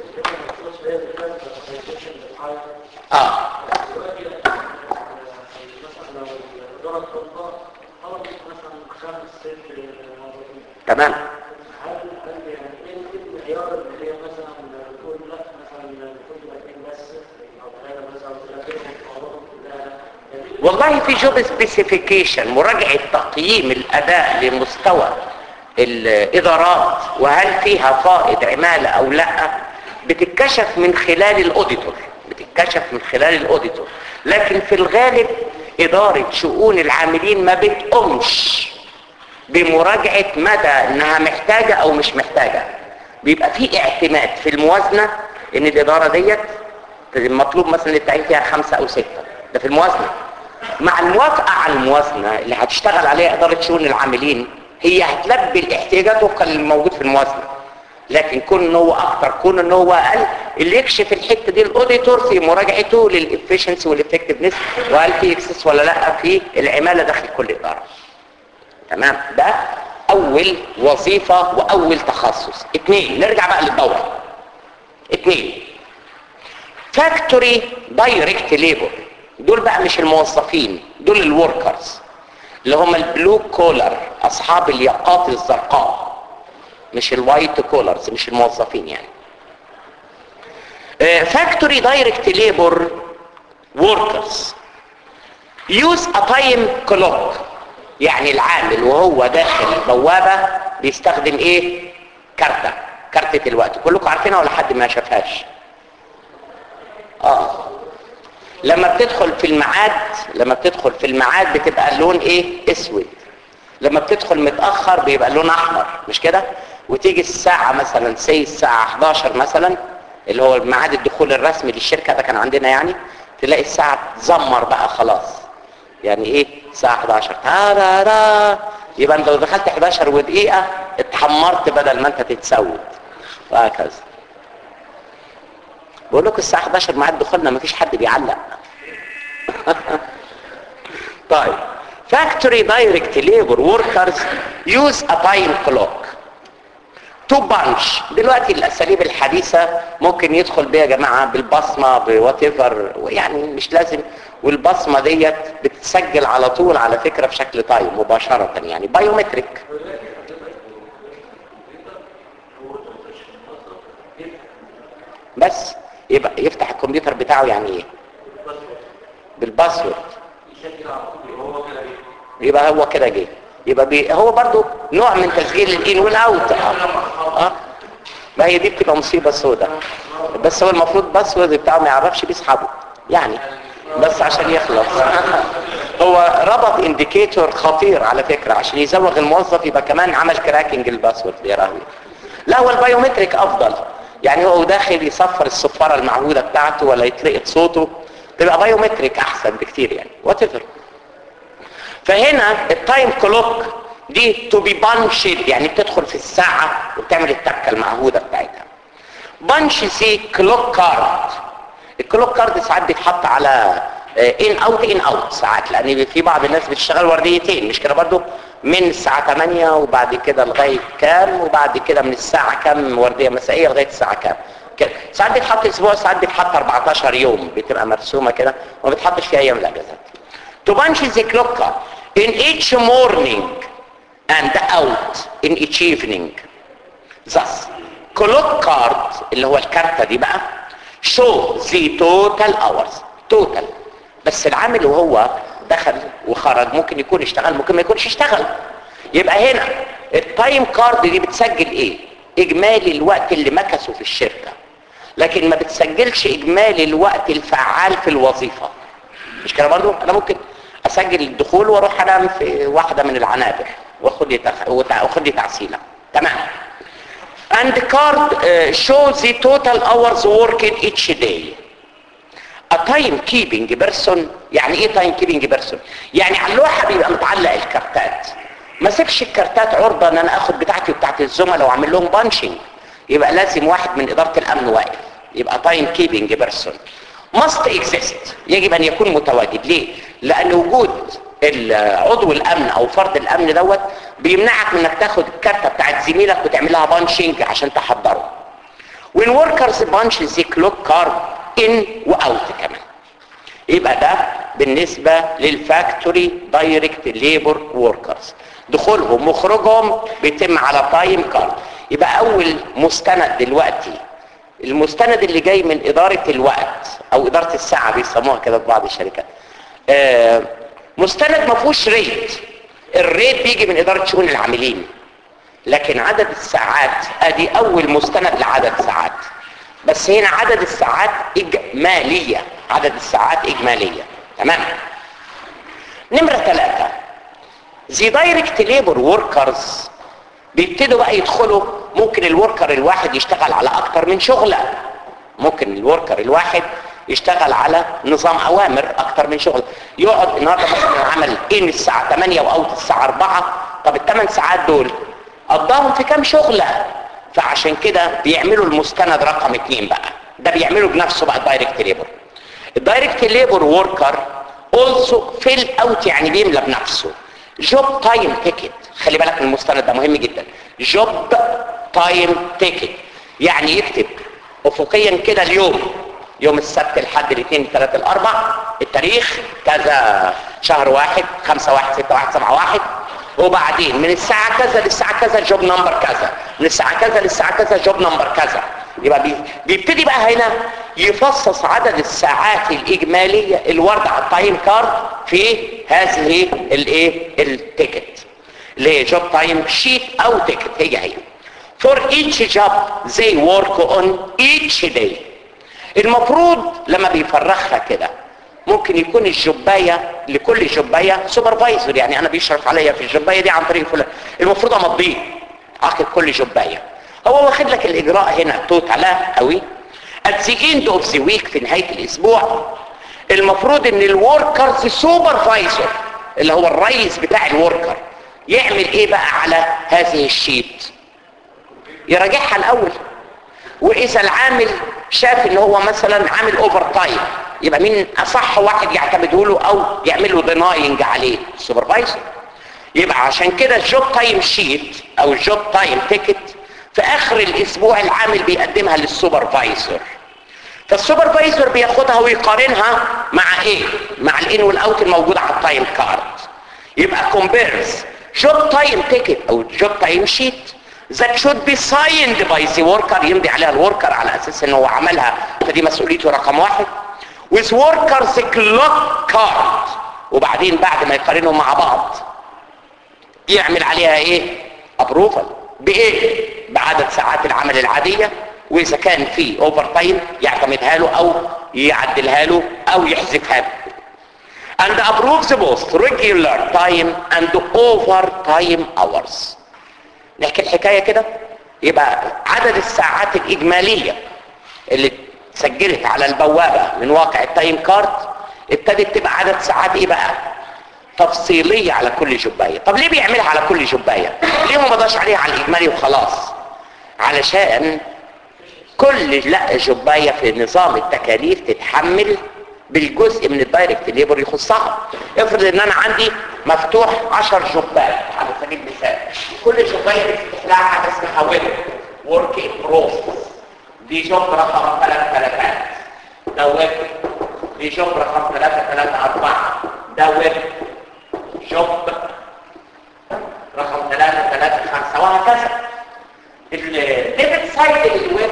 اه تمام والله في جوب سبيسيفيكيشن مراجعة تقييم الأداء لمستوى الإدارات وهل فيها فائض عمالة أو لا بتتكشف من خلال الأوديتور بتتكشف من خلال الأوديتور لكن في الغالب إدارة شؤون العاملين ما بتقومش بمراجعة مدى انها محتاجة او مش محتاجة بيبقى في اعتماد في الموازنة ان الادارة ديت المطلوب مثلا التعيين فيها خمسة او ستة ده في الموازنة مع الموافقة على الموازنة اللي هتشتغل عليها ادارة شؤون العاملين هي هتلبي الاحتياجات وفقا للموجود في الموازنة لكن كون ان هو اكتر كون ان هو اقل اللي يكشف الحته دي الاوديتور في مراجعته للافشنسي والافكتفنس وهل في اكسس ولا لا في العماله داخل كل اداره تمام ده اول وظيفة واول تخصص اتنين نرجع بقى للدورة اتنين فاكتوري دايركت ليبر دول بقى مش الموظفين دول الوركرز اللي هم البلو كولر اصحاب الياقات الزرقاء مش الوايت كولرز مش الموظفين يعني فاكتوري دايركت ليبر وركرز يوز ا تايم كلوك يعني العامل وهو داخل البوابة بيستخدم ايه كارتة كارتة الوقت كلكم عارفينها ولا حد ما شافهاش اه لما بتدخل في الميعاد لما بتدخل في الميعاد بتبقى اللون ايه اسود لما بتدخل متأخر بيبقى اللون احمر مش كده وتيجي الساعة مثلا سي الساعة 11 مثلا اللي هو ميعاد الدخول الرسمي للشركة ده كان عندنا يعني تلاقي الساعة تزمر بقى خلاص يعني ايه الساعة 11 تارارا يبقى انت لو دخلت 11 ودقيقة اتحمرت بدل ما انت تتسود وهكذا بقول لكم الساعة 11 ميعاد دخولنا مفيش حد بيعلق طيب factory direct labor workers use a time clock to bunch دلوقتي الاساليب الحديثة ممكن يدخل بيها يا جماعة بالبصمة بوات ايفر يعني مش لازم والبصمة ديت بتتسجل على طول على فكرة في شكل تايم مباشرة يعني بايومتريك بس يبقى يفتح الكمبيوتر بتاعه يعني ايه بالباسورد يبقى هو كده جه يبقى بي هو برضو نوع من تسجيل الان والاوت اه اه ما هي دي بتبقى مصيبه سوداء بس هو المفروض باسورد بتاعه ما يعرفش بيسحبه يعني بس عشان يخلص هو ربط انديكيتور خطير على فكرة عشان يزوغ الموظف يبقى كمان عمل كراكنج الباسورد يا راهي لا هو البايومتريك افضل يعني هو داخل يصفر الصفارة المعهودة بتاعته ولا يتلقط صوته تبقى بايومتريك احسن بكتير يعني وات فهنا التايم كلوك دي تو بي بانشد يعني بتدخل في الساعة وبتعمل التكة المعهودة بتاعتها بانش سي كلوك كارد الكلوك كارد ساعات بيتحط على ان اوت ان اوت ساعات لان في بعض الناس بتشتغل ورديتين مش كده برضو من الساعة 8 وبعد كده لغاية كام وبعد كده من الساعة كام وردية مسائية لغاية الساعة كام كده ساعات بيتحط اسبوع ساعات بيتحط 14 يوم بتبقى مرسومة كده وما بتحطش في ايام الاجازات to punch the clock card in each morning and out in each evening thus clock card اللي هو الكارتة دي بقى show the total hours total بس العامل وهو دخل وخرج ممكن يكون اشتغل ممكن ما يكونش اشتغل يبقى هنا التايم كارد دي بتسجل ايه اجمالي الوقت اللي مكثه في الشركة لكن ما بتسجلش اجمالي الوقت الفعال في الوظيفة مش كده برضو انا ممكن اسجل الدخول واروح انام في واحدة من العنابر واخد لي تخ... واخد لي تعسيلة تمام and card uh, shows the total hours worked each day a time keeping person يعني ايه time keeping person يعني على اللوحة بيبقى متعلق الكارتات ما سيبش الكارتات عرضة ان انا اخد بتاعتي وبتاعت الزملاء واعمل لهم بانشنج يبقى لازم واحد من ادارة الامن واقف يبقى تايم كيبنج بيرسون must exist يجب ان يكون متواجد ليه لان وجود عضو الامن او فرد الامن دوت بيمنعك من انك تاخد الكارته بتاعت زميلك وتعملها بانشنج عشان تحضره when workers punch the clock card in واوت كمان يبقى ده بالنسبة للفاكتوري دايركت ليبر وركرز دخولهم وخروجهم بيتم على تايم كارد يبقى اول مستند دلوقتي المستند اللي جاي من ادارة الوقت او ادارة الساعة بيسموها كده في بعض الشركات آه مستند ما فيهوش ريت الريت بيجي من ادارة شؤون العاملين لكن عدد الساعات ادي اول مستند لعدد ساعات بس هنا عدد الساعات اجمالية عدد الساعات اجمالية تمام نمرة ثلاثة زي دايركت ليبر وركرز بيبتدوا بقى يدخلوا ممكن الوركر الواحد يشتغل على اكتر من شغلة ممكن الوركر الواحد يشتغل على نظام اوامر اكتر من شغل يقعد النهارده مثلا عمل ان الساعه 8 واوت الساعه 4 طب الثمان ساعات دول قضاهم في كام شغله فعشان كده بيعملوا المستند رقم اتنين بقى ده بيعمله بنفسه بقى الدايركت ليبر الدايركت ليبر وركر اولسو فيل اوت يعني بيملى بنفسه جوب تايم تيكت خلي بالك من المستند ده مهم جدا جوب تايم تيكت يعني يكتب افقيا كده اليوم يوم السبت الحد الاثنين الثلاث الاربع التاريخ كذا شهر واحد خمسة واحد ستة واحد سبعة واحد وبعدين من الساعة كذا للساعة كذا جوب نمبر كذا من الساعة كذا للساعة كذا جوب نمبر كذا يبقى بي بيبتدي بقى هنا يفصص عدد الساعات الإجمالية الواردة على التايم كارد في هذه الايه التيكت اللي هي جوب تايم شيت او تيكت هي هي for each job they work on each day المفروض لما بيفرخها كده ممكن يكون الجباية لكل جباية سوبرفايزر يعني انا بيشرف عليا في الجباية دي عن طريق فلان المفروض امضيه عقد كل جباية هو واخد لك الاجراء هنا توتالا قوي at the end of the week في نهاية الاسبوع المفروض ان الوركرز سوبرفايزر اللي هو الرئيس بتاع الوركر يعمل ايه بقى على هذه الشيت يراجعها الاول واذا العامل شاف ان هو مثلا عامل اوفر تايم يبقى مين اصح واحد يعتمده له او يعمل له ديناينج عليه السوبرفايزر يبقى عشان كده الجوب تايم شيت او الجوب تايم تيكت في اخر الاسبوع العامل بيقدمها للسوبرفايزر فالسوبرفايزر بياخدها ويقارنها مع ايه مع الان والاوت الموجود على التايم كارد يبقى كومبيرز جوب تايم تيكت او جوب تايم شيت that should be signed by the worker يمضي عليها الوركر على اساس ان هو عملها فدي مسؤوليته رقم واحد with workers clock card وبعدين بعد ما يقارنهم مع بعض يعمل عليها ايه ابروفال بايه بعدد ساعات العمل العادية واذا كان في اوفر تايم يعتمدها له او يعدلها له او يحذفها له and approves both regular time and over time hours نحكي الحكاية كده يبقى عدد الساعات الإجمالية اللي سجلت على البوابة من واقع التايم كارد ابتدت تبقى عدد ساعات ايه بقى تفصيلية على كل جباية طب ليه بيعملها على كل جباية ليه ما مضاش عليها على الإجمالي وخلاص علشان كل لا جباية في نظام التكاليف تتحمل بالجزء من الدايركت ليبر يخصها افرض ان انا عندي مفتوح 10 جبات على سبيل المثال كل جبايه بتفتح لها حاجه اسمها ويب ورك ان بروسس دي جوب رقم 3 ثلاثات ده ويب دي جوب رقم 3 3 4 ده ويب جوب رقم 3 3 5 وهكذا الليفت سايد الويب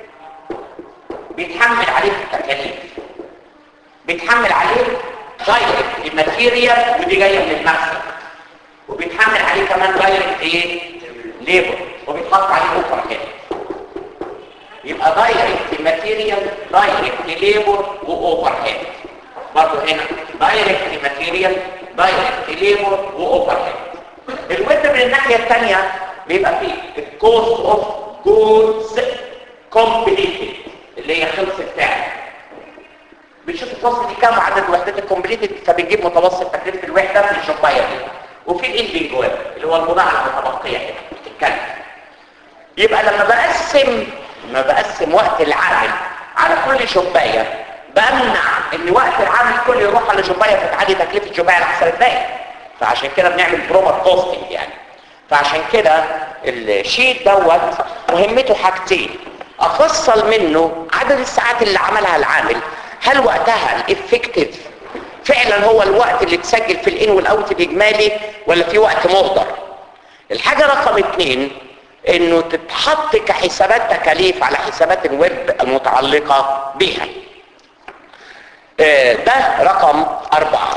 بيتحمل عليه التكاليف بيتحمل عليه دايركت الماتيريال ودي جايه من المكسب وبيتحمل عليه كمان دايركت ايه ليبر وبيتحط عليه اوفر هيد يبقى دايركت ماتيريال دايركت ليبر واوفر هيد برضه هنا دايركت ماتيريال دايركت ليبر واوفر هيد الويب من الناحيه الثانيه بيبقى فيه الكوست اوف جودز كومبليتد اللي هي خلصت فعلا بنشوف الفصل دي كام عدد وحدات الكومبليتد فبنجيب متوسط تكلفه الوحده في الشبايه دي وفي الاندنج ويب اللي هو البضاعه المتبقيه هنا بتتكلم يبقى لما بقسم لما بقسم وقت العامل على كل شبايه بمنع ان وقت العامل كله يروح على شبايه فتعدي تكلفه الشبايه لاحسن الباقي فعشان كده بنعمل برومر كوستنج يعني فعشان كده الشيت دوت مهمته حاجتين افصل منه عدد الساعات اللي عملها العامل هل وقتها الافكتيف فعلا هو الوقت اللي اتسجل في الان والاوت الاجمالي ولا في وقت مهدر الحاجة رقم اتنين انه تتحط كحسابات تكاليف على حسابات الويب المتعلقة بها اه ده رقم اربعة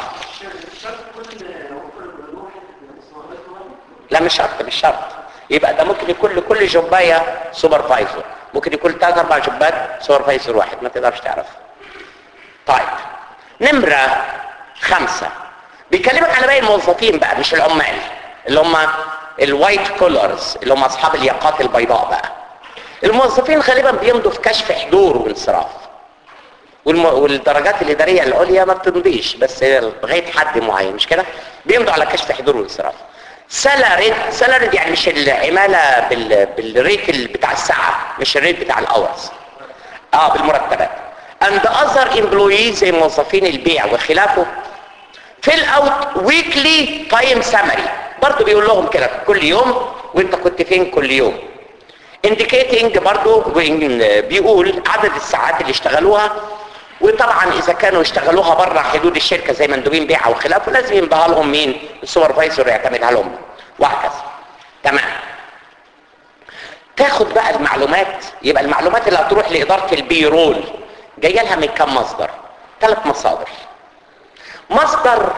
لا مش شرط مش شرط يبقى ده ممكن يكون لكل جوبايه سوبرفايزر ممكن يكون ثلاث اربع جوبات سوبرفايزر واحد ما تقدرش تعرف طيب نمرة خمسة بيكلمك على باقي الموظفين بقى مش العمال اللي هم الوايت كولرز اللي هم اصحاب الياقات البيضاء بقى الموظفين غالبا بيمضوا في كشف حضور وانصراف والم... والدرجات الاداريه العليا ما بتمضيش بس لغايه حد معين مش كده بيمضوا على كشف حضور وانصراف سالاريد سالاريد يعني مش العماله بال... بالريت ال- بتاع الساعه مش الريت بتاع الاورز اه بالمرتبات and other employees زي موظفين البيع وخلافه fill out weekly time summary برضه بيقول لهم كده كل يوم وانت كنت فين كل يوم indicating برضه بيقول عدد الساعات اللي اشتغلوها وطبعا اذا كانوا اشتغلوها بره حدود الشركه زي مندوبين بيع وخلافه لازم يمضيها لهم مين السوبرفايزر يعتمدها لهم وهكذا تمام تاخد بقى المعلومات يبقى المعلومات اللي هتروح لاداره البيرول جايه لها من كم مصدر ثلاث مصادر مصدر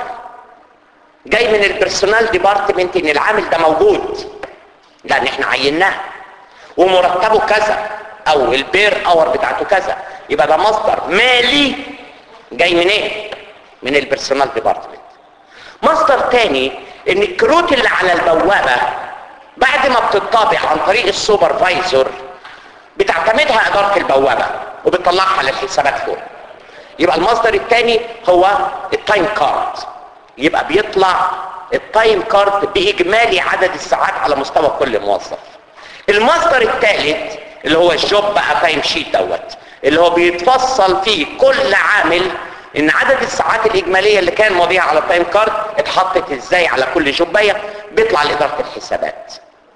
جاي من البرسونال ديبارتمنت ان العامل ده موجود لان احنا عيناه ومرتبه كذا او البير اور بتاعته كذا يبقى ده مصدر مالي جاي من ايه من البرسونال ديبارتمنت مصدر تاني ان الكروت اللي على البوابه بعد ما بتطابع عن طريق السوبرفايزر بتعتمدها اداره البوابه وبتطلعها للحسابات فوق يبقى المصدر الثاني هو التايم كارد يبقى بيطلع التايم كارد باجمالي عدد الساعات على مستوى كل موظف المصدر الثالث اللي هو الجوب بقى تايم شيت دوت اللي هو بيتفصل فيه كل عامل ان عدد الساعات الاجماليه اللي كان ماضيها على التايم كارد اتحطت ازاي على كل جوبايه بيطلع لاداره الحسابات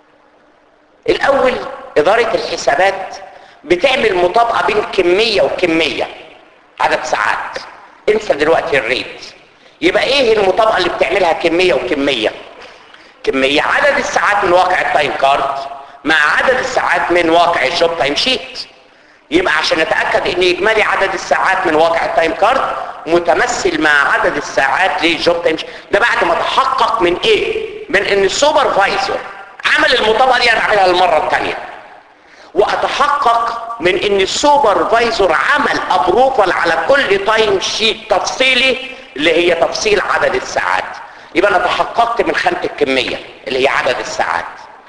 الاول اداره الحسابات بتعمل مطابقه بين كميه وكميه عدد ساعات انسى دلوقتي الريت يبقى ايه المطابقه اللي بتعملها كميه وكميه كميه عدد الساعات من واقع التايم كارد مع عدد الساعات من واقع الجوب تايم شيت يبقى عشان نتاكد ان اجمالي عدد الساعات من واقع التايم كارد متمثل مع عدد الساعات للجوب تايم شيت ده بعد ما تحقق من ايه من ان السوبرفايزر عمل المطابقه دي انا اعملها المره الثانيه واتحقق من ان السوبرفايزر عمل ابروفال على كل تايم شيت تفصيلي اللي هي تفصيل عدد الساعات يبقى انا تحققت من خانه الكميه اللي هي عدد الساعات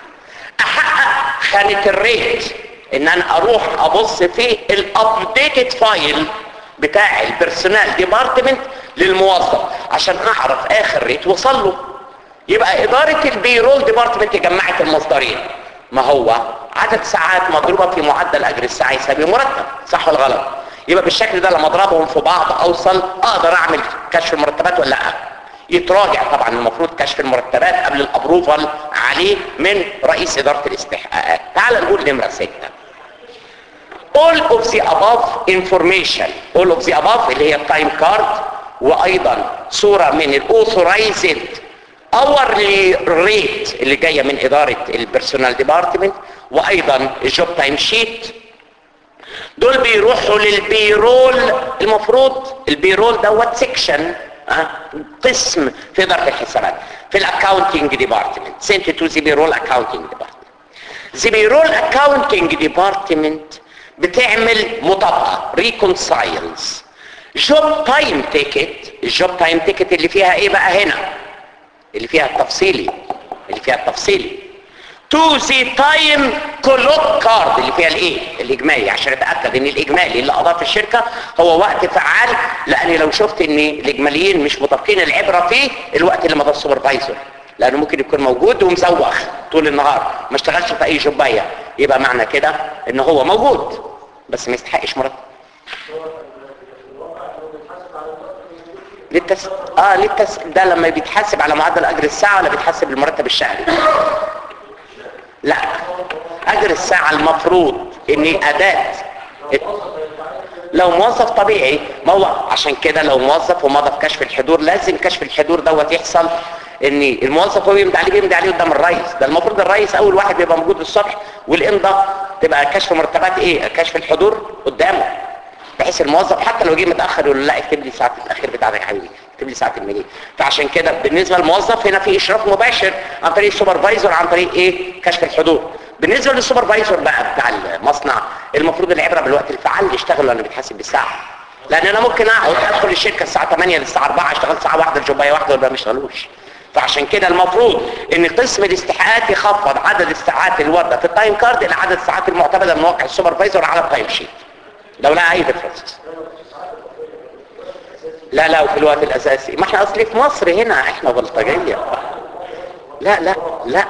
احقق خانه الريت ان انا اروح ابص في الابديتد فايل بتاع البيرسونال ديبارتمنت للموظف عشان اعرف اخر ريت وصل له يبقى اداره البيرول ديبارتمنت جمعت المصدرين ما هو عدد ساعات مضروبه في معدل اجر الساعه يساوي مرتب صح ولا غلط يبقى بالشكل ده لما اضربهم في بعض اوصل اقدر اعمل كشف المرتبات ولا لا يتراجع طبعا المفروض كشف المرتبات قبل الابروفال عليه من رئيس اداره الاستحقاقات تعال نقول نمره ستة all of the above information all of the above اللي هي التايم كارد وايضا صوره من الاوثورايزد اورلي ريت اللي جايه من اداره البيرسونال ديبارتمنت وايضا الجوب تايم شيت دول بيروحوا للبيرول المفروض البيرول دوت سيكشن أه؟ قسم في اداره الحسابات في الاكاونتنج ديبارتمنت سنت تو ذا بيرول اكاونتنج ديبارتمنت ذا بيرول اكاونتنج ديبارتمنت بتعمل مطابقه ريكونسايلز جوب تايم تيكت الجوب تايم تيكت اللي فيها ايه بقى هنا اللي فيها التفصيلي اللي فيها التفصيلي تو ذا تايم كلوك كارد اللي فيها الايه الاجمالي عشان اتاكد ان الاجمالي اللي قضاه في الشركه هو وقت فعال لان لو شفت ان الاجماليين مش مطابقين العبره فيه الوقت اللي مضى السوبرفايزر لانه ممكن يكون موجود ومزوخ طول النهار ما اشتغلش في اي جوبايه يبقى معنى كده ان هو موجود بس ما يستحقش مرتب للتس... اه للتس... ده لما بيتحاسب على معدل اجر الساعه ولا بيتحاسب المرتب الشهري لا اجر الساعه المفروض ان اداه لو موظف طبيعي ما هو عشان كده لو موظف ومضى في كشف الحضور لازم كشف الحضور دوت يحصل ان الموظف هو بيمضي عليه بيمضي عليه قدام الرئيس ده المفروض الرئيس اول واحد بيبقى موجود الصبح والامضاء تبقى كشف مرتبات ايه كشف الحضور قدامه بحيث الموظف حتى لو جه متاخر يقول له لا اكتب لي ساعه الاخير بتاعتك يا حبيبي اكتب لي ساعه الميلاد فعشان كده بالنسبه للموظف هنا في اشراف مباشر عن طريق السوبرفايزر عن طريق ايه كشف الحضور بالنسبه للسوبرفايزر بقى بتاع المصنع المفروض العبره بالوقت الفعال يشتغل ولا بيتحاسب بالساعه لان انا ممكن اقعد ادخل الشركه الساعه 8 للساعه 4 اشتغل ساعه واحده الجوبايه واحده ولا ما اشتغلوش فعشان كده المفروض ان قسم الاستحقاقات يخفض عدد الساعات الوارده في التايم كارد الى عدد الساعات المعتمده من موقع السوبرفايزر على التايم شيت لو لقى اي ديفرنس لا لا وفي الوقت الاساسي ما احنا اصلي في مصر هنا احنا بلطجيه لا لا لا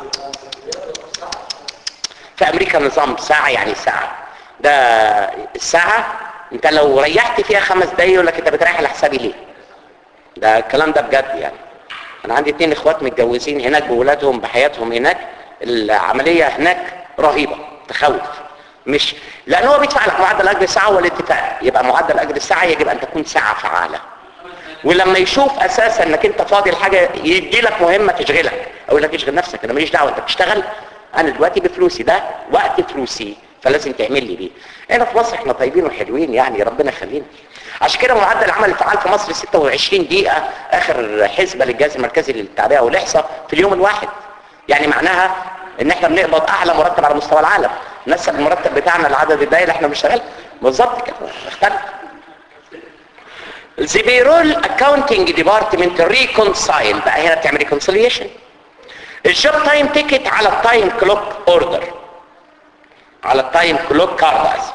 في امريكا نظام ساعه يعني ساعه ده الساعه انت لو ريحت فيها خمس دقايق يقول لك انت بتريح على حسابي ليه ده الكلام ده بجد يعني انا عندي اتنين اخوات متجوزين هناك بولادهم بحياتهم هناك العمليه هناك رهيبه تخوف مش لان هو بيدفع لك معدل اجر الساعه والاتفاق يبقى معدل اجر الساعه يجب ان تكون ساعه فعاله ولما يشوف اساسا انك انت فاضي الحاجه يدي لك مهمه تشغلك اقول لك اشغل نفسك انا ماليش دعوه انت بتشتغل انا دلوقتي بفلوسي ده وقت فلوسي فلازم تعمل لي بيه هنا في مصر احنا طيبين وحلوين يعني ربنا يخلينا عشان كده معدل العمل الفعال في مصر 26 دقيقه اخر حسبه للجهاز المركزي للتعبئه والاحصاء في اليوم الواحد يعني معناها ان احنا بنقبض اعلى مرتب على مستوى العالم نسب المرتب بتاعنا لعدد الدقايق اللي احنا بنشتغل بالظبط كده اختلف The payroll accounting department reconcile بقى هنا بتعمل reconciliation الجوب تايم تيكت على التايم كلوك اوردر على التايم كلوك كارد اسف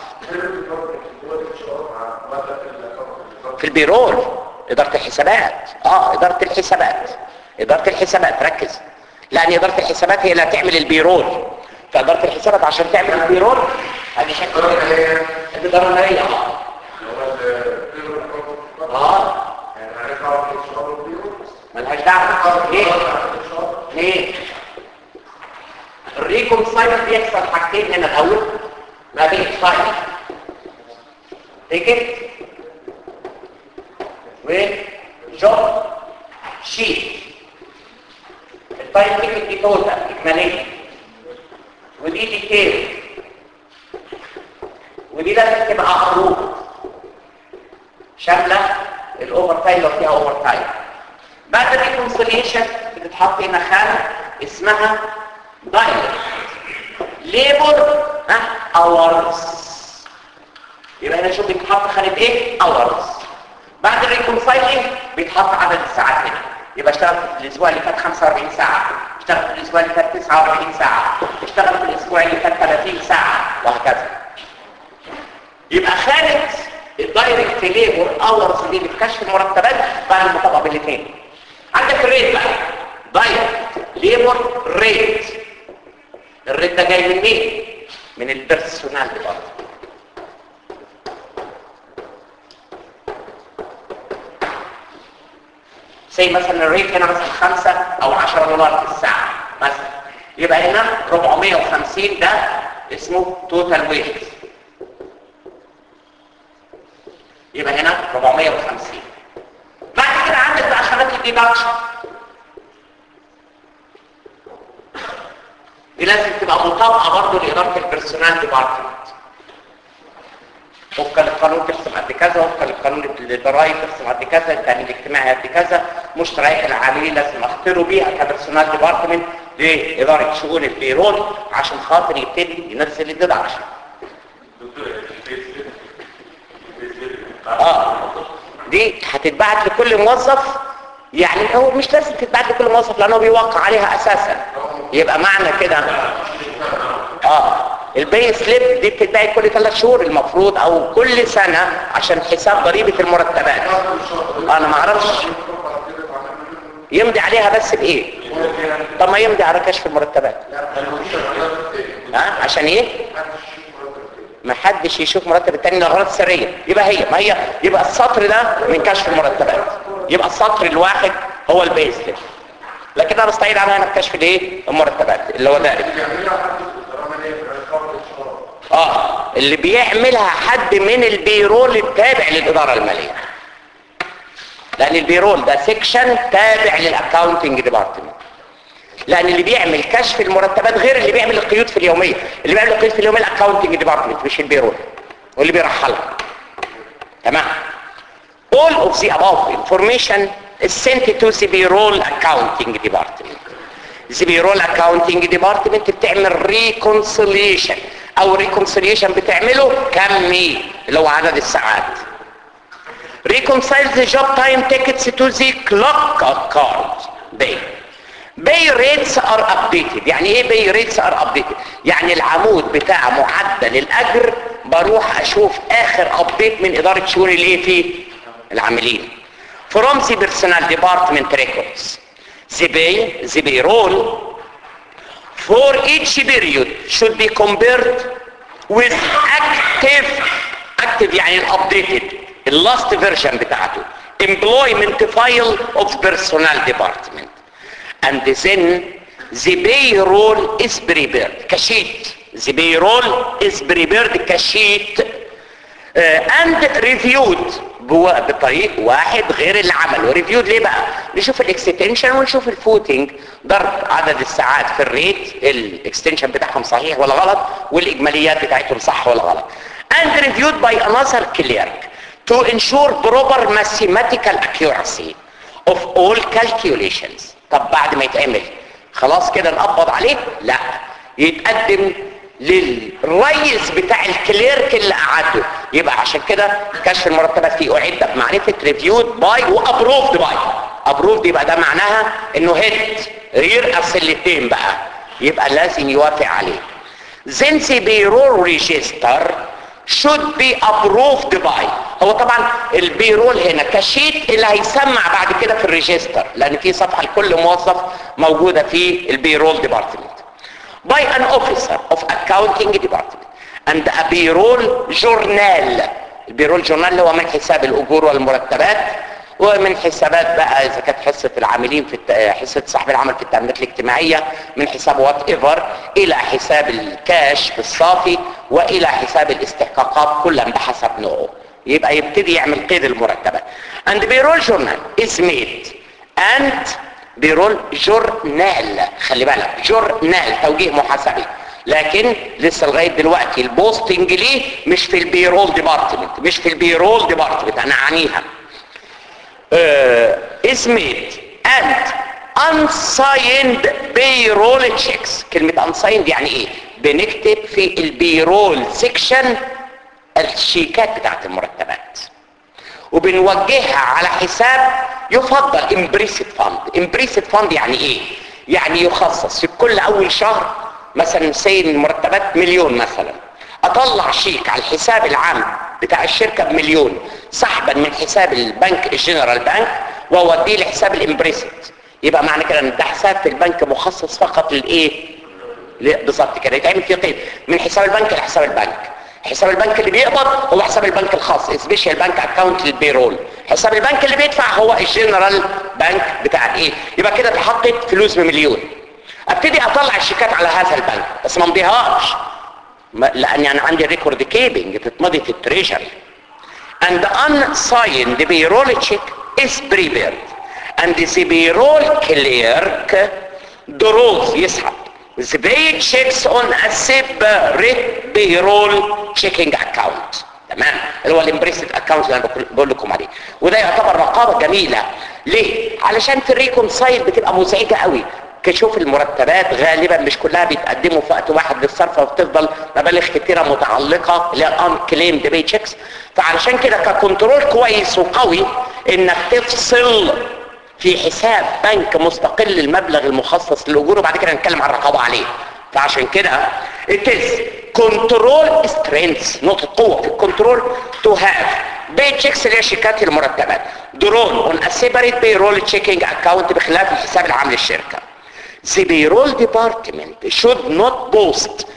في البيرول اداره الحسابات اه اداره الحسابات اداره الحسابات ركز لان اداره الحسابات هي اللي هتعمل البيرول فاداره الحسابات عشان تعمل البيرول هذه شكل الاداره الماليه اه ملهاش دعوه ليه ليه الريكون سايكل بيحصل حاجتين هنا الاول ما بين سايكل تيكت وجوب شيت التايم تيكت دي توتال اجماليه ودي ديتيل ودي لازم تبقى عروض شامله الاوفر تايم لو فيها اوفر تايم بعد الريكونسيليشن بتتحط هنا خانه اسمها دايركت ليبر ها اورز يبقى هنا شوف بيتحط خانه ايه اورز بعد الريكونسايلنج بيتحط عدد الساعات هنا يبقى اشتغل في الاسبوع اللي فات 45 ساعه اشتغل في الاسبوع اللي فات 49 ساعه اشتغل في الاسبوع اللي فات 30 ساعه وهكذا يبقى خانه الدايركت ليبر اورز دي اللي في كشف المرتبات بعد المطابقه بالاثنين عندك الريت بقى دايركت ليبر ريت الريت ده جاي من مين من البيرسونال ديبارتمنت زي مثلا الريت هنا مثلا 5 او 10 دولار في الساعه مثلا يبقى هنا 450 ده اسمه توتال ويت يبقى هنا 450 بعد كده عندك بقى خانات الديدكشن دي لازم تبقى مطابقه برضه لاداره البيرسونال ديبارتمنت وفقا للقانون ترسم قد كذا وفقا للقانون الضرائب ترسم قد كذا التامين الاجتماعي قد كذا مشتريات العاملين لازم اختاروا بيها كبيرسونال ديبارتمنت لاداره شؤون البيرول عشان خاطر يبتدي ينزل الديدكشن اه دي هتتبعت لكل موظف يعني هو مش لازم تتبعت لكل موظف لانه بيوقع عليها اساسا يبقى معنى كده اه البي سليب دي بتتباعي كل ثلاث شهور المفروض او كل سنة عشان حساب ضريبة المرتبات انا ما اعرفش يمضي عليها بس بايه طب ما يمضي على كشف المرتبات ها عشان ايه ما حدش يشوف مرتب التاني لغرض سريه يبقى هي ما هي يبقى السطر ده من كشف المرتبات يبقى السطر الواحد هو البيز ده لكن انا بستعيد عنها انا بكشف الايه المرتبات اللي هو دارج اه اللي بيعملها حد من البيرول التابع للاداره الماليه لان البيرول ده سيكشن تابع للاكاونتنج ديبارتمنت لان اللي بيعمل كشف المرتبات غير اللي بيعمل القيود في اليوميه اللي بيعمل القيود في اليوميه الاكاونتنج ديبارتمنت مش البيرول واللي بيرحلها تمام all of the above information is sent to the payroll accounting department the payroll accounting department بتعمل reconciliation او reconciliation بتعمله كمي اللي هو عدد الساعات reconcile the job time tickets to the clock card day pay rates are updated يعني ايه pay rates are updated يعني العمود بتاع معدل الاجر بروح اشوف اخر update من ادارة شؤون الايه في العاملين from the personnel department records the pay the payroll for each period should be compared with active active يعني الابديتد اللاست فيرجن بتاعته employment file of personnel department and then the payroll is prepared كشيت the payroll is prepared كشيت uh, and reviewed بو- بطريق واحد غير اللي عمله ريفيود ليه بقى نشوف الاكستنشن ونشوف الفوتنج ضرب عدد الساعات في الريت الاكستنشن بتاعهم صحيح ولا غلط والاجماليات بتاعتهم صح ولا غلط and reviewed by another clerk to ensure proper mathematical accuracy of all calculations طب بعد ما يتعمل خلاص كده نقبض عليه لا يتقدم للرئيس بتاع الكليرك اللي قعده يبقى عشان كده كشف المرتبات فيه اعد بمعرفه ريفيود باي وابروفد باي ابروفد يبقى ده معناها انه هيد يرقص الاثنين بقى يبقى لازم يوافق عليه then the payroll register should be approved by هو طبعا البيرول هنا كشيت اللي هيسمع بعد كده في الريجستر لان في صفحه لكل موظف موجوده في البيرول ديبارتمنت by an officer of accounting department and a payroll journal البيرول جورنال هو من حساب الاجور والمرتبات ومن حسابات بقى اذا كانت حصه العاملين في الت... حصه صاحب العمل في التامينات الاجتماعيه من حساب وات ايفر الى حساب الكاش بالصافي والى حساب الاستحقاقات كلا بحسب نوعه يبقى يبتدي يعمل قيد المرتبات and payroll journal is made and بيرول جورنال خلي بالك جورنال توجيه محاسبي لكن لسه لغايه دلوقتي البوستنج ليه مش في البيرول ديبارتمنت مش في البيرول ديبارتمنت انا اعنيها is made and unsigned payroll checks كلمة unsigned يعني ايه بنكتب في البيرول سيكشن الشيكات بتاعت المرتبات وبنوجهها على حساب يفضل امبريسد فاند امبريسد فاند يعني ايه يعني يخصص في كل اول شهر مثلا سين المرتبات مليون مثلا اطلع شيك على الحساب العام بتاع الشركة بمليون سحبا من حساب البنك الجنرال بنك واوديه لحساب الامبريسد يبقى معنى كده ان ده حساب في البنك مخصص فقط للايه بالظبط كده يتعمل فيه قيد من حساب البنك لحساب البنك حساب البنك اللي بيقبض هو حساب البنك الخاص سبيشال بنك اكاونت للبيرول حساب البنك اللي بيدفع هو الجنرال بنك بتاع الايه يبقى كده اتحطت فلوس بمليون ابتدي اطلع الشيكات على هذا البنك بس ما امضيهاش لان يعني عندي ريكورد كيبنج بتتمضي في التريجري and unsigned payroll check is prepared and the payroll clerk draws يسحب the pay checks on a separate payroll checking account تمام اللي هو الامبريسد اكونت اللي انا بقول لكم عليه وده يعتبر رقابه جميله ليه علشان في الريكونسايل بتبقى مزعجه قوي كشوف المرتبات غالبا مش كلها بيتقدموا في وقت واحد للصرف وبتفضل مبالغ كتيره متعلقه اللي هي ان كليم باي تشيكس فعلشان كده ككنترول كويس وقوي انك تفصل في حساب بنك مستقل المبلغ المخصص للاجور وبعد كده نتكلم عن الرقابه عليه فعشان كده it is control strengths نقطه قوه في الكنترول to have باي تشيكس اللي هي شيكات المرتبات درون اون a separate payroll checking account بخلاف الحساب العام للشركه The payroll department should not post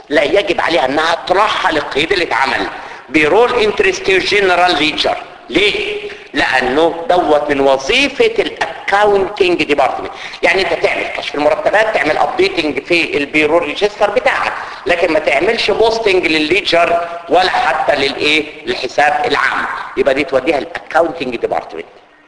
لا يجب عليها انها ترحل القيد اللي اتعمل بيرول انترست جنرال ليجر ليه لانه دوت من وظيفه الاكاونتنج ديبارتمنت يعني انت تعمل كشف المرتبات تعمل ابديتنج في البيرول ريجستر بتاعك لكن ما تعملش بوستنج للليجر ولا حتى للايه الحساب العام يبقى دي توديها الاكاونتنج ديبارتمنت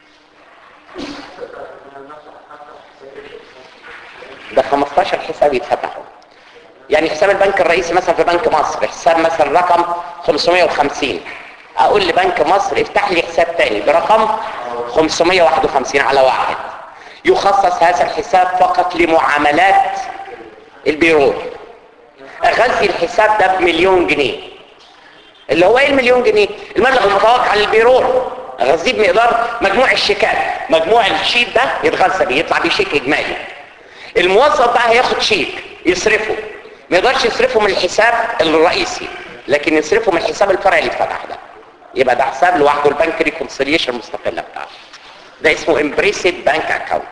ده 15 حساب يتفتحوا يعني حساب البنك الرئيسي مثلا في بنك مصر حساب مثلا رقم 550 اقول لبنك مصر افتح لي حساب تاني برقم 551 على واحد يخصص هذا الحساب فقط لمعاملات البيرول اغذي الحساب ده بمليون جنيه اللي هو ايه المليون جنيه المبلغ المتوقع للبيرول اغذيه بمقدار مجموع الشيكات مجموع الشيك ده يتغذى بيه يطلع بيه شيك اجمالي الموظف بقى هياخد شيك يصرفه ما يقدرش يصرفه من الحساب الرئيسي لكن يصرفه من الحساب الفرعي اللي اتفتح ده يبقى ده حساب لوحده البنك ريكونسيليشن المستقله بتاعته ده اسمه امبريسد بانك اكاونت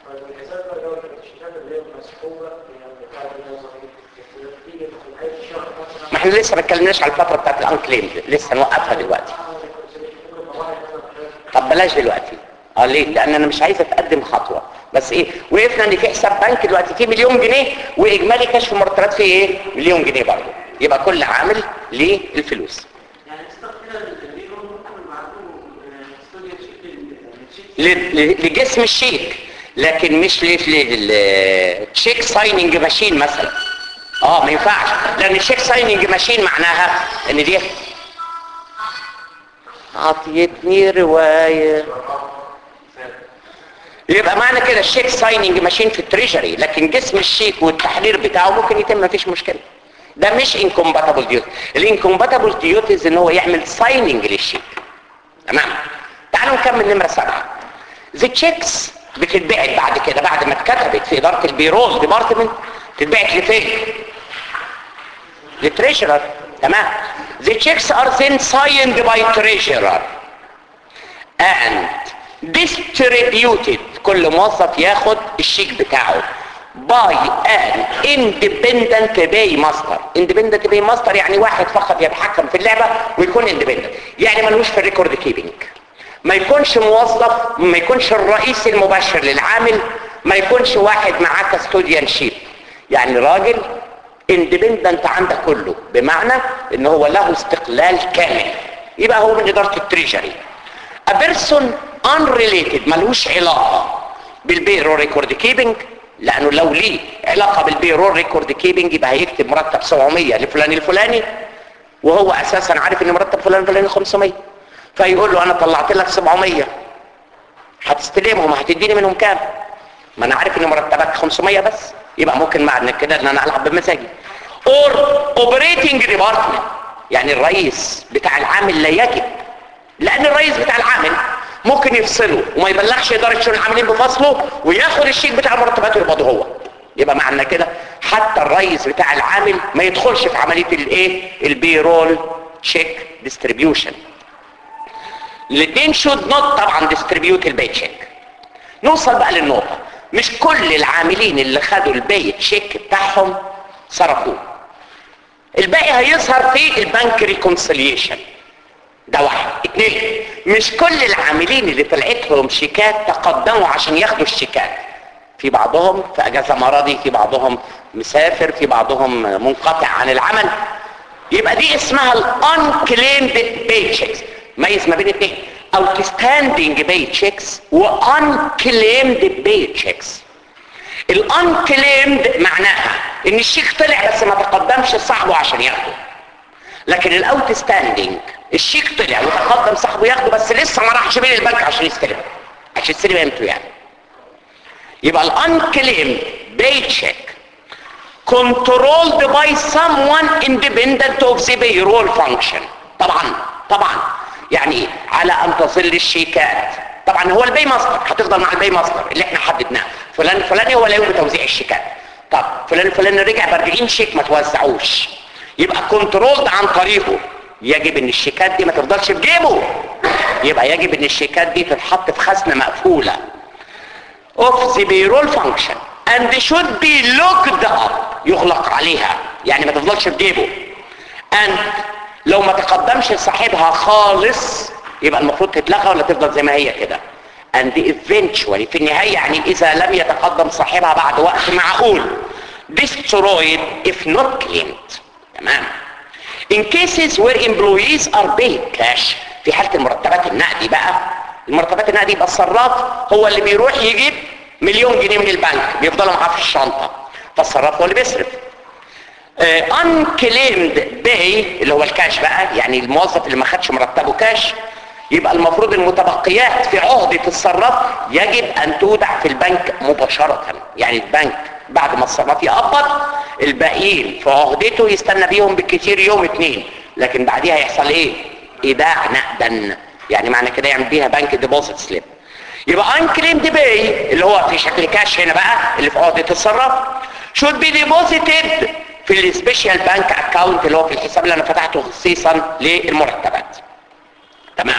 ما احنا لسه ما اتكلمناش على الفتره بتاعت الانكليمد لسه نوقفها دلوقتي طب بلاش دلوقتي اه ليه لان انا مش عايز اتقدم خطوه بس ايه وقفنا ان في حساب بنك دلوقتي فيه مليون جنيه واجمالي كشف المرتبات فيه ايه مليون جنيه برضه يبقى كل عامل ليه الفلوس يعني تستخدم كده البيرو ممكن معلوم ستوديو شيك ل- لجسم الشيك لكن مش للتشيك سايننج ماشين مثلا اه ما ينفعش لان الشيك سايننج ماشين معناها ان دي عطيتني روايه يبقى معنى كده الشيك سايننج ماشين في التريجري لكن جسم الشيك والتحرير بتاعه ممكن يتم مفيش مشكله ده مش انكومباتبل ديوتي الانكومباتبل ديوتيز ان هو يعمل سايننج للشيك تمام تعالوا نكمل نمره سبعه The checks بتتبعت بعد كده بعد ما اتكتبت في اداره البيرول ديبارتمنت تتبعت لفين؟ للتريشرر تمام The checks are then signed by treasurer and distributed كل موظف ياخد الشيك بتاعه by an independent pay master independent pay master يعني واحد فقط يتحكم في اللعبة ويكون independent يعني ملوش في الريكورد كيبنج ما يكونش موظف ما يكونش الرئيس المباشر للعامل ما يكونش واحد معاه كاستوديان شيب يعني راجل اندبندنت عندك كله بمعنى ان هو له استقلال كامل يبقى هو من اداره التريجري a person unrelated ملوش علاقه بالبيرو ريكورد كيبنج لانه لو ليه علاقه بالبيرو ريكورد كيبنج يبقى هيكتب مرتب 700 لفلان الفلاني وهو اساسا عارف ان مرتب فلان الفلاني 500 فيقول له انا طلعت لك 700 هتستلمهم هتديني منهم كام ما انا عارف ان مرتبك 500 بس يبقى ممكن معنى كده ان انا العب بمزاجي اور اوبريتنج ديبارتمنت يعني الرئيس بتاع العامل لا يجب لان الرئيس بتاع العامل ممكن يفصله وما يبلغش اداره شؤون العاملين بفصله وياخد الشيك بتاع المرتبات ويقبضه هو يبقى معنى كده حتى الرئيس بتاع العامل ما يدخلش في عمليه الايه البيرول تشيك ديستريبيوشن الاثنين شود نوت طبعا ديستريبيوت الباي تشيك نوصل بقى للنقطه مش كل العاملين اللي خدوا الباي تشيك بتاعهم صرفوه الباقي هيظهر في البنك ريكونسيليشن ده واحد اثنين مش كل العاملين اللي طلعت لهم شيكات تقدموا عشان ياخدوا الشيكات في بعضهم في اجازه مرضي في بعضهم مسافر في بعضهم منقطع عن العمل يبقى دي اسمها الانكليمد باي تشيكس ميز ما بين اثنين outstanding باي تشيكس وانكليمد باي تشيكس الانكليمد معناها ان الشيك طلع بس ما تقدمش صاحبه عشان ياخده لكن الاوت ستاندنج الشيك طلع وتقدم صاحبه ياخده بس لسه ما راحش بين البنك عشان يستلم عشان يستلم قيمته يعني يبقى الانكليمد باي تشيك controlled by someone independent of the payroll function طبعا طبعا يعني على ان تظل الشيكات طبعا هو الباي ماستر هتفضل مع الباي ماستر اللي احنا حددناه فلان فلان هو اللي يقوم بتوزيع الشيكات طب فلان فلان رجع ب 40 شيك ما توزعوش يبقى كنترولد عن طريقه يجب ان الشيكات دي ما تفضلش في جيبه يبقى يجب ان الشيكات دي تتحط في خزنه مقفوله of the payroll function and should be locked up يغلق عليها يعني ما تفضلش في جيبه and لو ما تقدمش لصاحبها خالص يبقى المفروض تتلغى ولا تفضل زي ما هي كده and eventually في النهاية يعني إذا لم يتقدم صاحبها بعد وقت معقول destroyed if not claimed تمام in cases where employees are paid cash في حالة المرتبات النقدي بقى المرتبات النقدي يبقى الصراف هو اللي بيروح يجيب مليون جنيه من البنك بيفضلوا معاه في الشنطة فالصراف هو اللي بيصرف uh, unclaimed pay اللي هو الكاش بقى يعني الموظف اللي ما خدش مرتبه كاش يبقى المفروض المتبقيات في عهدة الصراف يجب ان تودع في البنك مباشرة يعني البنك بعد ما الصراف يقبض الباقيين في عهدته يستنى بيهم بالكثير يوم اتنين لكن بعديها يحصل ايه ايداع نقدا يعني معنى كده يعمل بيها بنك ديبوزيت سليب يبقى unclaimed pay اللي هو في شكل كاش هنا بقى اللي في عهدة الصراف should be deposited في السبيشال بانك اكاونت اللي هو في الحساب اللي انا فتحته خصيصا للمرتبات تمام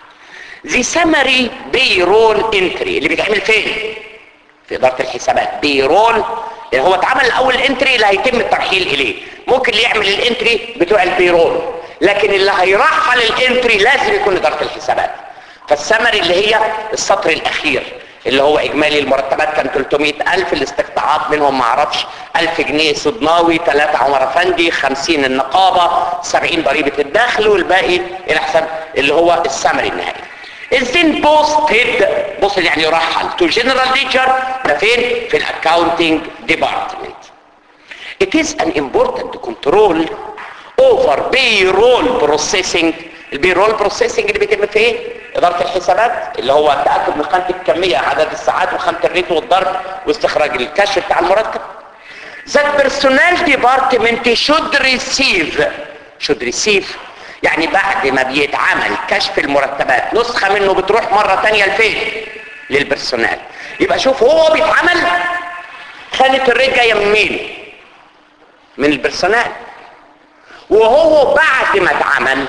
دي سمري بيرول انتري اللي بيتعمل فين في اداره الحسابات بيرول اللي هو اتعمل الاول انتري اللي هيتم الترحيل اليه ممكن اللي يعمل الانتري بتوع البيرول لكن اللي هيرحل الانتري لازم يكون اداره الحسابات فالسمري اللي هي السطر الاخير اللي هو اجمالي المرتبات كان 300 الف الاستقطاعات منهم ما اعرفش 1000 جنيه صدناوي 3 عمر افندي 50 النقابة 70 ضريبة الدخل والباقي الى حساب اللي هو السمري النهائي is then posted posted يعني يرحل to general ledger ده فين في الاكاونتنج ديبارتمنت it is an important control over payroll processing البيرول بروسيسنج اللي بيتم في ايه اداره الحسابات اللي هو التاكد من خانه الكميه عدد الساعات وخانه الريت والضرب واستخراج الكشف بتاع المرتب that personnel department should receive should receive يعني بعد ما بيتعمل كشف المرتبات نسخه منه بتروح مره تانية لفين للبرسونال يبقى شوف هو بيتعمل خانه الريت جايه من مين من البرسونال وهو بعد ما اتعمل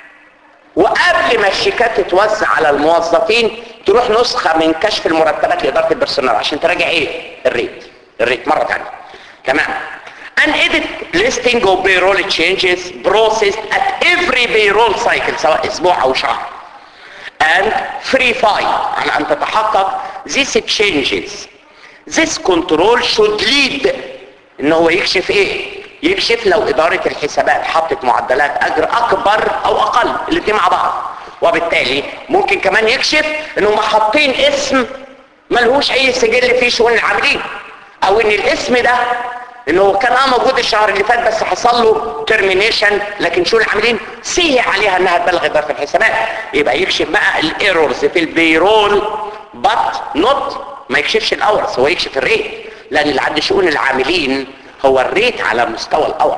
وقبل ما الشيكات تتوزع على الموظفين تروح نسخة من كشف المرتبات لإدارة البرسونال عشان تراجع ايه الريت الريت مرة تانية تمام an edit listing of payroll changes processed at every payroll cycle سواء اسبوع او شهر and verify على ان تتحقق these changes this control should lead ان هو يكشف ايه يكشف لو إدارة الحسابات حطت معدلات أجر أكبر أو أقل الاثنين مع بعض وبالتالي ممكن كمان يكشف إنهم حاطين اسم ملهوش أي سجل فيه شؤون العاملين أو إن الاسم ده إنه كان اه موجود الشهر اللي فات بس حصل له ترمينيشن لكن شؤون العاملين سيء عليها إنها تبلغ إدارة الحسابات يبقى يكشف بقى الايرورز في البيرول but not ما يكشفش الاورز هو يكشف الريت لأن اللي عند شؤون العاملين هو الريت على مستوى الاور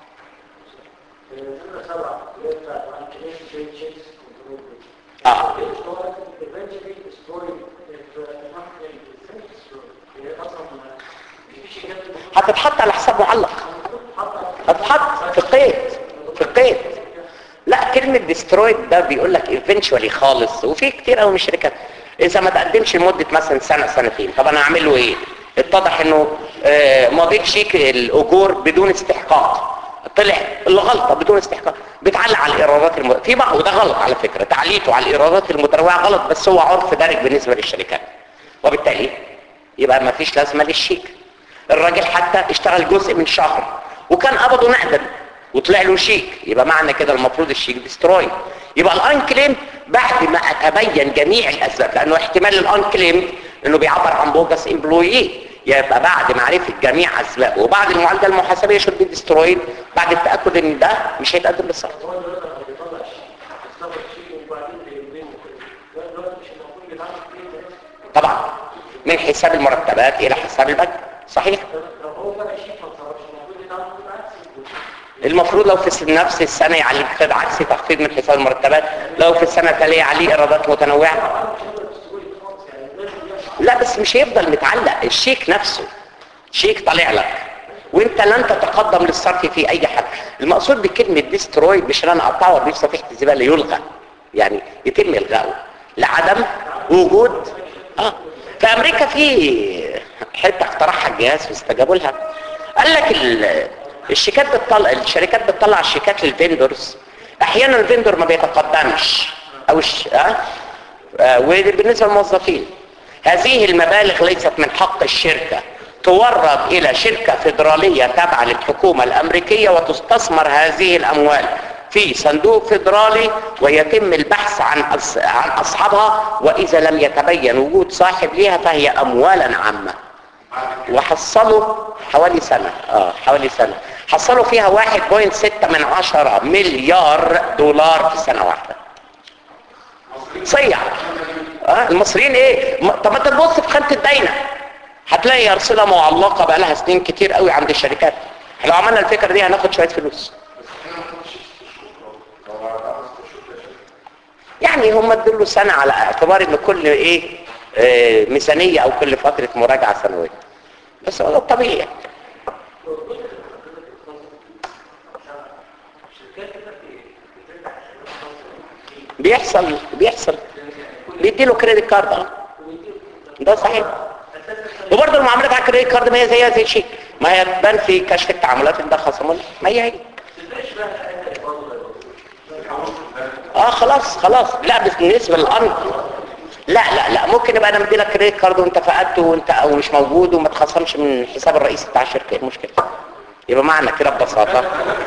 اه هتتحط على حساب معلق هتتحط في القيد في القيد لا كلمة ديسترويد ده بيقول لك ايفينشوالي خالص وفي كتير قوي من الشركات اذا ما تقدمش لمدة مثلا سنة سنتين طب انا اعمل له ايه اتضح انه آه مضيت شيك الاجور بدون استحقاق طلع الغلطه بدون استحقاق بتعلق على الايرادات الم... في بعض وده غلط على فكره تعليقه على الايرادات المتنوعه غلط بس هو عرف دارج بالنسبه للشركات وبالتالي يبقى ما فيش لازمه للشيك الراجل حتى اشتغل جزء من شهر وكان قبضه نقدا وطلع له شيك يبقى معنى كده المفروض الشيك ديستروي يبقى الان كليم بعد ما اتبين جميع الاسباب لانه احتمال الان كليم انه بيعبر عن بوجس امبلويي يبقى بعد معرفة جميع اسبابه وبعد المعالجة المحاسبية شود بي ديسترويد بعد التأكد ان ده مش هيتقدم للصرف طبعا من حساب المرتبات الى حساب البنك صحيح المفروض لو في نفس السنة يعلي خد عكس تخفيض من حساب المرتبات لو في السنة التالية عليه ايرادات متنوعة لا بس مش هيفضل متعلق الشيك نفسه شيك طالع لك وانت لن تتقدم للصرف في اي حد المقصود بكلمة ديستروي مش ان انا اقطعه وارميه في صفيحة الزبالة يلغى يعني يتم الغائه لعدم وجود اه في امريكا في حتة اقترحها الجهاز واستجابوا لها قال لك ال... الشيكات بتطلع الشركات بتطلع الشيكات للفيندورز احيانا الفيندور ما بيتقدمش او الش... أه؟ آه وبالنسبه للموظفين هذه المبالغ ليست من حق الشركه تورد الى شركه فيدراليه تابعه للحكومه الامريكيه وتستثمر هذه الاموال في صندوق فيدرالي ويتم البحث عن أص... عن اصحابها واذا لم يتبين وجود صاحب ليها فهي اموالا عامه وحصلوا حوالي سنة اه حوالي سنة حصلوا فيها 1.6 من عشرة مليار دولار في سنة واحدة صيع آه المصريين ايه م- طب ما انت تبص في خانة الداينة هتلاقي ارصدة معلقة بقى لها سنين كتير قوي عند الشركات لو عملنا الفكرة دي هناخد شوية فلوس يعني هم ادوا سنة على اعتبار ان كل ايه آه، ميزانية او كل فترة مراجعة سنوية بس هو ده الطبيعي يعني. بيحصل بيحصل بيديله كريدت كارد اه ده صحيح وبرضه المعاملات على الكريدت كارد ما هي زيها زي شيء ما هي تبان في كشف التعاملات ان ده خصم ما هي هي اه خلاص خلاص لا بس بالنسبه للارض لا لا لا ممكن يبقى انا مدي لك كريدت كارد وانت فقدته وانت او مش موجود وما تخصمش من الحساب الرئيسي بتاع الشركه ايه المشكله يبقى معنى كده ببساطه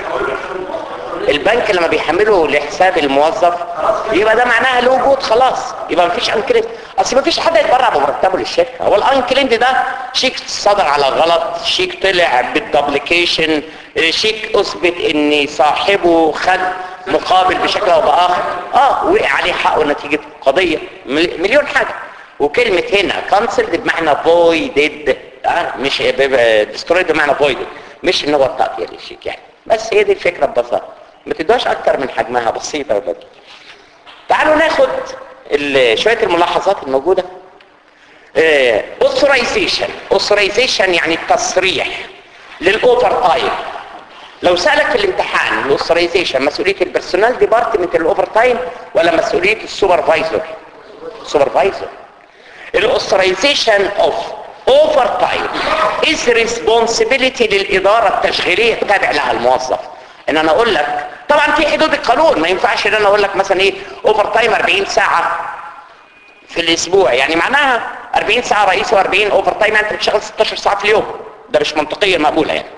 البنك لما بيحمله لحساب الموظف يبقى ده معناها له وجود خلاص يبقى مفيش انكليند اصل مفيش حد يتبرع بمرتبه للشركه هو الانكليند ده شيك صدر على غلط شيك طلع بالدبليكيشن شيك اثبت ان صاحبه خد مقابل بشكل او باخر اه وقع عليه حقه نتيجه قضيه مل- مليون حاجه وكلمه هنا كانسلد بمعنى فويدد آه مش ديسترويد بمعنى فويدد مش ان هو التقطيع للشيك يعني بس هي دي الفكره ببساطه ما تدوش اكتر من حجمها بسيطه ولا تعالوا ناخد ال- شويه الملاحظات الموجوده اوثرايزيشن اوثرايزيشن يعني التصريح للاوفر تايم لو سالك في الامتحان الاوثرايزيشن مسؤوليه البرسونال ديبارتمنت الاوفر تايم ولا مسؤوليه السوبرفايزر سوبرفايزر الاوثرايزيشن اوف اوفر تايم از ريسبونسبيلتي للاداره التشغيليه التابع لها الموظف ان انا اقول لك طبعا في حدود القانون ما ينفعش ان انا اقول لك مثلا ايه اوفر تايم 40 ساعه في الاسبوع يعني معناها 40 ساعه رئيس و40 اوفر تايم يعني انت بتشتغل 16 ساعه في اليوم ده مش منطقيا مقبوله يعني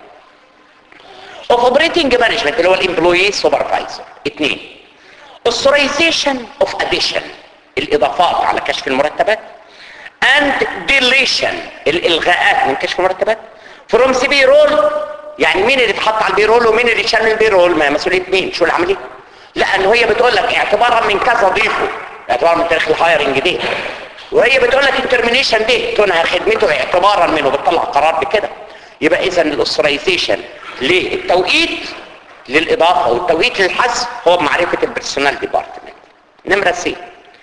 اوف اوبريتنج مانجمنت اللي هو الامبلوي سوبرفايزر اثنين authorization اوف اديشن الاضافات على كشف المرتبات and deletion الالغاءات من كشف المرتبات from the payroll يعني مين اللي اتحط على البيرول ومين اللي شال البيرول ما هي مسؤوليه مين شو العمليه لان هي بتقول لك اعتبارا من كذا ضيفه اعتبارا من تاريخ الهايرنج دي وهي بتقول لك الترمينيشن دي تنهى خدمته اعتبارا منه بتطلع قرار بكده يبقى اذا الاوثرايزيشن للتوقيت للاضافه والتوقيت للحذف هو بمعرفه البيرسونال ديبارتمنت نمره سي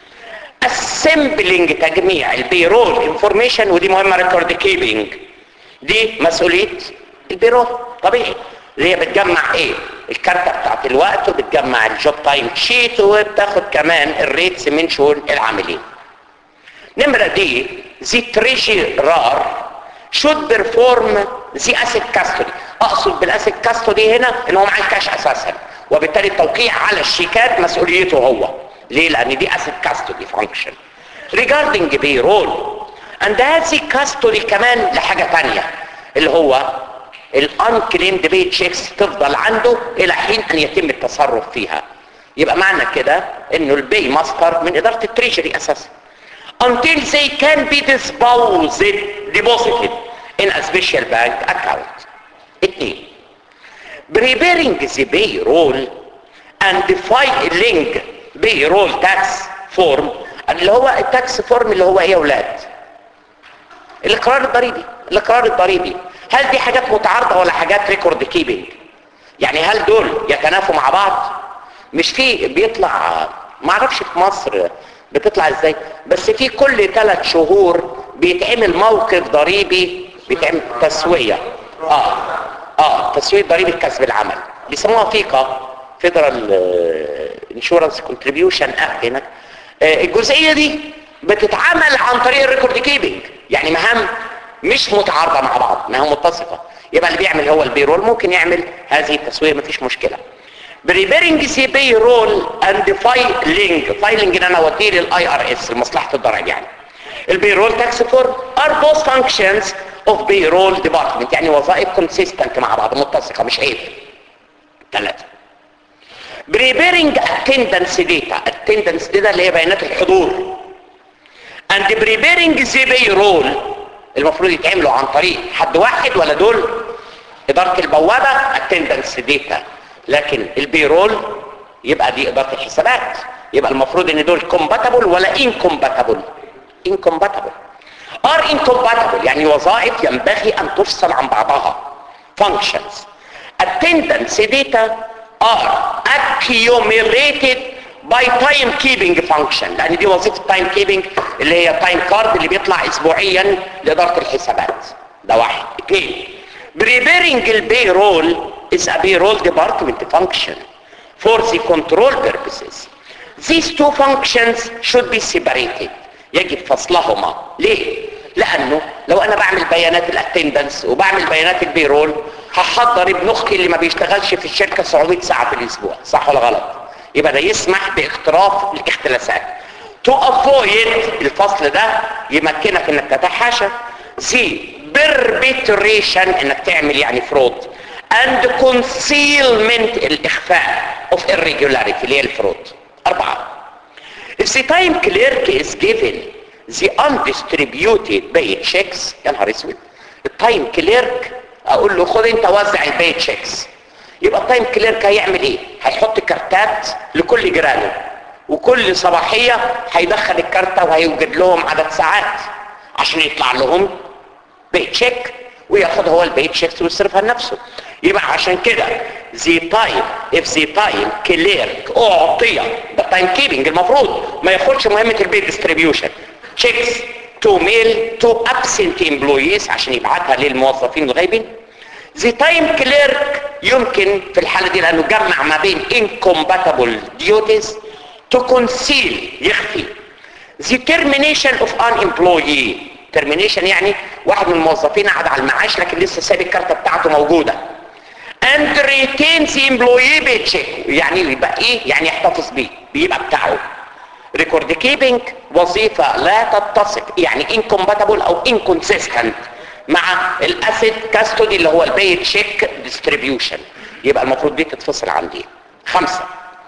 assembling تجميع البيرول انفورميشن ودي مهمه ريكورد كيبنج دي مسؤوليه البيرول طبيعي اللي هي بتجمع ايه الكارتة بتاعت الوقت وبتجمع الجوب تايم شيت وبتاخد كمان الريتس من شؤون العاملين نمرة دي زي تريجرار should perform the asset custody اقصد بالاسيت كاستودي هنا ان هو معاه الكاش اساسا وبالتالي التوقيع على الشيكات مسؤوليته هو ليه لان دي اسيت كاستودي فانكشن regarding payroll and هذه كاستودي كمان لحاجة تانية اللي هو الانكليمد بي تشيكس تفضل عنده الى حين ان يتم التصرف فيها يبقى معنى كده انه البي ماستر من ادارة التريجري اساسا until they can be disposed deposited in a special bank account اثنين preparing the payroll and filing payroll tax form اللي هو التاكس فورم اللي هو ايه يا اولاد الاقرار الضريبي الاقرار الضريبي هل دي حاجات متعارضه ولا حاجات ريكورد كيبنج يعني هل دول يتنافوا مع بعض مش في بيطلع ما اعرفش في مصر بتطلع ازاي بس في كل ثلاث شهور بيتعمل موقف ضريبي بيتعمل تسويه اه اه تسويه ضريبه كسب العمل بيسموها فيقا فيدرال انشورنس كونتريبيوشن اكت هناك آه الجزئيه دي بتتعمل عن طريق الريكورد كيبنج يعني مهام مش متعارضه مع بعض ما هو متسقه يبقى اللي بيعمل هو البيرول ممكن يعمل هذه التسويه مفيش مشكله بريبيرنج سي بي رول اند فايلنج فايلنج ان انا اوديه للاي ار اس لمصلحه الضرائب يعني البيرول تاكس فورم ار بوث فانكشنز اوف بيرول ديبارتمنت يعني وظائف كونسيستنت مع بعض متسقه مش عيب ثلاثه بريبيرنج اتندنس داتا اتندنس داتا اللي هي بيانات الحضور اند بريبيرنج زي بيرول المفروض يتعملوا عن طريق حد واحد ولا دول اداره البوابه اتندنس داتا لكن البيرول يبقى دي اداره الحسابات يبقى المفروض ان دول كومباتبل ولا انكومباتبل انكومباتبل ار انكومباتبل يعني وظائف ينبغي ان تفصل عن بعضها functions attendance data are accumulated by time keeping function لان دي وظيفه time keeping اللي هي time card اللي بيطلع اسبوعيا لاداره الحسابات ده واحد اثنين preparing البيرول is a payroll department function for the control purposes these two functions should be separated يجب فصلهما ليه لانه لو انا بعمل بيانات الاتندنس وبعمل بيانات البيرول هحضر ابن اختي اللي ما بيشتغلش في الشركه 700 ساعه في الاسبوع صح ولا غلط يبقى ده يسمح باقتراف الاختلاسات to avoid الفصل ده يمكنك انك تتحاشى سي perpetration انك تعمل يعني فرود and concealment الاخفاء of irregularity اللي هي الفرود اربعه if the time clerk is given the undistributed pay checks يا نهار اسود التايم كليرك اقول له خد انت وزع الباي تشيكس يبقى التايم كليرك هيعمل ايه هيحط كارتات لكل جيرانه وكل صباحيه هيدخل الكارته وهيوجد لهم عدد ساعات عشان يطلع لهم باي تشيك وياخد هو الباي تشيكس ويصرفها لنفسه يبقى عشان كده زي تايم اف زي تايم كليرك اعطي ده تايم كيبنج المفروض ما ياخدش مهمه البي ديستريبيوشن تشيكس تو ميل تو ابسنت امبلويز عشان يبعتها للموظفين الغايبين زي تايم كليرك يمكن في الحاله دي لانه جمع ما بين incompatible duties to conceal يخفي the termination of an employee termination يعني واحد من الموظفين قعد على المعاش لكن لسه ساب الكارته بتاعته موجوده and retain the employee paycheck يعني يبقى ايه يعني يحتفظ بيه بيبقى بتاعه ريكورد كيبنج وظيفه لا تتسق يعني incompatible او inconsistent مع الاسيد كاستودي اللي هو البي تشيك ديستريبيوشن يبقى المفروض دي تتفصل عن دي خمسه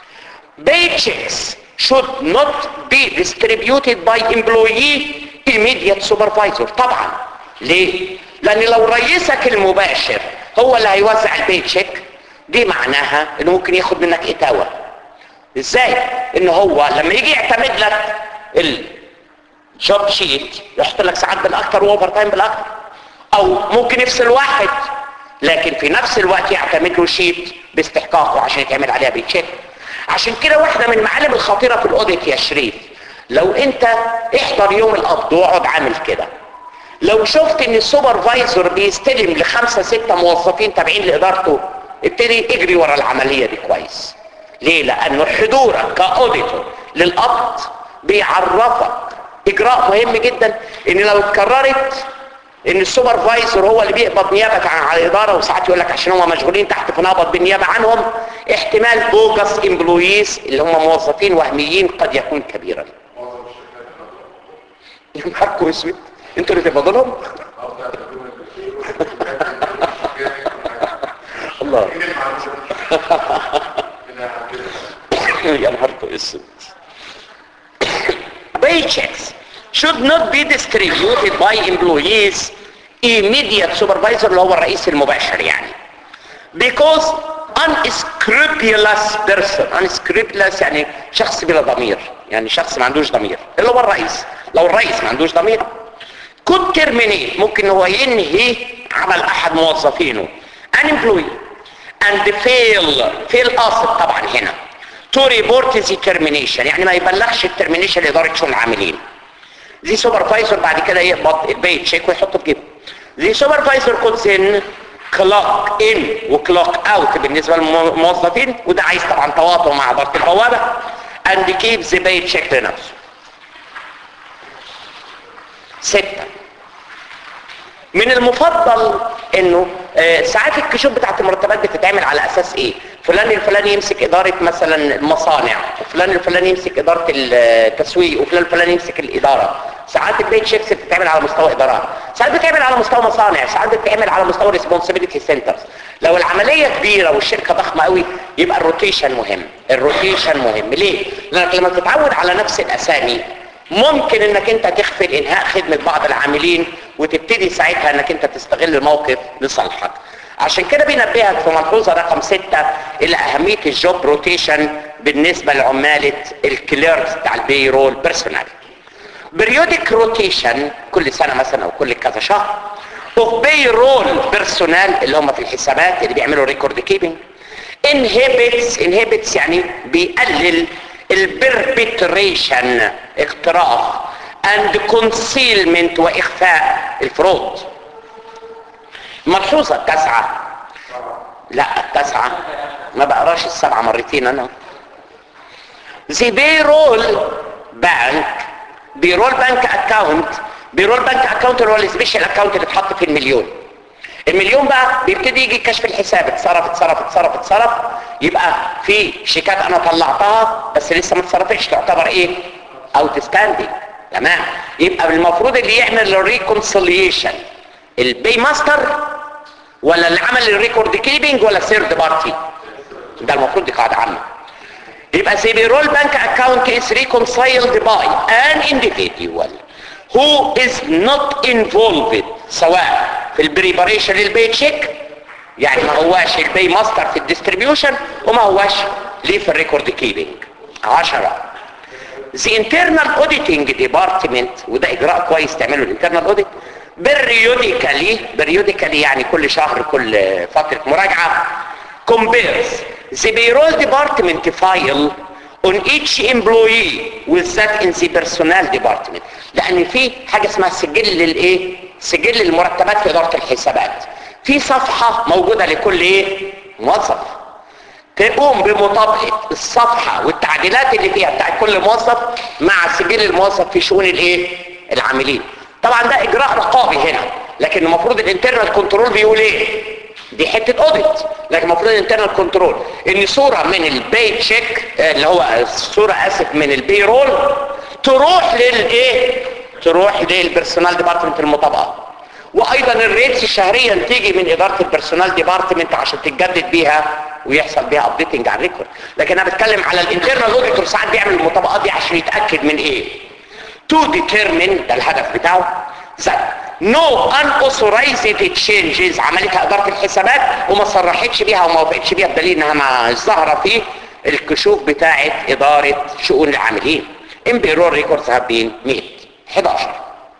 pay checks should not be distributed by employee immediate supervisor طبعا ليه لان لو رئيسك المباشر هو اللي هيوزع البي تشيك دي معناها انه ممكن ياخد منك اتاوه ازاي ان هو لما يجي يعتمد لك الجوب شيت يحط لك ساعات بالاكثر واوفر تايم بالاكثر او ممكن يفصل واحد لكن في نفس الوقت يعتمد له شيت باستحقاقه عشان يتعمل عليها بيتشيك عشان كده واحدة من المعالم الخطيرة في الاوديت يا شريف لو انت احضر يوم القبض واقعد عامل كده لو شفت ان السوبرفايزر بيستلم لخمسة ستة موظفين تابعين لادارته ابتدي اجري ورا العملية دي كويس ليه لانه حضورك كاوديتور للقبض بيعرفك اجراء مهم جدا ان لو اتكررت ان السوبرفايزر هو اللي بيقبض نيابه عن الاداره وساعات يقول لك عشان هم مشغولين تحت فنقبض بالنيابه عنهم احتمال بوجس امبلويز اللي هم موظفين وهميين قد يكون كبيرا يمحكوا اسود انتوا اللي تقبضوا لهم الله يا نهاركم اسود paychecks should not be distributed by employees immediate supervisor اللي هو الرئيس المباشر يعني because unscrupulous person unscrupulous يعني شخص بلا ضمير يعني شخص ما عندوش ضمير اللي هو الرئيس لو الرئيس ما عندوش ضمير could terminate ممكن هو ينهي عمل احد موظفينه an employee and fail fail قاصد طبعا هنا to report the termination يعني ما يبلغش الترمينيشن لاداره شؤون العاملين دي سوبرفايزر بعد كده يقبض البي تشيك ويحطه في جيبه دي سوبرفايزر كودز ان كلوك ان وكلوك اوت بالنسبه للموظفين وده عايز طبعا تواطؤ مع اداره البوابه اند كيب ذا باي تشيك لنفسه ستة من المفضل انه آه، ساعات الكشوف بتاعت المرتبات بتتعمل على اساس ايه فلان الفلاني يمسك اداره مثلا المصانع وفلان الفلاني يمسك اداره التسويق وفلان الفلاني يمسك الاداره ساعات البيت شيكس بتتعمل على مستوى ادارات ساعات بتتعمل على مستوى مصانع ساعات بتتعمل على مستوى ريسبونسبيلتي سنترز لو العمليه كبيره والشركه ضخمه قوي يبقى الروتيشن مهم الروتيشن مهم ليه لانك لما تتعود على نفس الاسامي ممكن انك انت تغفل انهاء خدمة بعض العاملين وتبتدي ساعتها انك انت تستغل الموقف لصالحك عشان كده بينبهك في ملحوظة رقم ستة الى اهمية الجوب روتيشن بالنسبة لعمالة الكليرز بتاع البيرول بيرسونال بريودك روتيشن كل سنة مثلا او كل كذا شهر اوف بيرول بيرسونال اللي هم في الحسابات اللي بيعملوا ريكورد كيبنج inhibits inhibits يعني بيقلل البربتريشن اقتراف and concealment واخفاء الفروض الملحوظة التاسعة لا التاسعة ما بقراش السبعة مرتين انا The payroll bank payroll bank account payroll bank account اللي هو السبيشال اكاونت اللي اتحط في المليون المليون بقى بيبتدي يجي كشف الحساب اتصرف اتصرف اتصرف اتصرف يبقى في شيكات انا طلعتها بس لسه ما اتصرفتش تعتبر ايه اوت ستاندينج تمام يبقى المفروض اللي يعمل الريكونسيليشن البي ماستر ولا اللي عمل الريكورد كيبنج ولا ثيرد بارتي ده المفروض دي قاعده عامه يبقى the payroll bank account is reconciled by an individual who is not involved سواء في البريباريشن للبي تشيك يعني ما هواش البي ماستر في الديستريبيوشن وما هواش ليه في الريكورد كيبنج عشرة The internal auditing department وده اجراء كويس تعمله الانترنال اوديت periodically periodically يعني كل شهر كل فترة مراجعة compares the payroll department file on each employee with that in the personnel department لان في حاجة اسمها سجل الايه سجل المرتبات في ادارة الحسابات في صفحة موجودة لكل ايه موظف تقوم بمطابقة الصفحة والتعديلات اللي فيها بتاعت كل موظف مع سجل الموظف في شؤون الايه العاملين طبعا ده اجراء رقابي هنا لكن المفروض الانترنال كنترول بيقول ايه دي حته اوديت لكن المفروض الانترنال كنترول ان صوره من البي تشيك اللي هو صوره اسف من البي رول تروح للايه تروح للبرسونال ديبارتمنت المطابقه وايضا الريتس شهريا تيجي من اداره البرسونال ديبارتمنت عشان تتجدد بيها ويحصل بيها ابديتنج على الريكورد لكن انا بتكلم على الانترنال اوديتور ساعات بيعمل المطابقات دي عشان يتاكد من ايه to determine ده الهدف بتاعه that no unauthorized changes عملتها اداره الحسابات وما صرحتش بيها وما وافقتش بيها بدليل انها ما ظاهره في الكشوف بتاعه اداره شؤون العاملين in payroll records have been made 11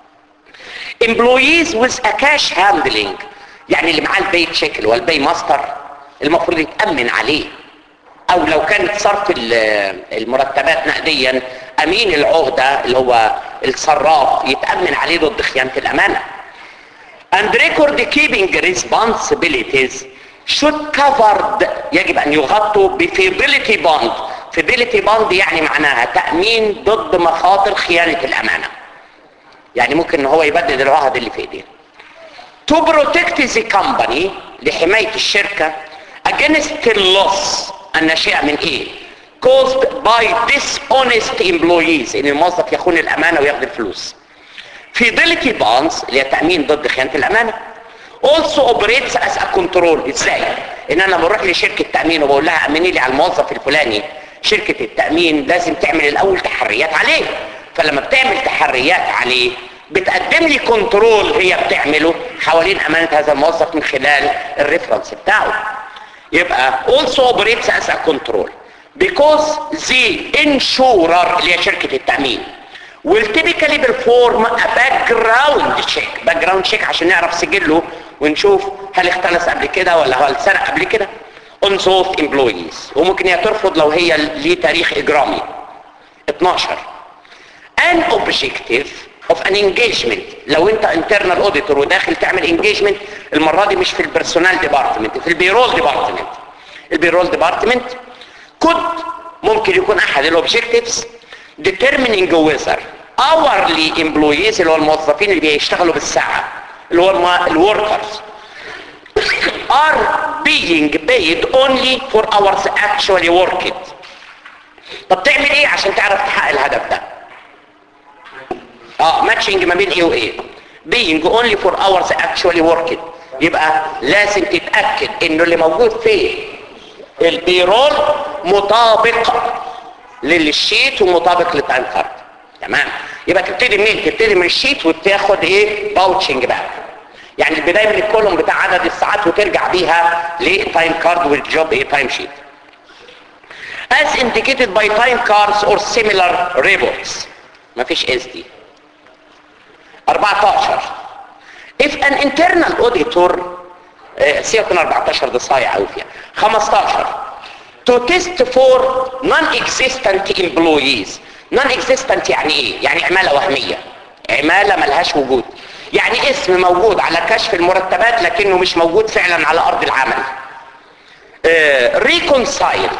employees with a cash handling يعني اللي معاه البي تشيك اللي هو البي ماستر المفروض يتامن عليه او لو كانت صرف المرتبات نقديا امين العهدة اللي هو الصراف يتأمن عليه ضد خيانة الامانة and record keeping responsibilities should covered يجب ان يغطوا بفيبيليتي بوند فيبيليتي بوند يعني معناها تأمين ضد مخاطر خيانة الامانة يعني ممكن ان هو يبدد العهد اللي في ايديه to protect the company لحماية الشركة against loss الناشئة من ايه caused by dishonest employees ان الموظف يخون الامانة وياخد الفلوس fidelity bonds اللي هي تأمين ضد خيانة الامانة also operates as a control ازاي ان انا بروح لشركة تأمين وبقول لها امني لي على الموظف الفلاني شركة التأمين لازم تعمل الاول تحريات عليه فلما بتعمل تحريات عليه بتقدم لي كنترول هي بتعمله حوالين امانة هذا الموظف من خلال الريفرنس بتاعه يبقى also operates as a control because the insurer اللي هي شركة التأمين will typically perform a background check background check عشان نعرف سجله ونشوف هل اختلس قبل كده ولا هل سرق قبل كده on those employees وممكن هي ترفض لو هي ليه تاريخ اجرامي 12 an objective of an engagement لو انت internal auditor وداخل تعمل engagement المرة دي مش في البرسونال ديبارتمنت في البيرول ديبارتمنت البيرول ديبارتمنت could ممكن يكون احد الاوبجكتيفز determining whether hourly employees اللي هو الموظفين اللي بيشتغلوا بالساعة اللي هو الوركرز are being paid only for hours actually worked طب تعمل ايه عشان تعرف تحقق الهدف ده اه ماتشنج ما بين ايه وايه being only for hours actually worked يبقى لازم تتاكد انه اللي موجود في البيرول مطابق للشيت ومطابق للتايم كارد تمام يبقى تبتدي منين تبتدي من الشيت وتاخد ايه باوتشنج بقى يعني البدايه من الكولوم بتاع عدد الساعات وترجع بيها للتايم كارد والجوب ايه تايم شيت as indicated by time cards or similar reports مفيش اس دي 14 if an internal auditor آه، سيبك من 14 ده صايع قوي فيها 15 to test for non-existent employees non-existent يعني ايه يعني عمالة وهمية عمالة ملهاش وجود يعني اسم موجود على كشف المرتبات لكنه مش موجود فعلا على ارض العمل آه، reconcile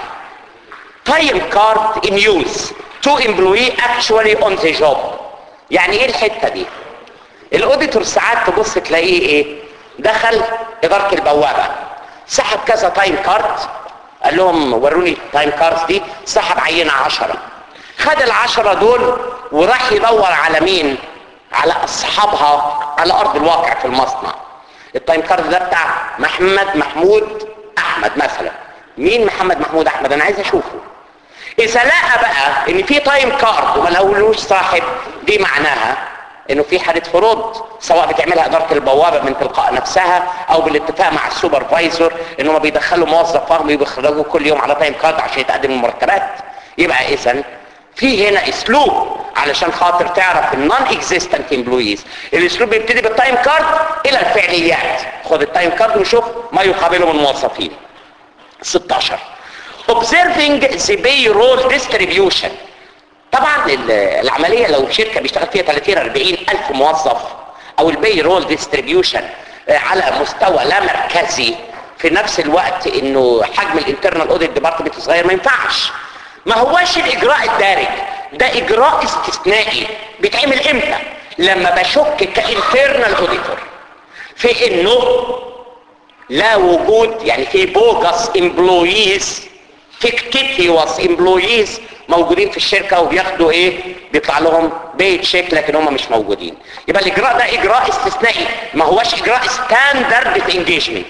time card in use to employee actually on the job يعني ايه الحتة دي الاوديتور ساعات تبص تلاقيه ايه دخل ادارة البوابة سحب كذا تايم كارد قال لهم وروني التايم كاردز دي سحب عينة عشرة خد العشرة دول وراح يدور على مين على اصحابها على ارض الواقع في المصنع التايم كارد ده بتاع محمد محمود احمد مثلا مين محمد محمود احمد انا عايز اشوفه اذا لقى بقى ان في تايم كارد وما لقولوش صاحب دي معناها انه في حاله فروض سواء بتعملها اداره البوابه من تلقاء نفسها او بالاتفاق مع السوبرفايزر ان هم بيدخلوا موظف فهم بيخرجوا كل يوم على تايم كارد عشان يتقدم المرتبات يبقى اذا في هنا اسلوب علشان خاطر تعرف النون اكزيستنت امبلويز الاسلوب بيبتدي بالتايم كارد الى الفعليات خد التايم كارد وشوف ما يقابله من موظفين 16 observing the payroll distribution طبعا ال- العملية لو شركة بيشتغل فيها 30 40 ألف موظف أو البي رول ديستريبيوشن على مستوى لا مركزي في نفس الوقت انه حجم الانترنال اوديت ديبارتمنت صغير ما ينفعش ما هواش الاجراء الدارج ده اجراء استثنائي بيتعمل امتى لما بشك كانترنال اوديتور في انه لا وجود يعني في بوجس امبلويز فيكتيتيوس امبلويز موجودين في الشركه وبياخدوا ايه بيطلع لهم بي تشيك لكن هم مش موجودين يبقى الاجراء ده اجراء استثنائي ما هوش اجراء ستاندرد في انجيجمنت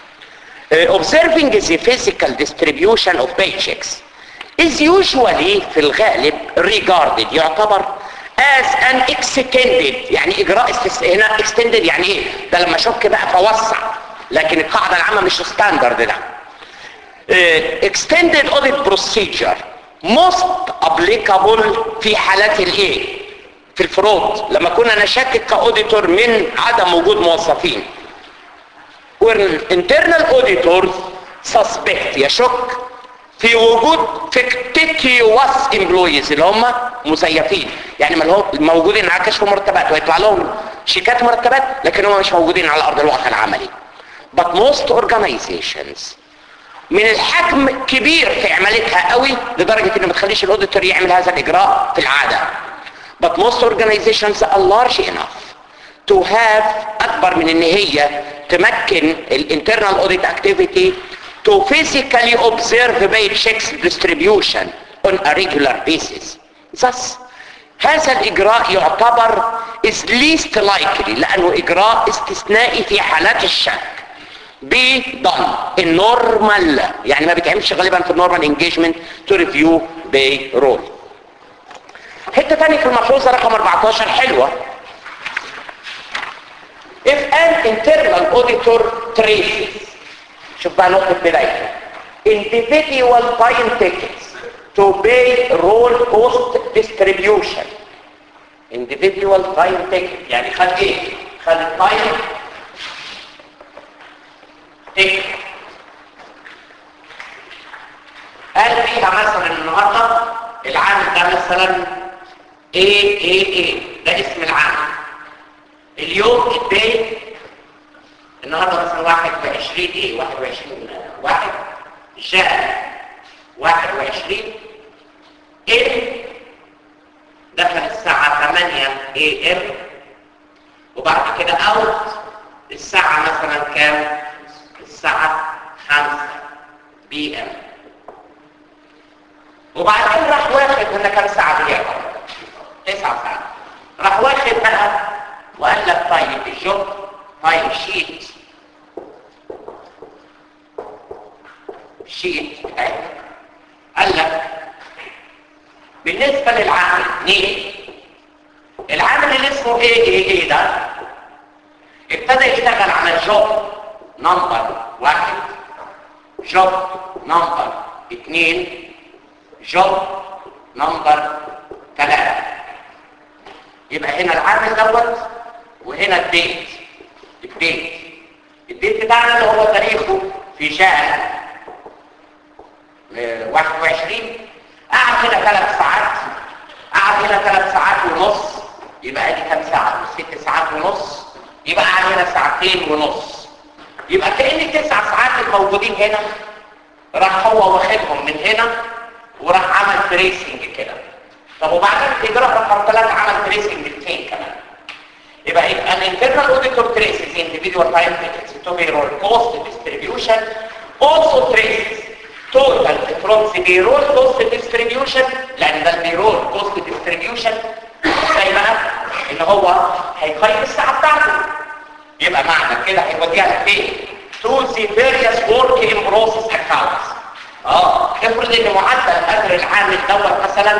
observing the physical distribution of paychecks is usually في الغالب regarded يعتبر as an extended يعني اجراء استس... هنا extended يعني ايه ده لما اشك بقى فوسع لكن القاعده العامه مش ستاندرد ده uh, extended audit procedure most applicable في حالات الايه في الفروض لما كنا نشكك كاوديتور من عدم وجود موظفين والانترنال اوديتور suspect يشك في وجود fictitious employees اللي هم مزيفين يعني ما موجودين على كشف مرتبات ويطلع لهم شيكات مرتبات لكن هم مش موجودين على ارض الواقع العملي but most organizations من الحجم كبير في عملتها قوي لدرجة انه ما تخليش الاوديتور يعمل هذا الاجراء في العادة but most organizations are large enough to have اكبر من ان هي تمكن الانترنال audit activity to physically observe paychecks distribution on a regular basis thus هذا الاجراء يعتبر is least likely لانه اجراء استثنائي في حالات الشك be done النورمال يعني ما بيتعملش غالبا في النورمال انجيجمنت تو ريفيو باي رول حته ثانيه في الملحوظه رقم 14 حلوه if an internal auditor traces شوف بقى نقطه بدايته individual time tickets to pay roll cost distribution individual time ticket يعني خد ايه خد التايم تكت قال فيها مثلا النهارده العامل ده مثلا ايه ايه ايه ده اسم العامل اليوم الداي النهارده مثلا واحد وعشرين ايه واحد وعشرين واحد شهر واحد وعشرين ايه دخل الساعة 8 اي ام وبعد كده اوت الساعة مثلا كام الساعة 5 بي ام وبعدين راح واخد هنا كام ساعة بيعمل تسعة ساعات راح واخد بقى وقال لك طيب الجوب تايم شيت شيت اهي قال لك بالنسبة للعامل مين العامل اللي اسمه ايه ايه ايه ده ابتدى يشتغل على جوب نمبر واحد جوب نمبر اثنين جوب نمبر ثلاثة يبقى هنا العامل دوت وهنا الديت الديت الديت بتاعنا اللي هو تاريخه في شهر 21 قعد هنا ثلاث ساعات قعد هنا ثلاث ساعات ونص يبقى ادي كام ساعة ست ساعات ونص يبقى قعد هنا ساعتين ونص يبقى كأن التسع ساعات الموجودين هنا راح هو واخدهم من هنا وراح عمل تريسنج كده طب وبعدين الاجراء رقم ثلاثة عمل تريسنج لفين كمان يبقى يبقى an internal auditor traces individual time tickets to payroll cost distribution also traces total from the payroll cost distribution لان ده البيرول cost distribution زي بقى ان هو هيقيم الساعة بتاعته يبقى معنى كده هيوديها لفين to the various work in process accounts اه افرض ان معدل اجر العامل دوت مثلا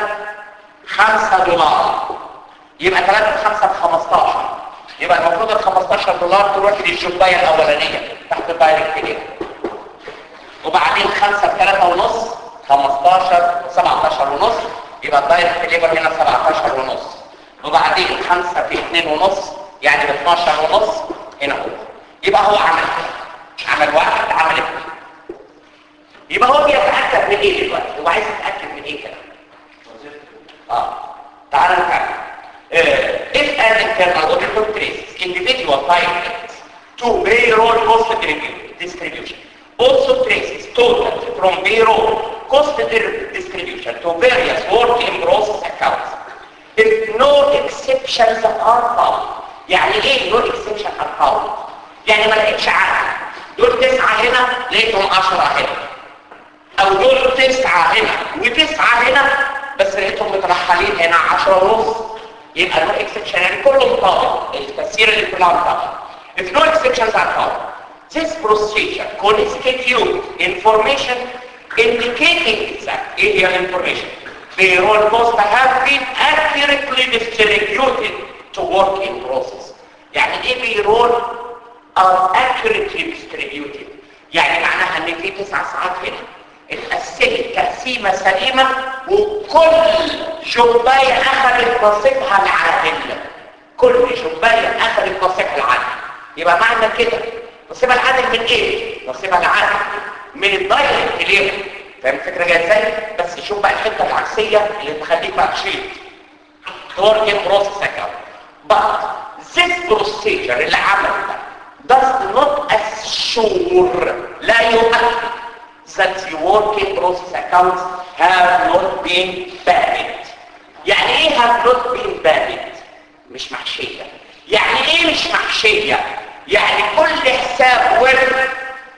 5 دولار يبقى 3 5 ب 15 يبقى المفروض ال 15 دولار تروح للجبايه الاولانيه تحت الدايركت كده وبعدين 5 ب 3 ونص 15 17 ونص يبقى الدايركت ليبر هنا 17 ونص وبعدين 5 في 2 ونص يعني ب 12 ونص هنا هو يبقى هو عمل عمل واحد عمل اثنين يبقى هو بيتاكد من ايه دلوقتي هو عايز يتاكد من ايه كده اه تعال نكمل uh, if an internal auditor traces individual findings to payroll cost distribution also traces total from payroll cost distribution to various work in process accounts if no exceptions are found يعني ايه no exception are found يعني ما لقيتش عدد دول تسعة هنا لقيتهم عشرة هنا او دول تسعة هنا وتسعة هنا بس لقيتهم مترحلين هنا عشرة ونص يبقى no exception يعني كله مطابق التفسير اللي كلها مطابق if no exceptions are found this procedure constitute information indicating exact area information payroll costs have been accurately distributed to work in process يعني ايه payroll are accurately distributed يعني معناها ان في تسع ساعات هنا اتقسمت تقسيمة سليمة وكل شباية اخذت نصيبها العادل كل شباية اخذت نصيبها العادل يبقى معنى كده نصيبها العادل من ايه؟ نصيبها العادل من الدايركت ليه؟ فاهم الفكرة جاية ازاي؟ بس شوف بقى الحتة العكسية اللي تخليك بقى شيء work in process account but this procedure اللي عمل ده does not assure لا يؤكد that the working process accounts have not been valid يعني ايه have not been valid مش محشية يعني ايه مش محشية يعني كل حساب ورد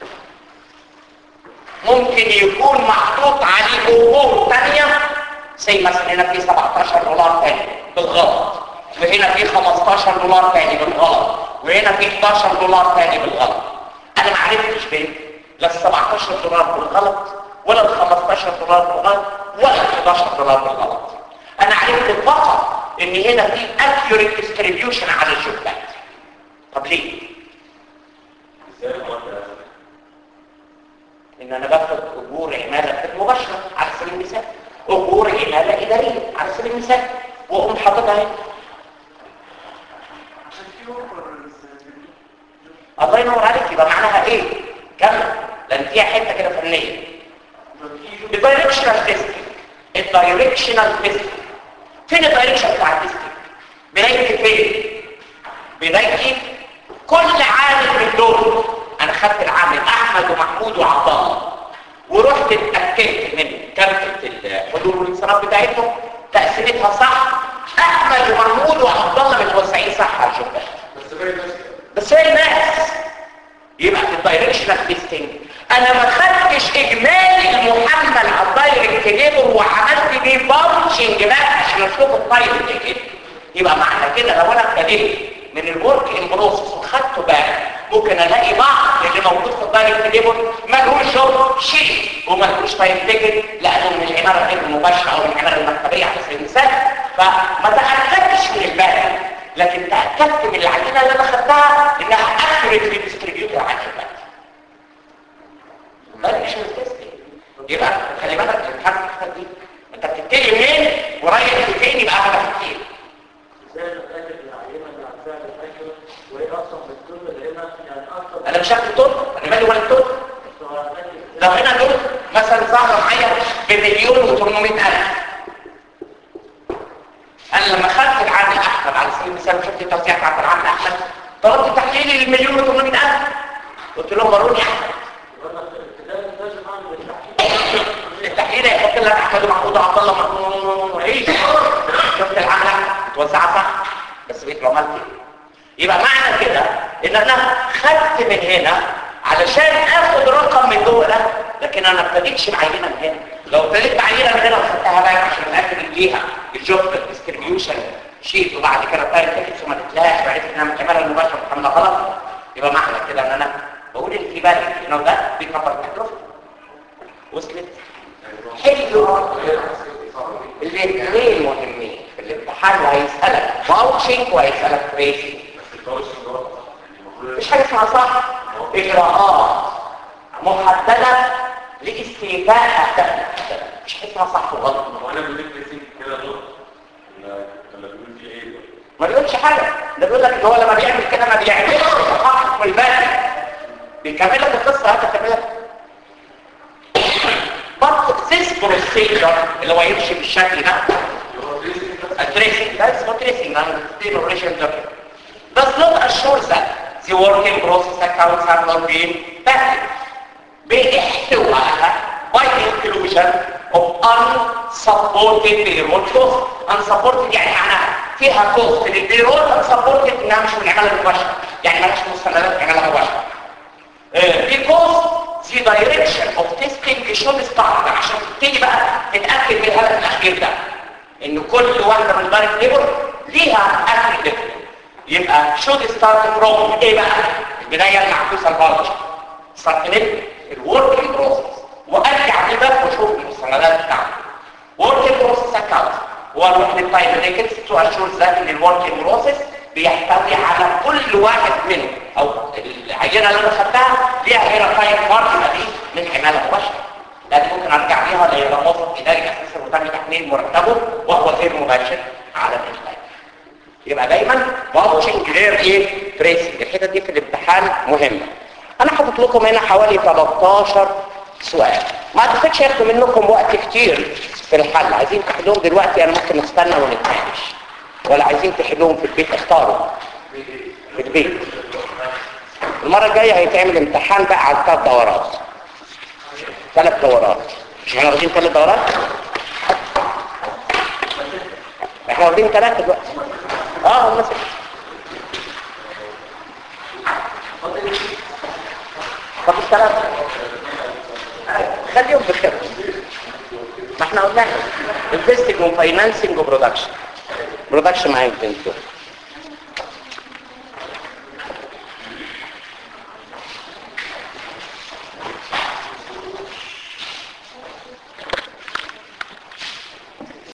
ممكن يكون محطوط عليه امور تانية زي مثلا هنا في 17 دولار تاني بالغلط وهنا في 15 دولار تاني بالغلط وهنا في 11 دولار تاني بالغلط انا ما عرفتش بين لا ال 17 دولار بالغلط ولا ال 15 دولار بالغلط ولا ال 11 دولار بالغلط انا عرفت فقط ان هنا في accurate distribution على الشبكات طب ليه ان انا باخد اجور عماله غير مباشره على سبيل المثال اجور عماله اداريه على سبيل المثال واقوم حاططها هنا الله ينور عليك يبقى معناها ايه كمل لان فيها حته كده فنيه الدايركشنال تيست الدايركشنال تيست فين الدايركشن بتاع التيست بدايتي فين بدايتي كل عامل من دول انا خدت العامل احمد ومحمود وعبد الله ورحت اتاكدت من كافه الحضور والانصراف بتاعتهم تقسيمتها صح احمد ومحمود وعبد الله متوزعين صح على الجمله بس باقي ناس بس هي ناس يبقى في الدايركشنال تيستنج انا ما خدتش اجمالي المحمل على الدايركت ليبر وعملت بيه بانشنج بقى عشان اشوف الطيب اللي كده يبقى معنى كده لو انا ابتديت من الورك ان بروسس وخدته بقى ممكن الاقي بعض اللي موجود في الدايركت ليبر ملهوش شغل شيء وملهوش تايم تيكت لانه من العماره غير المباشره او من العماره المكتبيه على سبيل المثال فما تاكدتش من الباقي لكن تاكدت من العينه اللي انا خدتها انها اكيوريتلي ديستريبيوتد على الباقي ده مش تيستنج يبقى خلي بالك الامتحان الحاجات دي انت بتبتدي منين ورايح لفين يبقى هدفك ايه ازاي نتاكد ان العينه اللي عندها الاكل وايه اصلا من الطب اللي هنا يعني اصلا انا مش هاخد طول انا مالي ولا طول لو هنا دول مثلا ظهر معايا بمليون و800 الف انا لما خدت العام الاحمد على سبيل المثال شفت التوسيع بتاعت العام الاحمد طلبت تحليل المليون و800 الف قلت لهم وروني احمد التحليل هيحط لك احمد ومحمود وعبد الله محمود وعيش شفت العمله متوزعه صح بس بقيت عملت ايه يبقى معنى كده ان انا خدت من هنا علشان اخد رقم من جوه ده لكن انا ما ابتديتش بعينه من هنا لو ابتديت بعينه من هنا وخدتها بقى عشان اتاكد ليها الجوب ديستريبيوشن شيت وبعد كده طاير تكتس وما تتلاقيش وعرفت انها من الكاميرا المباشره محمله غلط يبقى معنى كده ان انا بقول ان في بالي انه ده بيكبر التكلفه وصلت حلو الاثنين مهمين في الامتحان هيسألك باوتشنج وهيسألك تريسنج مش حاجة اسمها صح اجراءات محددة لاستيفاء اهداف محددة مش حاجة اسمها صح وغلط وانا بقول لك كده غلط ولا بيقول في ايه ما بيقولش حاجة ده بيقول لك ان هو لما بيعمل كده ما بيعملش تحقق من الباقي بيكمل لك القصة هات تكملها But this procedure اللي هو يمشي بالشكل ده tracing ده اسمه tracing and still operation document does not assure that the working process accounts have not been packed باحتوائها by inclusion of unsupported payroll cost unsupported يعني معناها فيها cost للبيرول unsupported انها مش من العمالة المباشرة يعني مالهاش مستندات عمالة مباشرة Uh, because the direction of testing should start عشان تبتدي بقى تتأكد من الهدف الأخير ده إن كل واحدة من الدايركت ليبر ليها أكل ديفرنت يبقى should start from إيه بقى؟ البداية المعكوسة البالج start من الوركينج بروسيس وأرجع كده وأشوف المستندات بتاعته working process account هو الوحدة التايم ريكتس to assure that إن الوركينج بروسيس بيحتوي على كل واحد منهم او العينه اللي انا خدتها ليها هنا تايم مارك دي من عماله مباشره لكن ممكن ارجع بيها لان موظف اداري اساسا وتم تحميل مرتبه وهو غير مباشر على الانتاج يبقى دايما واتشنج غير ايه تريسنج الحته دي في الامتحان مهمه انا حاطط لكم هنا حوالي 13 سؤال ما اعتقدش ياخدوا منكم وقت كتير في الحل عايزين تحلوهم دلوقتي انا ممكن نستنى ونتناقش ولا عايزين تحلوهم في البيت اختاروا في البيت المرة الجاية هيتعمل امتحان بقى على ثلاث دورات ثلاث دورات مش احنا واخدين ثلاث دورات احنا واخدين ثلاثة دلوقتي اه هم ست فاضل ثلاثة خليهم بخير ما احنا قلنا انفستنج وفاينانسنج وبرودكشن برودكشن معايا انتوا